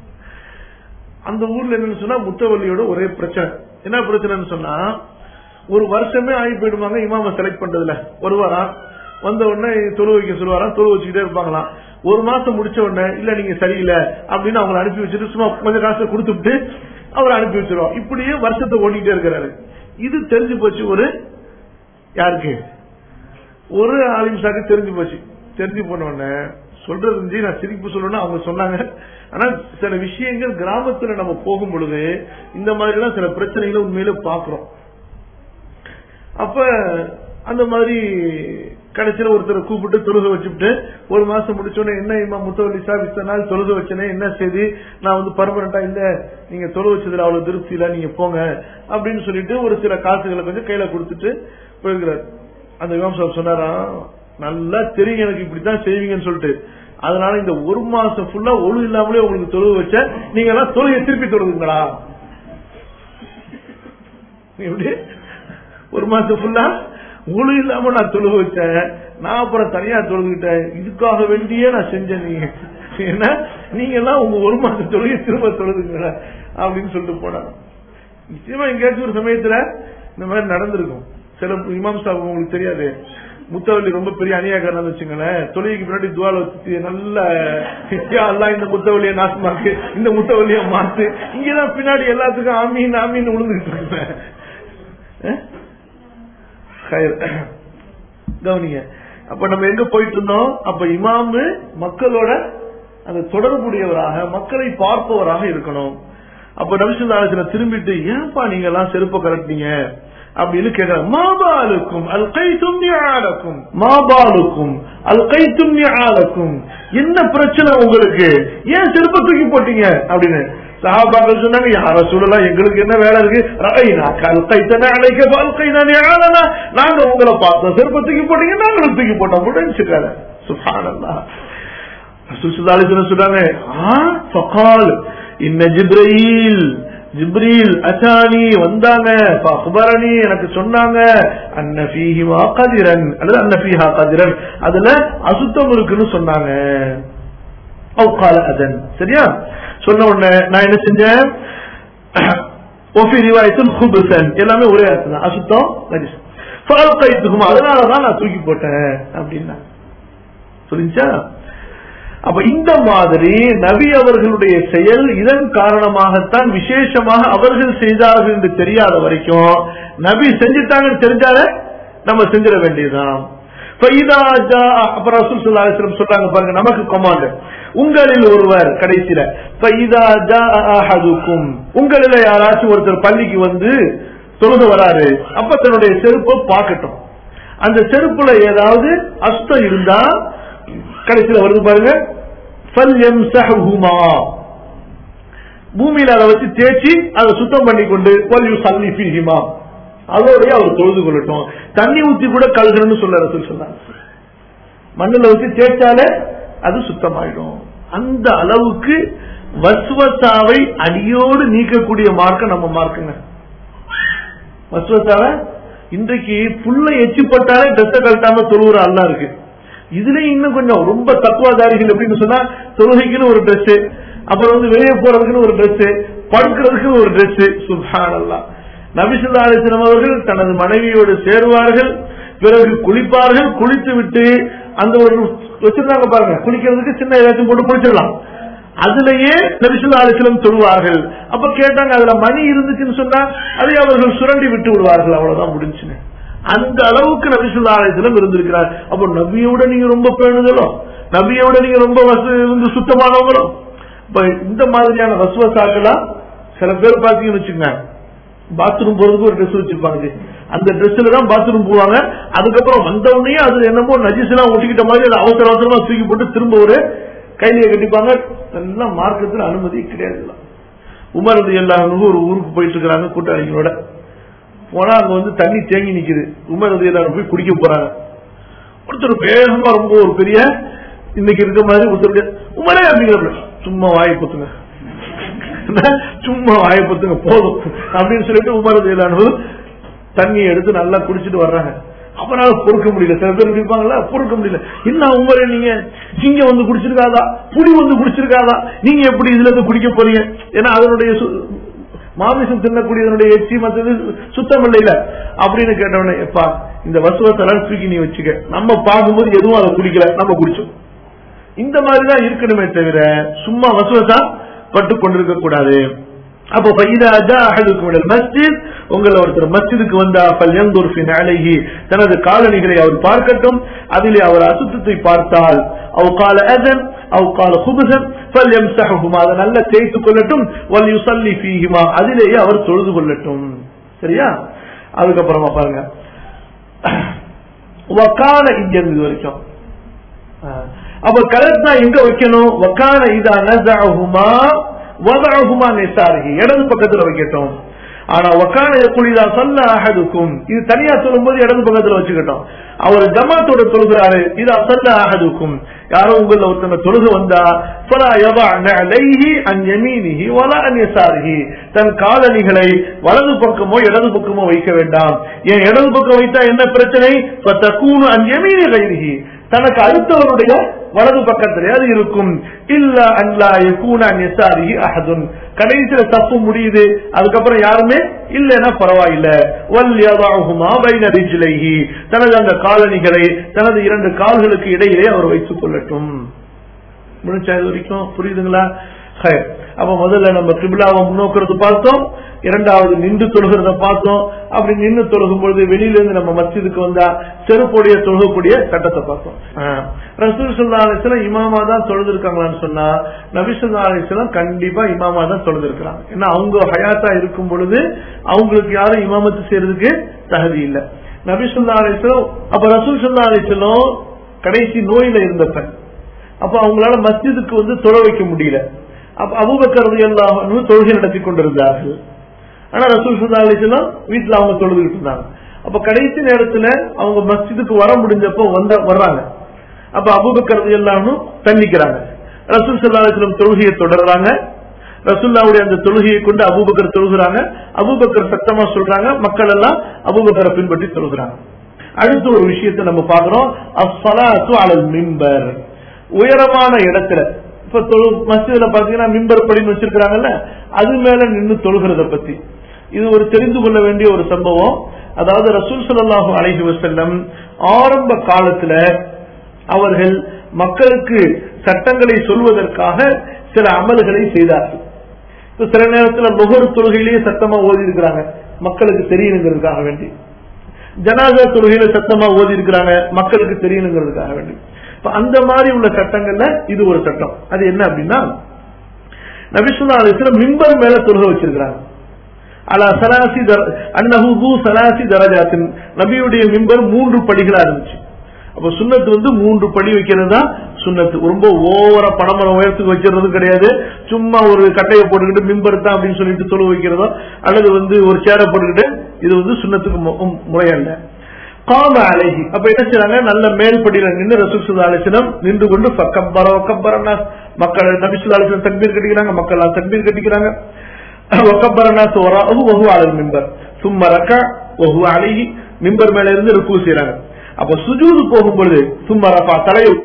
A: அந்த ஊர்ல என்னன்னு சொன்னா முத்தவல்லியோட ஒரே பிரச்சனை என்ன பிரச்சனைன்னு சொன்னா ஒரு வருஷமே ஆகி போயிடுவாங்க இமாம செலக்ட் பண்றதுல வருவாராம் வந்த உடனே தொழு வைக்க சொல்லுவாராம் தொழு வச்சுக்கிட்டே இருப்பாங்களாம் ஒரு மாசம் முடிச்ச உடனே இல்ல நீங்க சரியில்லை அப்படின்னு அவங்களை அனுப்பி வச்சுட்டு சும்மா கொஞ்சம் காசை கொடுத்துட்டு அவரை அனுப்பி வச்சிருவோம் இப்படியே வருஷத்தை ஓடிட்டே இருக்கிறாரு இது தெரிஞ்சு போச்சு ஒரு யாருக்கு ஒரு ஆலிம்சாக்கு தெரிஞ்சு போச்சு தெரிஞ்சு போன உடனே சொல்றது வந்து நான் சிரிப்பு சொல்லணும் அவங்க சொன்னாங்க ஆனா சில விஷயங்கள் கிராமத்துல நம்ம போகும் பொழுது இந்த மாதிரி எல்லாம் சில பிரச்சனைகளை உண்மையில பாக்குறோம் அப்ப அந்த மாதிரி கடைசியில ஒருத்தரை கூப்பிட்டு தொழுக வச்சுட்டு ஒரு மாசம் முடிச்சோடனே என்ன இம்மா முத்தவல்லி சாப் இத்தனை நாள் தொழுக வச்சனே என்ன செய்தி நான் வந்து பர்மனண்டா இல்ல நீங்க தொழு வச்சதுல அவ்வளவு திருப்தி இல்ல நீங்க போங்க அப்படின்னு சொல்லிட்டு ஒரு சில காசுகளை கொஞ்சம் கையில கொடுத்துட்டு போயிருக்கிறார் அந்த இமாம் சாப் சொன்னாராம் நல்லா தெரியும் எனக்கு இப்படித்தான் செய்வீங்கன்னு சொல்லிட்டு அதனால இந்த ஒரு மாசம் ஃபுல்லா ஒழு இல்லாமலே உங்களுக்கு தொழுவு வச்ச நீங்க எல்லாம் தொழுகை திருப்பி தொழுதுங்களா எப்படி ஒரு மாசம் ஃபுல்லா ஒழு இல்லாம நான் தொழுக வச்சேன் நான் அப்புறம் தனியா தொழுகிட்டேன் இதுக்காக வேண்டியே நான் செஞ்சேன் நீங்க ஏன்னா நீங்க எல்லாம் உங்க ஒரு மாச தொழுகை திரும்ப தொழுதுங்க அப்படின்னு சொல்லிட்டு போனாங்க நிச்சயமா எங்கேயாச்சும் ஒரு சமயத்துல இந்த மாதிரி நடந்திருக்கும் சில இமாம் சாப் உங்களுக்கு தெரியாது முத்தவள்ளி ரொம்ப பெரிய அநியாக்காரன் வச்சுங்களேன் தொழுகைக்கு பின்னாடி துவால வச்சு நல்ல யா அல்லாஹ் இந்த முத்தவள்ளியை நாசமாக்கு இந்த முத்தவள்ளிய மாத்து இங்கதான் பின்னாடி எல்லாத்துக்கும் ஆமீன் ஆமீன் விழுந்துட்டு இருக்கேன் கவனிங்க அப்ப நம்ம எங்க போயிட்டு இருந்தோம் அப்ப இமாமு மக்களோட அந்த தொடர்புடையவராக மக்களை பார்ப்பவராக இருக்கணும் அப்ப நபிசுல்லாலத்துல திரும்பிட்டு ஏன்பா நீங்க எல்லாம் செருப்ப கலட்டினீங்க அப்படின்னு கேட்கிறாங்க மாபாலுக்கும் அல் கை தும்யாலக்கும் மாபாலுக்கும் அல் கை தும்யாலக்கும் என்ன பிரச்சனை உங்களுக்கு ஏன் செருப்ப தூக்கி போட்டீங்க அப்படின்னு சஹாபாக்கள் சொன்னாங்க யார சொல்லலாம் எங்களுக்கு என்ன வேலை இருக்கு ரஐனா கல் கைத்தன அழைக்க பால் கைதானே ஆளனா நாங்க உங்களை பார்த்தோம் செருப்ப தூக்கி போட்டீங்க நாங்களும் தூக்கி போட்டோம் முடிஞ்சுக்காரு சுபானல்லா சுசுதாலிசன சொல்றாங்க ஆ ஃபகால் இன்ன ஜிப்ரீல் ஜிப்ரீல் அசானி வந்தாங்க அக்பரணி எனக்கு சொன்னாங்க அன்னபீஹிமா கதிரன் அல்லது அன்னபீஹா கதிரன் அதுல அசுத்தம் இருக்குன்னு சொன்னாங்க அவுகால அதன் சரியா சொன்ன உடனே நான் என்ன செஞ்சேன் ஒஃபி ரிவாயத்தில் குபுசன் எல்லாமே ஒரே அர்த்தம் தான் அசுத்தம் நஜிஸ் ஃபல்கைத்துக்கும் அதனாலதான் நான் தூக்கி போட்டேன் அப்படின்னா புரிஞ்சா அப்ப இந்த மாதிரி நபி அவர்களுடைய செயல் இதன் காரணமாகத்தான் விசேஷமாக அவர்கள் செய்தார்கள் என்று தெரியாத வரைக்கும் நபி செஞ்சுட்டாங்கன்னு தெரிஞ்சால நம்ம செஞ்சிட வேண்டியதுதான் சொல்றாங்க பாருங்க நமக்கு கொமாண்ட் உங்களில் ஒருவர் கடைசியில உங்களில் யாராச்சும் ஒருத்தர் பள்ளிக்கு வந்து தொழுது வராரு அப்ப தன்னுடைய செருப்பை பார்க்கட்டும் அந்த செருப்புல ஏதாவது அஸ்தம் இருந்தா கடைசியில வருது பாருங்க பூமியில அதை வச்சு தேய்ச்சி அதை சுத்தம் பண்ணி கொண்டு சல்லி ஃபீஹிமா அதோடய அவர் தொழுது கொள்ளட்டும் தண்ணி ஊத்தி கூட கழுகுன்னு சொல்ல ரசூல் சொன்னாங்க மண்ணுல வச்சு தேய்ச்சாலே அது சுத்தமாயிடும் அந்த அளவுக்கு வஸ்வசாவை அடியோடு நீக்கக்கூடிய மார்க்க நம்ம மார்க்குங்க வஸ்வசாவை இன்றைக்கு புல்ல எச்சிப்பட்டாலே ட்ரெஸ்ஸை கழட்டாம தொழுவுற அல்லா இருக்கு இதுல இன்னும் கொஞ்சம் ரொம்ப தக்குவாதாரிகள் எப்படின்னு சொன்னா தொழுகைக்குன்னு ஒரு ட்ரெஸ் அப்புறம் வந்து வெளியே போறதுக்குன்னு ஒரு ட்ரெஸ் படுக்கிறதுக்கு ஒரு ட்ரெஸ் சுல்ஹான் நபிசுல்லா அலிஸ்லாம் அவர்கள் தனது மனைவியோடு சேருவார்கள் பிறகு குளிப்பார்கள் குளித்து விட்டு அந்த ஒரு வச்சிருந்தாங்க பாருங்க குளிக்கிறதுக்கு சின்ன ஏதாச்சும் போட்டு குளிச்சிடலாம் அதுலயே நபிசுல்லா அலிஸ்லம் சொல்லுவார்கள் அப்ப கேட்டாங்க அதுல மணி இருந்துச்சுன்னு சொன்னா அதை அவர்கள் சுரண்டி விட்டு விடுவார்கள் அவ்வளவுதான் முடிஞ்சுன்னு அந்த அளவுக்கு நபிசுல்லா அலிஸ்லம் இருந்திருக்கிறார் அப்போ நபியோட நீங்க ரொம்ப பேணுதலோ நபியோட நீங்க ரொம்ப வந்து சுத்தமானவங்களோ இப்ப இந்த மாதிரியான வசுவசாக்கெல்லாம் சில பேர் பாத்தீங்கன்னு வச்சுக்கோங்க பாத்ரூம் போறதுக்கு ஒரு ட்ரெஸ் வச்சிருப்பாங்க அந்த ட்ரெஸ்ல தான் பாத்ரூம் போவாங்க அதுக்கப்புறம் வந்த உடனே அது என்னமோ நஜிஸ் எல்லாம் ஒட்டிக்கிட்ட மாதிரி அது அவசர அவசரமா தூக்கி போட்டு திரும்ப ஒரு கைலியை கட்டிப்பாங்க எல்லாம் மார்க்கத்தில் அனுமதி கிடையாது உமரது எல்லாரும் ஒரு ஊருக்கு போயிட்டு இருக்கிறாங்க கூட்டாளிகளோட போனா அங்க வந்து தண்ணி தேங்கி நிக்குது உமரது எல்லாரும் போய் குடிக்க போறாங்க ஒருத்தர் வேகமா ரொம்ப ஒரு பெரிய இன்னைக்கு இருக்க மாதிரி ஒருத்தர் உமரே அப்படிங்கிற சும்மா வாயை பொத்துங்க சும்மா வாயை பொத்துங்க போதும் அப்படின்னு சொல்லிட்டு உமரது எல்லாரும் தண்ணியை எடுத்து நல்லா குடிச்சிட்டு வர்றாங்க அவனால பொறுக்க முடியல சில பேர் குடிப்பாங்களா பொறுக்க முடியல என்ன உமரே நீங்க சிங்க வந்து குடிச்சிருக்காதா புலி வந்து குடிச்சிருக்காதா நீங்க எப்படி இதுல இருந்து குடிக்க போறீங்க ஏன்னா அதனுடைய மாமிசம் தின்னக்கூடியதனுடைய எச்சி மற்றது சுத்தம் இல்லைல அப்படின்னு கேட்டவனே எப்பா இந்த வசுவத்தெல்லாம் தூக்கி நீ வச்சுக்க நம்ம பார்க்கும்போது எதுவும் அதை குடிக்கல நம்ம குடிச்சோம் இந்த மாதிரிதான் இருக்கணுமே தவிர சும்மா வசுவத்தா பட்டு கொண்டிருக்க கூடாது அப்போ மஸ்ஜித் உங்களை ஒருத்தர் மஸ்ஜிதுக்கு வந்தா அழகி தனது காலணிகளை அவர் பார்க்கட்டும் அதிலே அவர் அசுத்தத்தை பார்த்தால் அவ் கால அதன் அவ் கால குபுசன் அதை நல்ல தேய்த்துக் கொள்ளட்டும் வல் யுசல்லி ஃபீஹிமா அதிலேயே அவர் தொழுது கொள்ளட்டும் சரியா அதுக்கப்புறமா பாருங்க வக்கால இங்க இருந்து வரைக்கும் அப்ப கலத்னா எங்க வைக்கணும் வக்கான இதா நசாகுமா வதாகுமா நெசாருகி இடது பக்கத்துல வைக்கட்டும் ஆனா ஒக்கான குழிதா சொல்ல அகதுக்கும் இது தனியா சொல்லும் போது இடது பக்கத்துல வச்சுக்கிட்டோம் அவர் ஜமாத்தோட தொழுகிறாரு இது அசல்ல அகதுக்கும் யாரோ உங்கள ஒருத்தங்க தொழுகு வந்தா பலா யவா அலைஹி அன் யமீனிஹி வலா அன் யசாரிஹி தன் காலணிகளை வலது பக்கமோ இடது பக்கமோ வைக்க வேண்டாம் ஏன் இடது பக்கம் வைத்தா என்ன பிரச்சனை தக்கூனு அன் யமீனி கைரிஹி தனக்கு அடுத்தவருடைய வலது பக்கத்திலே அது இருக்கும் இல்ல அல்லா யகூனா நிசாரி அஹதுன் கடைசியில தப்பு முடியுது அதுக்கப்புறம் யாருமே இல்லைன்னா பரவாயில்ல வல் யதாஹுமா பைன ரிஜ்லைஹி தனது அந்த காலணிகளை தனது இரண்டு கால்களுக்கு இடையிலே அவர் வைத்துக் கொள்ளட்டும் முடிஞ்சா இது வரைக்கும் புரியுதுங்களா ஹை. அப்ப முதல்ல நம்ம கிபிலாவை முன்னோக்கிறது பார்த்தோம் இரண்டாவது நின்று தொழுகிறத பார்த்தோம் அப்படி நின்று தொழுகும் பொழுது வெளியில இருந்து நம்ம மஸ்ஜிதுக்கு வந்தா செருப்புடைய தொழுகக்கூடிய சட்டத்தை பார்த்தோம் ஆ. ரசூல் சல்லா அலிஸ்லாம் இமாமா தான் தொழுதிருக்காங்களான்னு சொன்னா நபி சொல்லா அலிஸ்லாம் கண்டிப்பா இமாமா தான் தொழுதிருக்கிறாங்க ஏன்னா அவங்க ஹயாத்தா இருக்கும் பொழுது அவங்களுக்கு யாரும் இமாமத்து செய்யறதுக்கு தகுதி இல்லை நபி சொல்லா அலிஸ்லாம் அப்ப ரசூல் சல்லா அலிஸ்லாம் கடைசி நோயில இருந்தப்ப அப்ப அவங்களால மஸ்ஜிதுக்கு வந்து தொழ வைக்க முடியல அப்ப அபுபக்கரது எல்லாம் தொழுகை நடத்தி கொண்டிருந்தார்கள் ஆனா ரசூல் சுல்லா அலிஸ்லாம் வீட்டுல அவங்க தொழுதுகிட்டு இருந்தாங்க அப்ப கடைசி நேரத்துல அவங்க மஸ்ஜிதுக்கு வர முடிஞ்சப்போ வந்த வர்றாங்க அப்ப அபுபக்கரது எல்லாமும் தண்டிக்கிறாங்க ரசூல் சுல்லா அலிஸ்லாம் தொழுகையை தொடர்றாங்க ரசூல்லாவுடைய அந்த தொழுகையை கொண்டு அபூபக்கர் தொழுகிறாங்க அபூபக்கர் சத்தமா சொல்றாங்க மக்கள் எல்லாம் அபூபக்கரை பின்பற்றி தொழுகிறாங்க அடுத்த ஒரு விஷயத்தை நம்ம பாக்குறோம் அஸ்ஸலாத்து அலல் மிம்பர் உயரமான இடத்துல இப்ப தொழு மசிதில பாத்தீங்கன்னா மிம்பர் படின்னு வச்சிருக்காங்கல்ல அது மேல நின்று தொழுகிறத பத்தி இது ஒரு தெரிந்து கொள்ள வேண்டிய ஒரு சம்பவம் அதாவது ரசூல் ஸல்லல்லாஹு அலைஹி வஸல்லம் ஆரம்ப காலத்துல அவர்கள் மக்களுக்கு சட்டங்களை சொல்வதற்காக சில அமல்களை செய்தார்கள் இப்ப சில நேரத்துல முகர் தொழுகையிலேயே சத்தமா ஓதி இருக்கிறாங்க மக்களுக்கு தெரியணுங்கிறதுக்காக வேண்டி ஜனாதா தொழுகையில சத்தமா ஓதி இருக்கிறாங்க மக்களுக்கு தெரியணுங்கிறதுக்காக வேண்டி இப்ப அந்த மாதிரி உள்ள சட்டங்கள்ல இது ஒரு சட்டம் அது என்ன அப்படின்னா நபிசுல்லா அலிஸ்லாம் மிம்பர் மேல தொழுக வச்சிருக்கிறாங்க அலா சலாசி தர- அன்னஹு து சலாசி தரஜாத்தின் நபியுடைய மிம்பர் மூன்று படிகளா இருந்துச்சு அப்ப சுண்ணத்து வந்து மூன்று படி வைக்கிறது தான் சுண்ணத்து ரொம்ப ஓவரா பணமரம் உயரத்துக்கு வச்சிருறது கிடையாது சும்மா ஒரு கட்டையை போட்டுக்கிட்டு மிம்பர் தான் அப்படின்னு சொல்லிட்டு தொழு வைக்கிறதோ அல்லது வந்து ஒரு சேரை போட்டுக்கிட்டு இது வந்து சுண்ணத்துக்கு மு- மு- முறையல்ல காம அழகி அப்ப என்ன செய்றாங்க நல்ல மேல்படியில நின்று ரசூல் அலிசனம் நின்று கொண்டு கப்பர கப்பரனா மக்கள் நபிசுல்லா அலிசனம் தக்பீர் கட்டிக்கிறாங்க மக்கள் எல்லாம் தக்பீர் கட்டிக்கிறாங்க وكبر الناس وراءه وهو على المنبر ثم ركع وهو عليه மிம்பர் மேல இருந்து ருக்கு செய்றாங்க அப்ப சுஜூது போகும்பொழுது சும்மா ரஃபா தலையை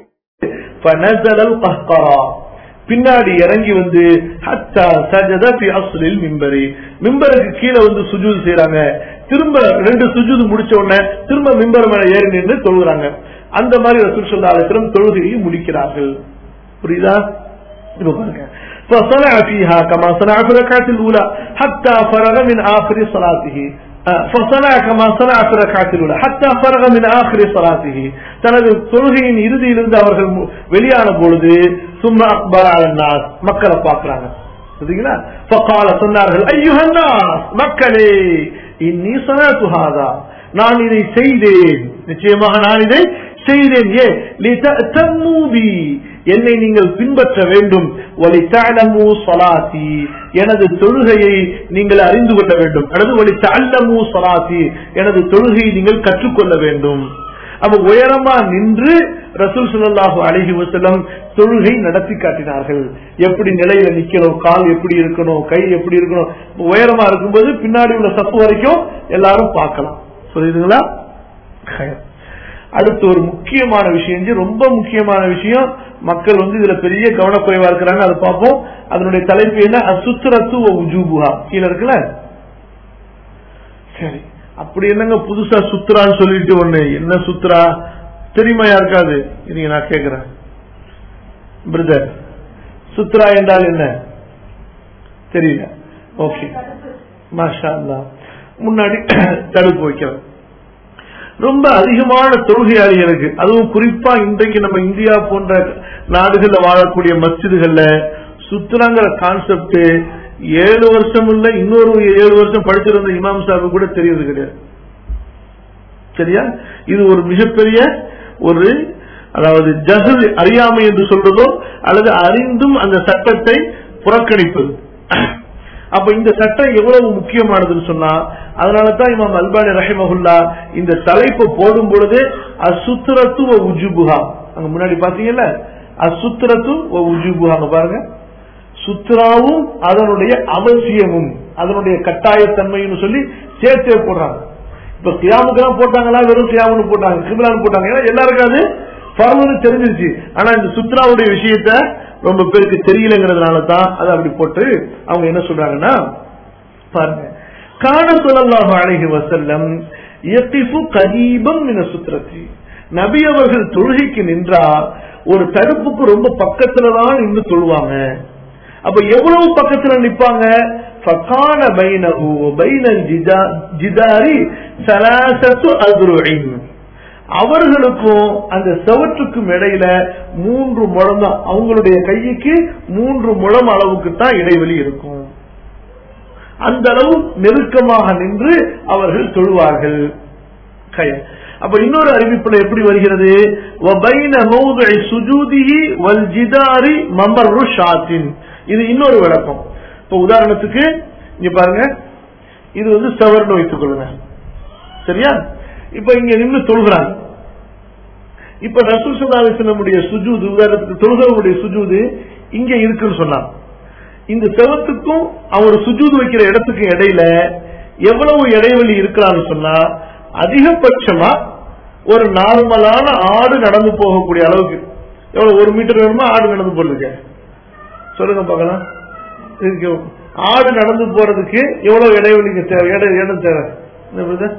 A: فنزل القهقرى பின்னாடி இறங்கி வந்து ஹத்தா சஜத ஃபி அஸ்லில் மிம்பரி மிம்பருக்கு கீழே வந்து சுஜூது செய்றாங்க திரும்ப ரெண்டு சுஜூது முடிச்ச உடனே திரும்ப மிம்பர் மேல ஏறி நின்று தொழுகிறாங்க அந்த மாதிரி ரசூல் ஸல்லல்லாஹு அலைஹி வஸல்லம் தொழுகையை முடிக்கிறார்கள் புரியுதா இப்ப பாருங்க فصنع فيها كما صنع في الركعة الأولى حتى فرغ من آخر صلاته آه، فصنع كما صنع في الركعة الأولى حتى فرغ من آخر صلاته தனது தொழுகையின் இறுதியிலிருந்து அவர்கள் மு- வெளியான பொழுது சும்மா அக்பர் அலன்னாஸ் மக்களை பார்க்கிறாங்க சரிங்களா فقال சொன்னார்கள் ஐயுஹா الناس மக்களே இன்னி صنعت هذا நான் இதை செய்தேன் நிச்சயமாக நான் இதை செய்தேன் ஏ لتأتموا بي என்னை நீங்கள் பின்பற்ற வேண்டும் வழி தாழமு சொலாத்தி எனது தொழுகையை நீங்கள் அறிந்து கொள்ள வேண்டும் அல்லது வழி தாழமு சொலாத்தி எனது தொழுகையை நீங்கள் கற்றுக்கொள்ள வேண்டும் அப்ப உயரமா நின்று ரசூல் ஸல்லல்லாஹு அலைஹி வஸல்லம் தொழுகை நடத்தி காட்டினார்கள் எப்படி நிலையில நிக்கணும் கால் எப்படி இருக்கணும் கை எப்படி இருக்கணும் உயரமா இருக்கும்போது பின்னாடி உள்ள சப்பு வரைக்கும் எல்லாரும் பார்க்கலாம் புரியுதுங்களா அடுத்து ஒரு முக்கியமான விஷயம் இது ரொம்ப முக்கியமான விஷயம் மக்கள் வந்து இதுல பெரிய கவனக்குறைவா இருக்கிறாங்க அதை பார்ப்போம் அதனுடைய தலைப்பு என்ன அசுத்ரத்து உஜூபுஹா கீழே இருக்குல்ல சரி அப்படி என்னங்க புதுசா சுத்ரான்னு சொல்லிட்டு ஒண்ணு என்ன சுத்ரா தெரியுமா யாருக்காது நீங்க நான் கேக்குறேன் பிரதர் சுத்ரா என்றால் என்ன தெரியல ஓகே மாஷா அல்லாஹ். முன்னாடி தடுப்பு வைக்கிறேன் ரொம்ப அதிகமான தொழுகையாளிகளுக்கு அதுவும் குறிப்பா இன்றைக்கு நம்ம இந்தியா போன்ற நாடுகள்ல வாழக்கூடிய மஸ்ஜிதுகள்ல சுத்துறாங்கிற கான்செப்ட் ஏழு வருஷம் இல்ல இன்னொரு ஏழு வருஷம் படிச்சிருந்த இமாம் சாஹிப் கூட தெரியறது கிடையாது சரியா இது ஒரு மிகப்பெரிய ஒரு அதாவது ஜஹல் அறியாமை என்று சொல்றதோ அல்லது அறிந்தும் அந்த சட்டத்தை புறக்கணிப்பது அப்ப இந்த சட்டம் எவ்வளவு முக்கியமானதுன்னு சொன்னா அதனால தான் இமாம் அல்பானி ரஹிமஹுல்லா இந்த தலைப்பு போடும் பொழுது அசுத்ரத்து வ உஜுபுஹா அங்க முன்னாடி பாத்தீங்கல்ல அசுத்ரத்து வ உஜுபுஹா அங்க பாருங்க சுத்ராவும் அதனுடைய அவசியமும் அதனுடைய கட்டாயத்தன்மைன்னு சொல்லி சேர்த்தே போடுறாங்க இப்ப கியாமுக்கெல்லாம் போட்டாங்களா வெறும் கியாமுன்னு போட்டாங்க கிபிலான்னு போட்டாங்க ஏன்னா எல்லாருக்கும் அது பரவனு தெரிஞ்சிருச்சு ஆனா இந்த சுத்ராவுடைய விஷயத்த ரொம்ப பேருக்கு தெரியலங்கிறதுனால தான் அதை அப்படி போட்டு அவங்க என்ன சொல்றாங்கன்னா பாருங்க காண சொல்லல்லாஹு அலைஹி வஸல்லம் யகிஃபு கரீபம் மின சுத்ரத்தி நபி அவர்கள் தொழுகைக்கு நின்றா ஒரு தடுப்புக்கு ரொம்ப பக்கத்துல தான் நின்று தொழுவாங்க அப்ப எவ்வளவு பக்கத்துல நிப்பாங்க ஃபகான பைனஹு வ பைனல் ஜிதா- ஜிதாரி சலாசத்து அஸ்ருஇன் அவர்களுக்கும் அந்த செவற்றுக்கும் இடையில மூன்று முழம் தான் அவங்களுடைய கைக்கு மூன்று முழம் அளவுக்கு தான் இடைவெளி இருக்கும் அந்த அளவு நெருக்கமாக நின்று அவர்கள் தொழுவார்கள் கை. அப்ப இன்னொரு அறிவிப்புல எப்படி வருகிறது وَبَيْنَ مَوْضِعِ سُجُودِهِ وَالْجِدَارِ مَمَرُّ شَاةٍ. இது இன்னொரு விளக்கம் இப்ப உதாரணத்துக்கு இங்க பாருங்க இது வந்து செவர்னு வைத்துக் கொள்ளுங்க சரியா இப்ப இங்க நின்று தொழுகிறாங்க இப்ப ரசூல் சல்லாஹுடைய சுஜூது உதாரணத்துக்கு தொழுகிறவருடைய சுஜூது இங்க இருக்குன்னு சொன்னாங்க இந்த செவத்துக்கும் அவர் சுஜூது வைக்கிற இடத்துக்கும் இடையில எவ்வளவு இடைவெளி இருக்கலாம்னு சொன்னா அதிகபட்சமா ஒரு நார்மலான ஆடு நடந்து போகக்கூடிய அளவுக்கு எவ்வளவு ஒரு மீட்டர் வேணுமா ஆடு நடந்து போறதுக்கு சொல்லுங்க பார்க்கலாம் இதுக்கு ஆடு நடந்து போறதுக்கு எவ்வளவு இடைவெளிக்கு தேவை இட- இடம் தேவை என்ன brother?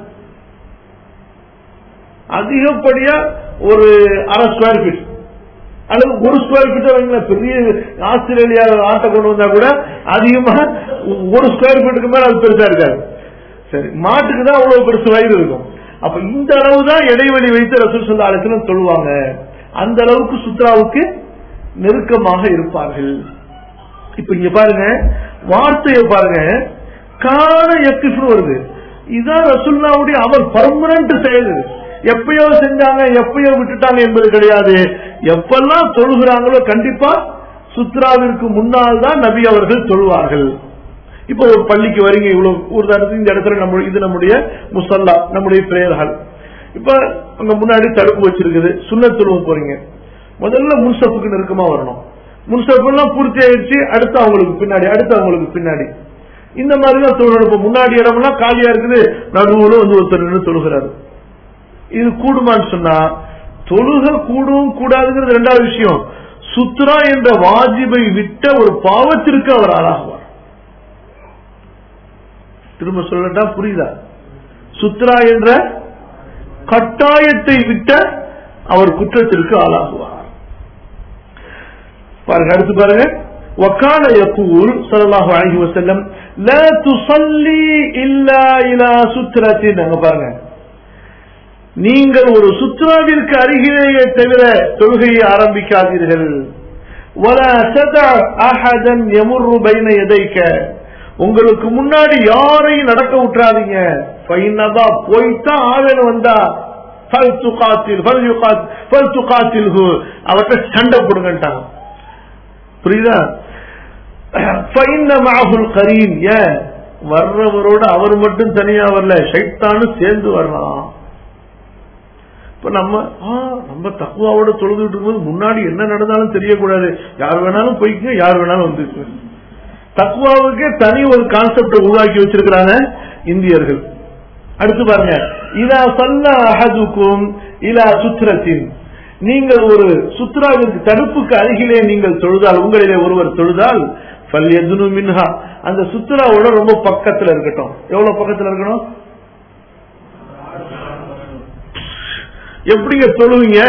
A: அதிகப்படியா ஒரு அரை ஸ்கொயர் ஃபீட் அல்லது ஒரு ஸ்கொயர் ஃபீட் வைங்களேன் பெரிய ஆஸ்திரேலியா ஆட்டை கொண்டு வந்தா கூட அதிகமா ஒரு ஸ்கொயர் ஃபீட்டுக்கு மேல அது பெருசா இருக்காது சரி மாட்டுக்கு தான் அவ்வளவு பெருசு வயிறு இருக்கும் அப்ப இந்த அளவு தான் இடைவெளி வைத்து ரசூல் சொல்லா அழைக்கணும் சொல்லுவாங்க அந்த அளவுக்கு சுத்ராவுக்கு நெருக்கமாக இருப்பார்கள் இப்ப இங்க பாருங்க வார்த்தையை பாருங்க கால எக்கிஃப்னு வருது இதுதான் ரசுல்லாவுடைய அவர் பர்மனன்ட் செயல் இது. எப்பயோ செஞ்சாங்க எப்பயோ விட்டுட்டாங்க என்பது கிடையாது எப்பெல்லாம் தொழுகிறாங்களோ கண்டிப்பா சுத்ராவிற்கு முன்னால் தான் நபி அவர்கள் தொழுவார்கள் இப்ப ஒரு பள்ளிக்கு வரீங்க இவ்வளவு ஒரு தரத்துக்கு இந்த இடத்துல நம்ம இது நம்முடைய முசல்லா நம்முடைய பிரேயர் ஹால் இப்ப அங்க முன்னாடி தடுப்பு வச்சிருக்குது சுண்ணத் தொழுவ போறீங்க முதல்ல முன்சப்புக்கு நெருக்கமா வரணும் முன்சப்பெல்லாம் பூர்த்தி ஆயிடுச்சு அடுத்து அவங்களுக்கு பின்னாடி அடுத்து அவங்களுக்கு பின்னாடி இந்த மாதிரிதான் தொழுகணும் இப்ப முன்னாடி இடமெல்லாம் காலியா இருக்குது நடுவுல வந்து ஒருத்தர் நின்று தொழுகிறாரு இது கூடுமான்னு சொன்னா தொழுக கூடும் கூடாதுங்கிறது ரெண்டாவது விஷயம் சுத்ரா என்ற வாஜிபை விட்ட ஒரு பாவத்திற்கு அவர் ஆளாகுவார் திரும்ப சொல்லட்டா புரியுதா சுத்ரா என்ற கட்டாயத்தை விட்ட அவர் குற்றத்திற்கு ஆளாகுவார் பாருங்க அடுத்து பாருங்க وكان يقول صلى الله عليه وسلم لا تصلي الا الى سترة அங்க பாருங்க நீங்கள் ஒரு சுத்ராவிற்கு அருகிலேயே தவிர தொழுகையை ஆரம்பிக்காதீர்கள் ولا تدع احدا يمر بين يديك உங்களுக்கு முன்னாடி யாரையும் நடக்க விட்டுறாதீங்க ஃபைனதா போய்தான் ஆவேன் வந்தா ஃபல் துகாத்தில் ஃபல் யுகாத் ஃபல் துகாத்தில்ஹு அவர்கிட்ட சண்டை போடுங்கன்ட்டாங்க புரியுதா ஃபைன்ன மாஹுல் கரீன் ஏன் வர்றவரோட அவர் மட்டும் தனியா வரல ஷைத்தானும் சேர்ந்து வரலாம் இப்ப நம்ம ஆ, நம்ம தக்குவாவோட தொழுதுட்டு இருக்கும்போது முன்னாடி என்ன நடந்தாலும் தெரியக்கூடாது யார் வேணாலும் போய்க்குங்க யார் வேணாலும் வந்துருக்கு தக்குவாவுக்கே தனி ஒரு கான்செப்ட் உருவாக்கி வச்சிருக்கிறாங்க இந்தியர்கள் அடுத்து பாருங்க இதா சல்ல அஹதுக்கும் இலா சுத்ரத்தின் நீங்கள் ஒரு சுத்ராவிற்கு தடுப்புக்கு அருகிலே நீங்கள் தொழுதால் உங்களிலே ஒருவர் தொழுதால் ஃபல்யதுனு மின்ஹா அந்த சுத்ராவோட ரொம்ப பக்கத்துல இருக்கட்டும் எவ்வளவு பக்கத்துல இருக்கணும் எப்படிங்க தொழுவீங்க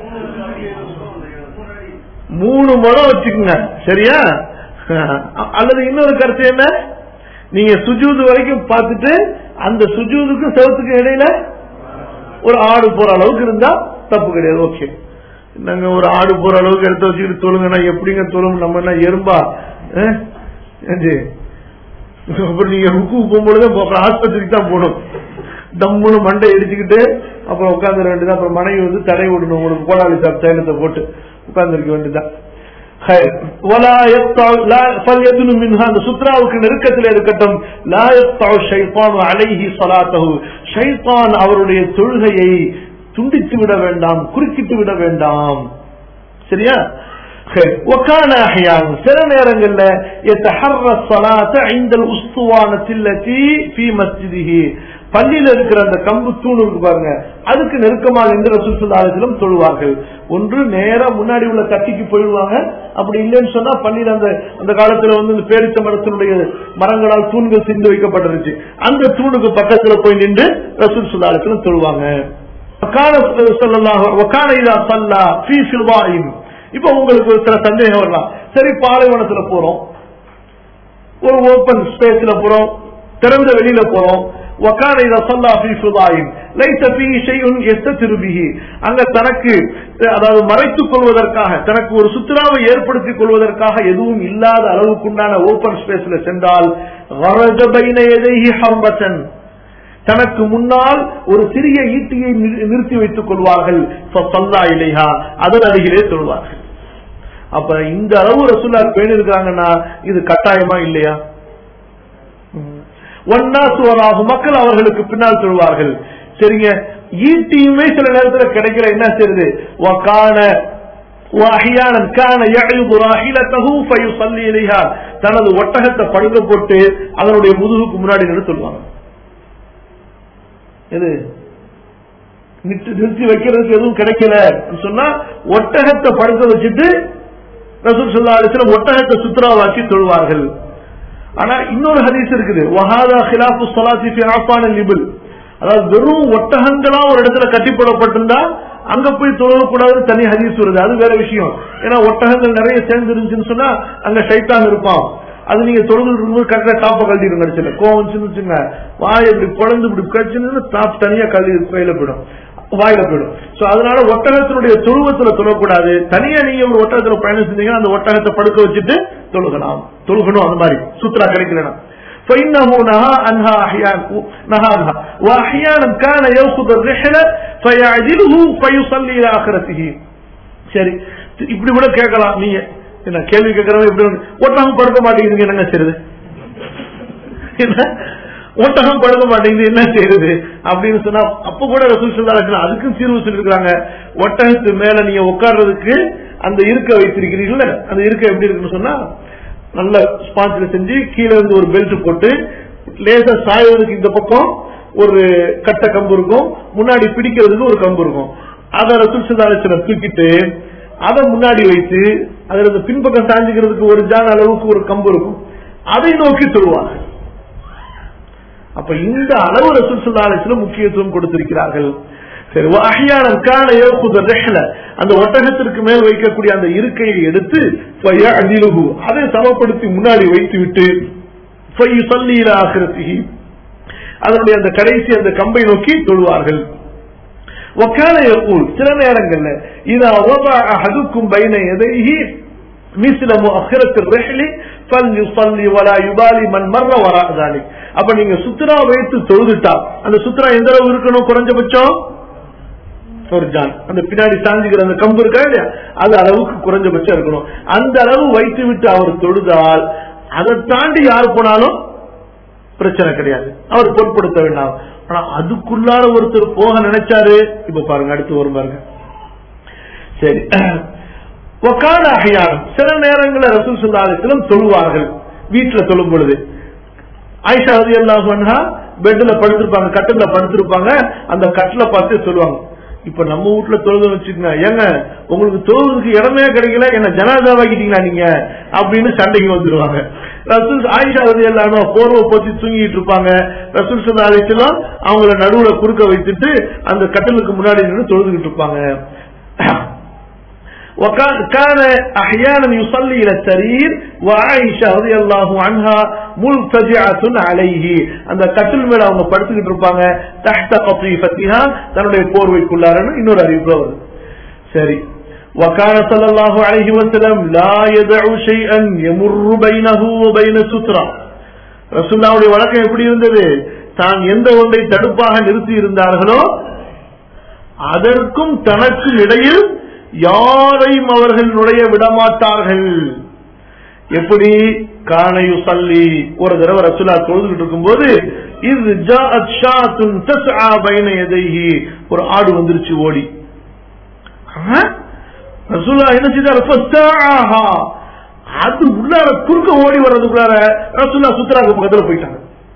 A: மூணு முறை வச்சுக்கோங்க சரியா அ- அல்லது இன்னொரு கருத்து என்ன நீங்க சுஜூது வரைக்கும் பார்த்துட்டு அந்த சுஜூதுக்கும் செவத்துக்கும் இடையில ஒரு ஆடு போற அளவுக்கு இருந்தா தப்பு கிடையாது ஓகே நாங்க ஒரு ஆடு போற அளவுக்கு எடுத்து வச்சுக்கிட்டு தொழுங்கன்னா எப்படிங்க தொழும் நம்ம என்ன எறும்பா அஹ்? ஏஞ்சி? அப்புறம் நீங்க ருக்கு போகும்பொழுது அப்புறம் ஆஸ்பத்திரிக்கு தான் போகணும் தம்முன்னு மண்டை இடிச்சுக்கிட்டு அப்புறம் உட்காந்துட வேண்டியதான் அப்புறம் மனைவி வந்து தடை விடணும் உங்களுக்கு கோடாளி சாப் தைலத்தை போட்டு உட்கார்ந்துருக்க வேண்டியதான் خير. ولا يقطع لا فليدن منها அந்த சுத்ராவுக்கு நெருக்கத்தில் இருக்கட்டும் لا يقطع الشيطان عليه صلاته ஷைத்தான் அவருடைய தொழுகையை துண்டித்து விட வேண்டாம் குறுக்கிட்டு விட வேண்டாம் சரியா وكان احيانا சில நேரங்கள்ல يتحرى الصلاه عند الاسطوانه التي في مسجده பள்ளியில இருக்கிற அந்த கம்பு தூண் இருக்கு பாருங்க அதுக்கு நெருக்கமாக இருந்து ரசூல் ஸல்லல்லாஹு அலைஹி வஸல்லம் தொழுவார்கள் ஒன்று நேரா முன்னாடி உள்ள கட்டிக்கு போயிடுவாங்க அப்படி இல்லைன்னு சொன்னா பள்ளியில அந்த அந்த காலத்துல வந்து இந்த பேரிச்ச மரத்தினுடைய மரங்களால் தூண்கள் சிந்து வைக்கப்பட்டிருச்சு அந்த தூணுக்கு பக்கத்துல போய் நின்று ரசூல் ஸல்லல்லாஹு அலைஹி வஸல்லம் தொழுவாங்க وكان صلى الله وكان اذا صلى في فضاء இப்ப உங்களுக்கு சில சந்தேகம் வரலாம் சரி பாலைவனத்துல போறோம் ஒரு ஓபன் ஸ்பேஸ்ல போறோம் திறந்த வெளியில போறோம் وكان اذا صلى في فضاء ليس فيه شيء يستتر به அங்க தனக்கு அதாவது மறைத்துக் கொள்வதற்காக தனக்கு ஒரு சுற்றுலாவை ஏற்படுத்திக் கொள்வதற்காக எதுவும் இல்லாத அளவுக்குண்டான ஓபன் ஸ்பேஸ்ல சென்றால் غرج بين يديه حربة தனக்கு முன்னால் ஒரு சிறிய ஈட்டியை நிறு- நிறுத்தி வைத்துக் கொள்வார்கள் சல்லா இலைஹா அதன் அருகிலே சொல்வார்கள் அப்ப இந்த அளவு ரசூல்லா பேணி இருக்காங்கன்னா இது கட்டாயமா இல்லையா ஒன்னாசுவராகும் மக்கள் அவர்களுக்கு பின்னால் சொல்வார்கள் சரிங்க ஈட்டியுமே சில நேரத்தில் கிடைக்கல என்ன செய்யுது வக்கான وأحيانا كان يعرض راحلته فيصلي إليها தனது ஒட்டகத்தை படுக்க போட்டு அதனுடைய முதுகுக்கு முன்னாடி நின்று சொல்லுவாங்க எது நிறுத்தி நிறுத்தி வைக்கிறதுக்கு எதுவும் கிடைக்கல சொன்னா ஒட்டகத்தை படுக்க வச்சுட்டு ரசூல் சொல்லா அலிஸ்லாம் ஒட்டகத்தை சுத்ராவாக்கி தொழுவார்கள் ஆனா இன்னொரு ஹதீஸ் இருக்குது வஹாதா ஹிலாஃபு ஸலாத்தி ஃபி ஆஃபான் லிபில் அதாவது வெறும் ஒட்டகங்களா ஒரு இடத்துல கட்டி போடப்பட்டிருந்தா அங்க போய் தொழக்கூடாதுன்னு தனி ஹதீஸ் வருது அது வேற விஷயம் ஏன்னா ஒட்டகங்கள் நிறைய சேர்ந்து இருந்துச்சுன்னு சொன்னா அங்க சைத்தான் இருப்பான் அது நீங்க தொழுது இருக்கும்போது கரெக்டா டாப்ப கழட்டிடும் கடிச்சல கோவம் வந்துச்சுன்னு வச்சுங்க வாய் இப்படி குழந்து இப்படி கடிச்சுன்னு டாப் தனியா கழி கையில போயிடும் வாயில போயிடும் சோ அதனால ஒட்டகத்தினுடைய தொழுவத்துல தொழக்கூடாது தனியா நீங்க ஒரு ஒட்டகத்துல பயணம் செஞ்சீங்கன்னா அந்த ஒட்டகத்தை படுக்க வச்சுட்டு தொழுகலாம் தொழுகணும் அந்த மாதிரி சுற்றுலா கிடைக்கலனா فإنه نهى عنها أحيانا نهى عنها وأحيانا كان يأخذ الرحلة فيعدله فيصلي إلى آخرته சரி இப்படி கூட கேட்கலாம் நீங்க என்ன கேள்வி கேட்கறவங்க இப்படி வந்து, ஒட்டகம் படுக்க மாட்டேங்குதுங்க என்னங்க செய்யுது என்ன ஒட்டகம் படுக்க மாட்டேங்குது என்ன செய்யுது அப்படின்னு சொன்னா அப்ப கூட ரசூல் ஸல்லல்லாஹு அலைஹி வஸல்லம் அதுக்கும் தீர்வு சொல்லிருக்காங்க ஒட்டகத்து மேல நீங்க உட்கார்றதுக்கு அந்த இருக்க வைத்திருக்கிறீங்கல்ல அந்த இருக்க எப்படி இருக்குன்னு சொன்னா நல்ல ஸ்பாஞ்சில செஞ்சு கீழே இருந்து ஒரு பெல்ட் போட்டு லேசா சாய்வதற்கு இந்த பக்கம் ஒரு கட்ட கம்பு இருக்கும் முன்னாடி பிடிக்கிறதுக்கு ஒரு கம்பு இருக்கும் அதை ரசூல் ஸல்லல்லாஹு அலைஹி வஸல்லம் தூக்கிட்டு அதை முன்னாடி வைத்து அதுல இந்த பின்பக்கம் சாஞ்சுக்கிறதுக்கு ஒரு ஜான் அளவுக்கு ஒரு கம்பு இருக்கும் அதை நோக்கி சொல்லுவாங்க அப்ப இந்த அளவு ரசூல் ஸல்லல்லாஹு அலைஹி வஸல்லம் முக்கியத்துவம் கொடுத்திருக்கிறார்கள் சரி அஹ்யானன் கான யகுத ரஹ்ல அந்த ஒட்டகத்திற்கு மேல் வைக்கக்கூடிய அந்த இருக்கையை எடுத்து ஃபயஅதிலுஹு அதை சமப்படுத்தி முன்னாடி வைத்துவிட்டு ஃபயுஸல்லி இலா ஆখিরাতিஹி அதனுடைய அந்த கடைசி அந்த கம்பை நோக்கி தொழுவார்கள் وكان يقول சில நேரங்கள்ல اذا وضع احدكم بين يديه مثل مؤخرة الرحل فليصلي ولا يبالي من مر وراء ذلك அப்ப நீங்க சுத்ரா வைத்து தொழுதுட்டா அந்த சுத்ரா எந்த அளவு இருக்கணும் குறைஞ்சபட்சம் ஒரு ஜான் அந்த பின்னாடி சாஞ்சுக்கிற அந்த கம்பு இருக்கா இல்லையா அது அளவுக்கு குறைஞ்சபட்சம் இருக்கணும் அந்த அளவு வைத்து விட்டு அவர் தொழுதால் அதை தாண்டி யார் போனாலும் பிரச்சனை கிடையாது அவர் பொருட்படுத்த வேண்டாம் ஆனா அதுக்குள்ளார ஒருத்தர் போக நினைச்சாரு இப்ப பாருங்க அடுத்து வரும் பாருங்க சரி ஒக்கான அகையானம் சில நேரங்களில் ரசூல் சுல்லாலத்திலும் தொழுவார்கள் வீட்டுல தொழும் பொழுது ஆயிஷா ரதி அல்லாஹா பெட்ல படுத்திருப்பாங்க கட்டில படுத்திருப்பாங்க அந்த கட்டில பார்த்து சொல்லுவாங்க இப்ப நம்ம வீட்டுல தொழுது வச்சுக்கோங்க ஏங்க உங்களுக்கு தொழுதுக்கு இடமே கிடைக்கல என்ன ஜனாதாவாக்கிட்டீங்களா நீங்க அப்படின்னு சண்டைக்கு வந்துருவாங்க ரசூல் ஆயிஷா ரதி எல்லாமே போர்வை போத்தி தூங்கிட்டு இருப்பாங்க ரசூல் சொன்ன அழைச்சலாம் அவங்கள நடுவுல குறுக்க வைத்துட்டு அந்த கட்டிலுக்கு முன்னாடி நின்று தொழுதுகிட்டு இருப்பாங்க وكان كان احيانا يصلي الى السرير وعائشه رضي الله عنها ملتجعه عليه அந்த கட்டில் மேல அவங்க படுத்துக்கிட்டு இருப்பாங்க தஹ்த قطيفتها தன்னுடைய போர்வைக்குள்ளாரன்னு இன்னொரு அறிவிப்பு வருது சரி وكان صلى الله عليه وسلم لا يدع شيئا يمر بينه وبين سترة ரசூலுல்லாஹ்வுடைய வழக்கம் எப்படி இருந்தது தான் எந்த ஒன்றை தடுப்பாக நிறுத்தி இருந்தார்களோ அதற்கும் தனக்கும் இடையில் யாரையும் அவர்கள் நுழைய விடமாட்டார்கள் எப்படி காணையு சல்லி ஒரு தடவை ரசுல்லா தொழுதுகிட்டு இருக்கும்போது இது ஜாஅத் ஷாத்துன் தஸ்ஆ பைன யதைஹி ஒரு ஆடு வந்துருச்சு ஓடி ஆ? ரசூல்லா என்ன செய்தார் ஃபஸ்தாஹா. அது உள்ளார குறுக்க ஓடி வர்றதுக்குள்ளார ரசூல்லா சுத்ராக்கு பக்கத்துல போயிட்டாங்க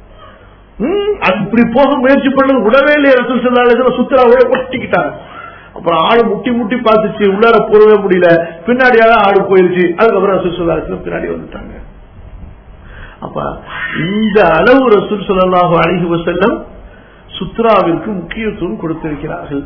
A: ம், அது இப்படி போக முயற்சி பண்ணது விடவே இல்லையே ரசூல் சல்லா சுத்ராவோட ஒட்டிக்கிட்டாங்க அப்புறம் ஆடு முட்டி முட்டி பார்த்துச்சு உள்ளார போடவே முடியல பின்னாடியாக ஆடு போயிருச்சு அதுக்கப்புறம் ரசூல் சல்லா பின்னாடி வந்துட்டாங்க அப்ப இந்த அளவு ரசூல் ஸல்லல்லாஹு அலைஹி வஸல்லம் சுத்ராவிற்கு முக்கியத்துவம் கொடுத்திருக்கிறார்கள்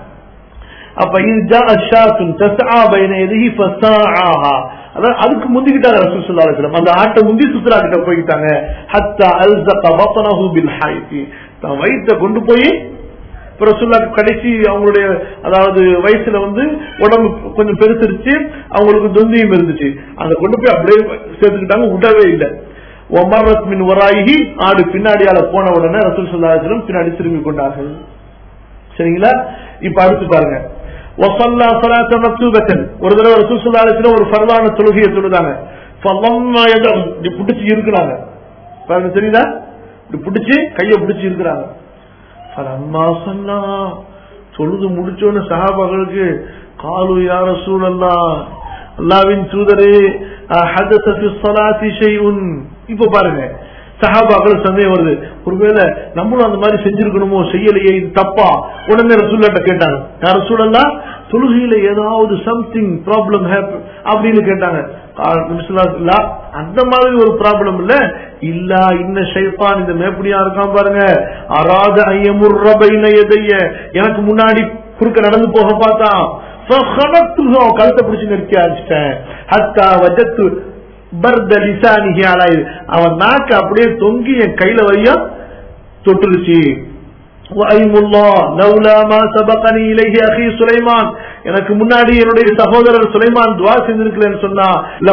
A: அப்ப இது ஜாஷாத்துன் தஸ்ஆ பைன யதிஹி ஃபஸாஆஹா அதான் அதுக்கு முந்திக்கிட்டாங்க ரசூல் ஸல்லல்லாஹு அலைஹி வஸல்லம் அந்த ஆட்டை முந்தி சுத்ரா கிட்ட போயிட்டாங்க ஹத்தா அல்ஸக பத்னஹு பில் ஹைத்தி தான் வயித்தை கொண்டு போய் இப்ப ரசூலுல்லாஹ் கடைசி அவங்களுடைய அதாவது வயசுல வந்து உடம்பு கொஞ்சம் பெருசிருச்சு அவங்களுக்கு தொந்தியும் இருந்துச்சு அதை கொண்டு போய் அப்படியே சேர்த்துக்கிட்டாங்க விடவே இல்லை ஒமர்ரத் மின் வராயி ஆடு பின்னாடியால போன உடனே ரசூல் ஸல்லல்லாஹு அலைஹி வஸல்லம் பின்னாடி திரும்பி கொண்டார்கள் சரிங்களா இப்ப அடுத்து பாருங்க வசல்லா ஸலாத்த மக்தூபத்தன் ஒரு தடவை ரசூல் ஸல்லல்லாஹு அலைஹி வஸல்லம் ஒரு ஃபர்லான தொழுகையை தொழுதாங்க ஃபலம்மா யதம் இப்படி பிடிச்சி இருக்கிறாங்க பாருங்க தெரியுதா இப்படி பிடிச்சி கையை பிடிச்சி இருக்கிறாங்க ஃபலம்மா ஸல்லா தொழுது முடிச்சோன்னு சஹாபாக்களுக்கு காலு யா ரசூலல்லாஹ் அல்லாவின் தூதரே ஹதஸ ஃபி ஸலாத்தி ஷைஉன் இப்ப பாருங்க சஹாபாக்கள் சந்தேகம் வருது ஒருவேளை நம்மளும் அந்த மாதிரி செஞ்சிருக்கணுமோ செய்யலையே இது தப்பா உடனே ரசூல்லாட்ட கேட்டாங்க யார் ரசூலல்லா தொழுகையில ஏதாவது சம்திங் ப்ராப்ளம் அப்படின்னு கேட்டாங்க ஆ, நபி ஸல்லல்லாஹு அலைஹி வஸல்லம், அந்த மாதிரி ஒரு ப்ராப்ளம் இல்ல இல்ல இன்ன ஷைத்தான் இந்த மேப்படியா இருக்கான் பாருங்க அராத ஐயமுர்ர பைன யதைய எனக்கு முன்னாடி குறுக்க நடந்து போக பார்த்தான் فخنقته அவன் கழுத்தை பிடிச்சு நிறுத்தி அடிச்சிட்டேன் ஹத்தா வஜத்து பர்த லிசானிஹி அலா இது. அவன் நாக்கு அப்படியே தொங்கி என் கையில வையா தொட்டுருச்சு وأيم الله لولا ما سبقني إليه أخي سليمان எனக்கு முன்னாடி என்னுடைய சகோதரர் சுலைமான் துவா செஞ்சிருக்கிறேன்னு சொன்னா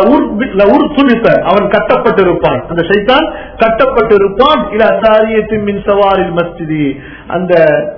A: லவுர் சுலித்த அவன் கட்டப்பட்டிருப்பான் அந்த சைத்தான் கட்டப்பட்டிருப்பான் இல்ல அசாரியத்தின் மின் சவாரில் மஸ்ஜிதி அந்த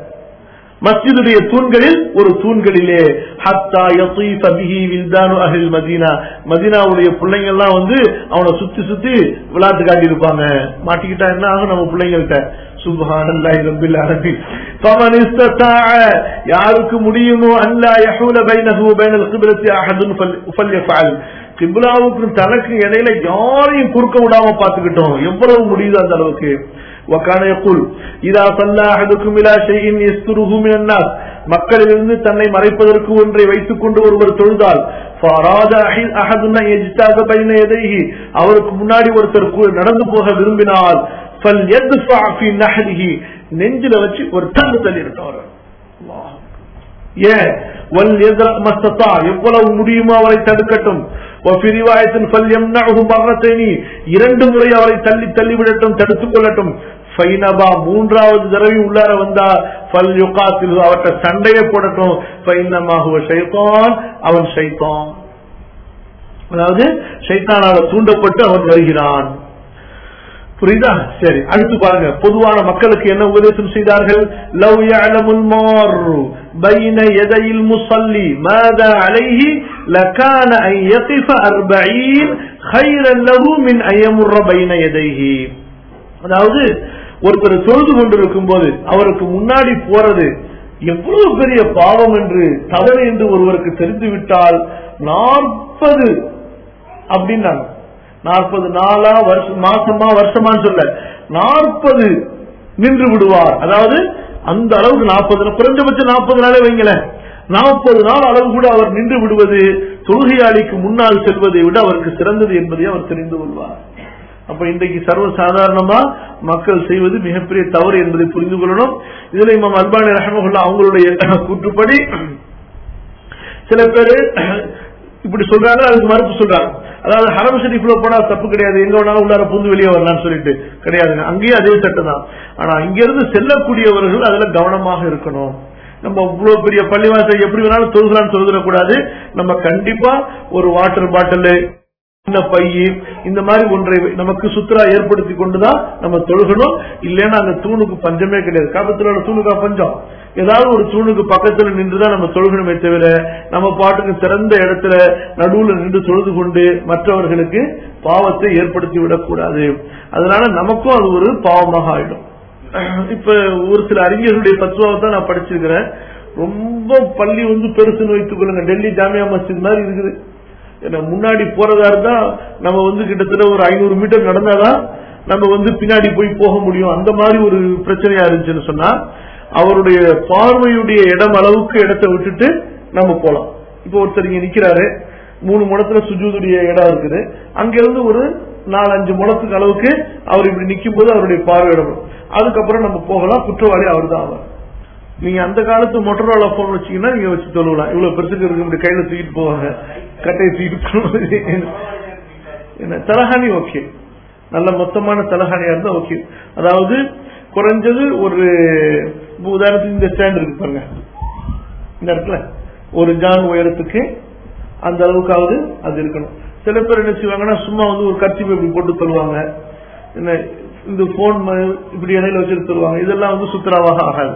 A: மஸ்ஜிதுடைய தூண்களில் ஒரு தூண்களிலே ஹத்தா யசீஃப பிஹி வில்தானு அஹில் மதீனா மதீனாவுடைய பிள்ளைங்க எல்லாம் வந்து அவனை சுத்தி சுத்தி விளையாட்டு காட்டி இருப்பாங்க மாட்டிக்கிட்டா என்ன ஆகும் நம்ம பிள்ளைங்கள்ட்ட சுப்ஹானல்லாஹி ரப்பில் ஆலமீன் ஃபமன் இஸ்ததாஅ யாருக்கு முடியுமோ அல்லா யஹூல பைனஹு வ பைனல் கிப்லத்தி அஹதுன் ஃபல்யஃபஅல் கிப்லாவுக்கும் தனக்கு இடையில யாரையும் குறுக்க விடாம பாத்துக்கிட்டோம் எவ்வளவு முடியுதோ அந்த அளவுக்கு وكان يقول اذا صلى احدكم الى شيء يستره من الناس மக்களிலிருந்து தன்னை மறைப்பதற்கு ஒன்றை வைத்துக் கொண்டு ஒருவர் தொழுதால் فاراد احد ان يجتاز بين يديه அவருக்கு முன்னாடி ஒருத்தர் கு- நடந்து போக விரும்பினால் فليدفع في نحره நெஞ்சில வச்சு ஒரு தள்ளு தள்ளி இருக்கவர் அல்லாஹ் ஏன் வல் எதிர மஸ்தத்தா எவ்வளவு முடியுமோ அவரை தடுக்கட்டும் وفي رواية فليمنعه مرتين இரண்டு முறை அவரை தள்ளி தள்ளி விடட்டும் தடுத்துக் கொள்ளட்டும் ஃபைனபா மூன்றாவது தடவை உள்ளார வந்தா ஃபல் யுகாத்தில் அவர்கிட்ட சண்டையை போடட்டும் ஃபைனமாகுவ ஷைத்தான் அவன் ஷைத்தான் அதாவது ஷைத்தானால தூண்டப்பட்டு அவன் வருகிறான் புரியுதா சரி அடுத்து பாருங்க பொதுவான மக்களுக்கு என்ன உபதேசம் செய்தார்கள் லவ் يعلمுல் மார் بين يدي المصلي ماذا عليه لكان ان يقف 40 خيرا له من ان يمر بين يديه அதாவது ஒருத்தர் தொழுது கொண்டிருக்கும் போது அவருக்கு முன்னாடி போறது எவ்வளவு பெரிய பாவம் என்று தவறு என்று ஒருவருக்கு தெரிந்துவிட்டால் நாற்பது அப்படின்னாங்க நாற்பது நாளா வருஷம் மாசமா வருஷமான்னு சொல்ல நாற்பது நின்று விடுவார் அதாவது அந்த அளவுக்கு நாற்பது குறைஞ்சபட்சம் நாற்பது நாளே வைங்களேன் நாற்பது நாள் அளவு கூட அவர் நின்று விடுவது தொழுகையாளிக்கு முன்னால் செல்வதை விட அவருக்கு சிறந்தது என்பதை அவர் தெரிந்து கொள்வார் அப்ப இன்றைக்கு சர்வ சாதாரணமா மக்கள் செய்வது மிகப்பெரிய தவறு என்பதை புரிந்து கொள்ளணும் இதுல இமாம் அல்பானி ரஹமகுல்லா அவங்களுடைய கூற்றுப்படி சில பேரு இப்படி சொல்றாங்க அதுக்கு மறுப்பு சொல்றாங்க அதாவது ஹரம் ஷரீஃப்ல போனா தப்பு கிடையாது எங்க வேணாலும் உள்ளார புந்து வெளியே வரலாம்னு சொல்லிட்டு கிடையாதுங்க அங்கேயும் அதே சட்டம் தான் ஆனா இங்க இருந்து செல்லக்கூடியவர்கள் அதுல கவனமாக இருக்கணும் நம்ம இவ்வளவு பெரிய பள்ளிவாசல் எப்படி வேணாலும் தொழுகலாம்னு சொல்லிடக்கூடாது நம்ம கண்டிப்பா ஒரு வாட்டர் பாட்டில் சின்ன பையி இந்த மாதிரி ஒன்றை நமக்கு சுற்றுலா ஏற்படுத்தி கொண்டுதான் நம்ம தொழுகணும் இல்லைன்னா அந்த தூணுக்கு பஞ்சமே கிடையாது காபத்துல தூணுக்கா பஞ்சம் ஏதாவது ஒரு தூணுக்கு பக்கத்துல நின்றுதான் நம்ம தொழுகணுமே தவிர நம்ம பாட்டுக்கு திறந்த இடத்துல நடுவுல நின்று தொழுது கொண்டு மற்றவர்களுக்கு பாவத்தை ஏற்படுத்தி விடக்கூடாது அதனால நமக்கும் அது ஒரு பாவமாக ஆயிடும் இப்ப ஒரு சில அறிஞர்களுடைய தத்துவத்தை தான் நான் படிச்சிருக்கிறேன் ரொம்ப பள்ளி வந்து பெருசுன்னு வைத்துக் கொள்ளுங்க டெல்லி ஜாமியா மஸ்ஜித் மாதிரி இருக்குது ஏன்னா முன்னாடி போறதா இருந்தா நம்ம வந்து கிட்டத்தட்ட ஒரு ஐநூறு மீட்டர் நடந்தாதான் நம்ம வந்து பின்னாடி போய் போக முடியும் அந்த மாதிரி ஒரு பிரச்சனையா இருந்துச்சுன்னு சொன்னா அவருடைய பார்வையுடைய இடம் அளவுக்கு இடத்தை விட்டுட்டு நம்ம போலாம் இப்போ ஒருத்தர் இங்க நிக்கிறாரு மூணு முடத்துல சுஜூதுடைய இடம் இருக்குது அங்க இருந்து ஒரு நாலு அஞ்சு முடத்துக்கு அளவுக்கு அவர் இப்படி நிக்கும் போது அவருடைய பார்வை இடம் வரும். அதுக்கப்புறம் நம்ம போகலாம் குற்றவாளி அவர் தான் அவர் நீங்க அந்த காலத்து மொட்டரோலா போன் வச்சீங்கன்னா நீங்க வச்சு தொழுவலாம் இவ்வளவு பெருசுக்கு இருக்க முடியும் கையில தூக்கிட்டு போவாங்க கட்டையை தூக்கிட்டு போவாங்க என்ன தலஹானி ஓகே நல்ல மொத்தமான தலஹானியா இருந்தா ஓகே அதாவது குறைஞ்சது ஒரு இப்ப உதாரணத்துக்கு இந்த ஸ்டாண்ட் இருக்கு பாருங்க இந்த இடத்துல ஒரு ஜான் உயரத்துக்கு அந்த அளவுக்காவது அது இருக்கணும் சில பேர் என்ன செய்வாங்கன்னா சும்மா வந்து ஒரு கட்சி இப்படி போட்டு தருவாங்க என்ன இந்த போன் இப்படி இடையில வச்சுட்டு தருவாங்க இதெல்லாம் வந்து சுத்தராவாக ஆகாது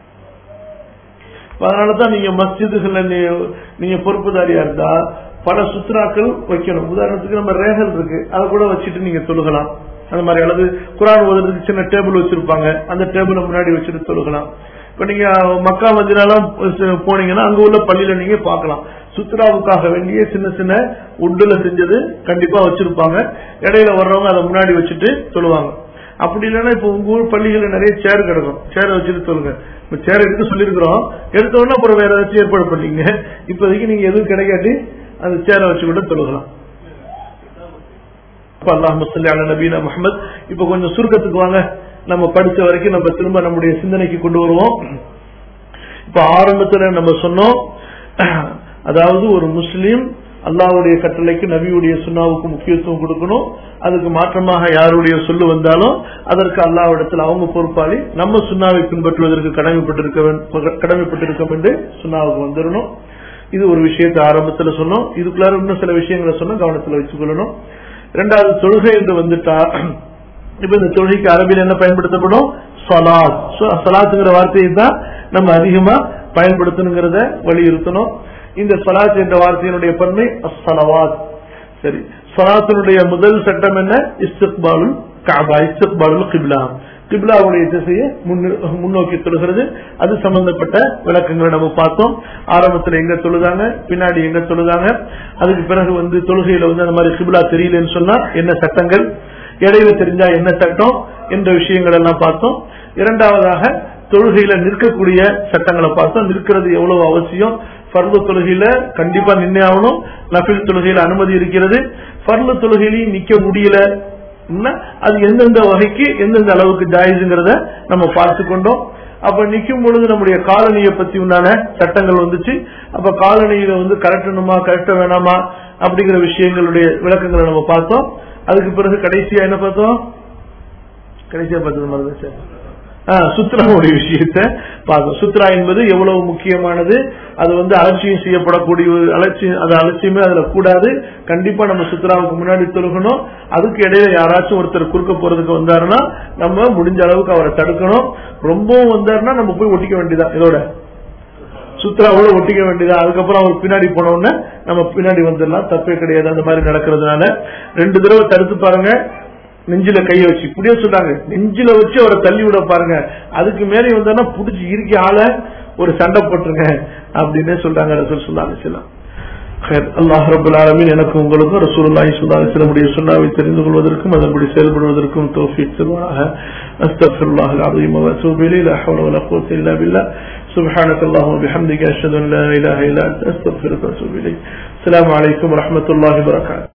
A: அதனாலதான் நீங்க மஸ்ஜிதுகள்ல நீ- நீங்க பொறுப்புதாரியா இருந்தா பல சுத்ராக்கள் வைக்கணும் உதாரணத்துக்கு நம்ம ரேகல் இருக்கு அதை கூட வச்சுட்டு நீங்க தொழுகலாம் அந்த மாதிரி அல்லது குரான் ஓதுறதுக்கு சின்ன டேபிள் வச்சிருப்பாங்க அந்த டேபிள் முன்னாடி வச்சுட்டு தொழுகலாம் இப்ப நீங்க மக்கா மதினாலாம் போனீங்கன்னா அங்க உள்ள பள்ளியில நீங்க பார்க்கலாம் சுத்ராவுக்காக வேண்டிய சின்ன சின்ன உட்டுல செஞ்சது கண்டிப்பா வச்சிருப்பாங்க இடையில வர்றவங்க அதை முன்னாடி வச்சுட்டு தொழுவாங்க அப்படி இல்லைன்னா இப்ப உங்க ஊர் பள்ளிகள்ல நிறைய சேர் கிடக்கும் சேரை வச்சுட்டு சொல்லுங்க இப்ப சேர் எடுக்க சொல்லியிருக்கிறோம் எடுத்த உடனே அப்புறம் வேற ஏதாச்சும் ஏற்பாடு பண்ணீங்க இப்போதைக்கு நீங்க எதுவும் கிடைக்காட்டி அந்த சேரை வச்சு கூட தொழுகலாம் அப்ப அல்லாஹ் முஸ்லி அல நபீனா முகமது இப்ப கொஞ்சம் சுருக்கத்துக்கு வாங்க நம்ம படிச்ச வரைக்கும் நம்ம திரும்ப நம்முடைய சிந்தனைக்கு கொண்டு வருவோம் இப்ப ஆரம்பத்துல நம்ம சொன்னோம் அதாவது ஒரு முஸ்லீம் அல்லாஹ்வுடைய கட்டளைக்கு நபியுடைய சுண்ணாவுக்கு முக்கியத்துவம் கொடுக்கணும் அதுக்கு மாற்றமாக யாருடைய சொல்லு வந்தாலும் அதற்கு அல்லாஹ்விடத்தில் அவங்க பொறுப்பாளி நம்ம சுண்ணாவை பின்பற்றுவதற்கு கடமைப்பட்டிருக்க வேண்டும் கடமைப்பட்டிருக்கோம் என்று சுண்ணாவுக்கு வந்துடணும் இது ஒரு விஷயத்தை ஆரம்பத்துல சொன்னோம் இதுக்குள்ளார இன்னும் சில விஷயங்களை சொன்னோம் கவனத்துல வச்சுக்கொள்ளணும் இரண்டாவது தொழுகை என்று வந்துட்டா இப்ப இந்த தொழுகைக்கு அரபியில் என்ன பயன்படுத்தப்படும் சலாத் சலாத்துங்கிற வார்த்தையை தான் நம்ம அதிகமா பயன்படுத்தணுங்கிறத வலியுறுத்தணும் இந்த சலாத் என்ற வார்த்தையினுடைய பன்மை அஸ்ஸலவாத் சரி சலாத்தினுடைய முதல் சட்டம் என்ன இஸ்திக்பாலுல் காபா இஸ்திக்பாலுல் கிப்லா கிப்லாவுடைய திசையை முன்னு- முன்னோக்கி தொழுகிறது அது சம்பந்தப்பட்ட விளக்கங்களை நம்ம பார்த்தோம் ஆரம்பத்துல எங்க தொழுதாங்க பின்னாடி எங்க தொழுதாங்க அதுக்கு பிறகு வந்து தொழுகையில வந்து அந்த மாதிரி கிப்லா தெரியலன்னு சொன்னா என்ன சட்டங்கள் இடையில தெரிஞ்சா என்ன சட்டம் என்ற விஷயங்கள் எல்லாம் பார்த்தோம் இரண்டாவதாக தொழுகையில நிற்கக்கூடிய சட்டங்களை பார்த்தோம் நிற்கிறது எவ்வளவு அவசியம் பர்வ தொழுகையில கண்டிப்பா நின்னே ஆகணும் நஃபில் தொழுகையில அனுமதி இருக்கிறது பர்வ தொழுகையிலையும் நிக்க முடியல என்ன? அது எந்தெந்த வகைக்கு எந்தெந்த அளவுக்கு ஜாயிஸுங்கிறத நம்ம பார்த்து கொண்டோம் அப்ப நிக்கும் பொழுது நம்முடைய காலனியை பத்தி உண்டான சட்டங்கள் வந்துச்சு அப்ப காலனியில வந்து கரெக்டணுமா கரெக்ட வேணாமா அப்படிங்கிற விஷயங்களுடைய விளக்கங்களை நம்ம பார்த்தோம் அதுக்கு பிறகு கடைசியா என்ன பார்த்தோம் கடைசியா பார்த்தது மறந்துச்சு சுத்ராவுடைய விஷயத்தை பார்த்தோம் சுத்ரா என்பது எவ்வளவு முக்கியமானது அது வந்து அலட்சியம் செய்யப்படக்கூடிய ஒரு அலட்சியம் அது அலட்சியமே அதுல கூடாது கண்டிப்பா நம்ம சுத்ராவுக்கு முன்னாடி தொழுகணும் அதுக்கு இடையில யாராச்சும் ஒருத்தர் குறுக்க போறதுக்கு வந்தாருன்னா நம்ம முடிஞ்ச அளவுக்கு அவரை தடுக்கணும் ரொம்பவும் வந்தாருன்னா நம்ம போய் ஒட்டிக்க வேண்டியதா இதோட சுத்ராவோட ஒட்டிக்க வேண்டியதா அதுக்கப்புறம் அவர் பின்னாடி போன உடனே நம்ம பின்னாடி வந்துடலாம் தப்பே கிடையாது அந்த மாதிரி நடக்கிறதுனால ரெண்டு தடவை தடுத்து பாருங்க நெஞ்சில கைய வச்சு இப்படியே சொல்றாங்க நெஞ்சில வச்சு அவரை தள்ளி விட பாருங்க அதுக்கு மேலே வந்தோன்னா புடிச்சு இறுக்கி ஆள ஒரு சண்டை போட்டுருங்க அப்படின்னே சொல்றாங்க ரசூல் சொல்லாங்க சிலாம் அல்லாஹ் ரபுல் ஆலமீன் எனக்கு உங்களுக்கும் ரசூலுல்லாஹி ஸல்லல்லாஹு அலைஹி வஸல்லம் சுன்னாவை தெரிந்து கொள்வதற்கும் அதன்படி செயல்படுவதற்கும் தௌஃபீக் தருவானாக அஸ்தக்ஃபிருல்லாஹ் அல்-அஸீம் வ அத்தூபு இலைஹி லா ஹவ்ல வ லா குவத்த இல்லா பில்லாஹ் سبحانك اللهم وبحمدك اشهد ان لا اله الا انت استغفرك واتوب اليك السلام عليكم ورحمه الله وبركاته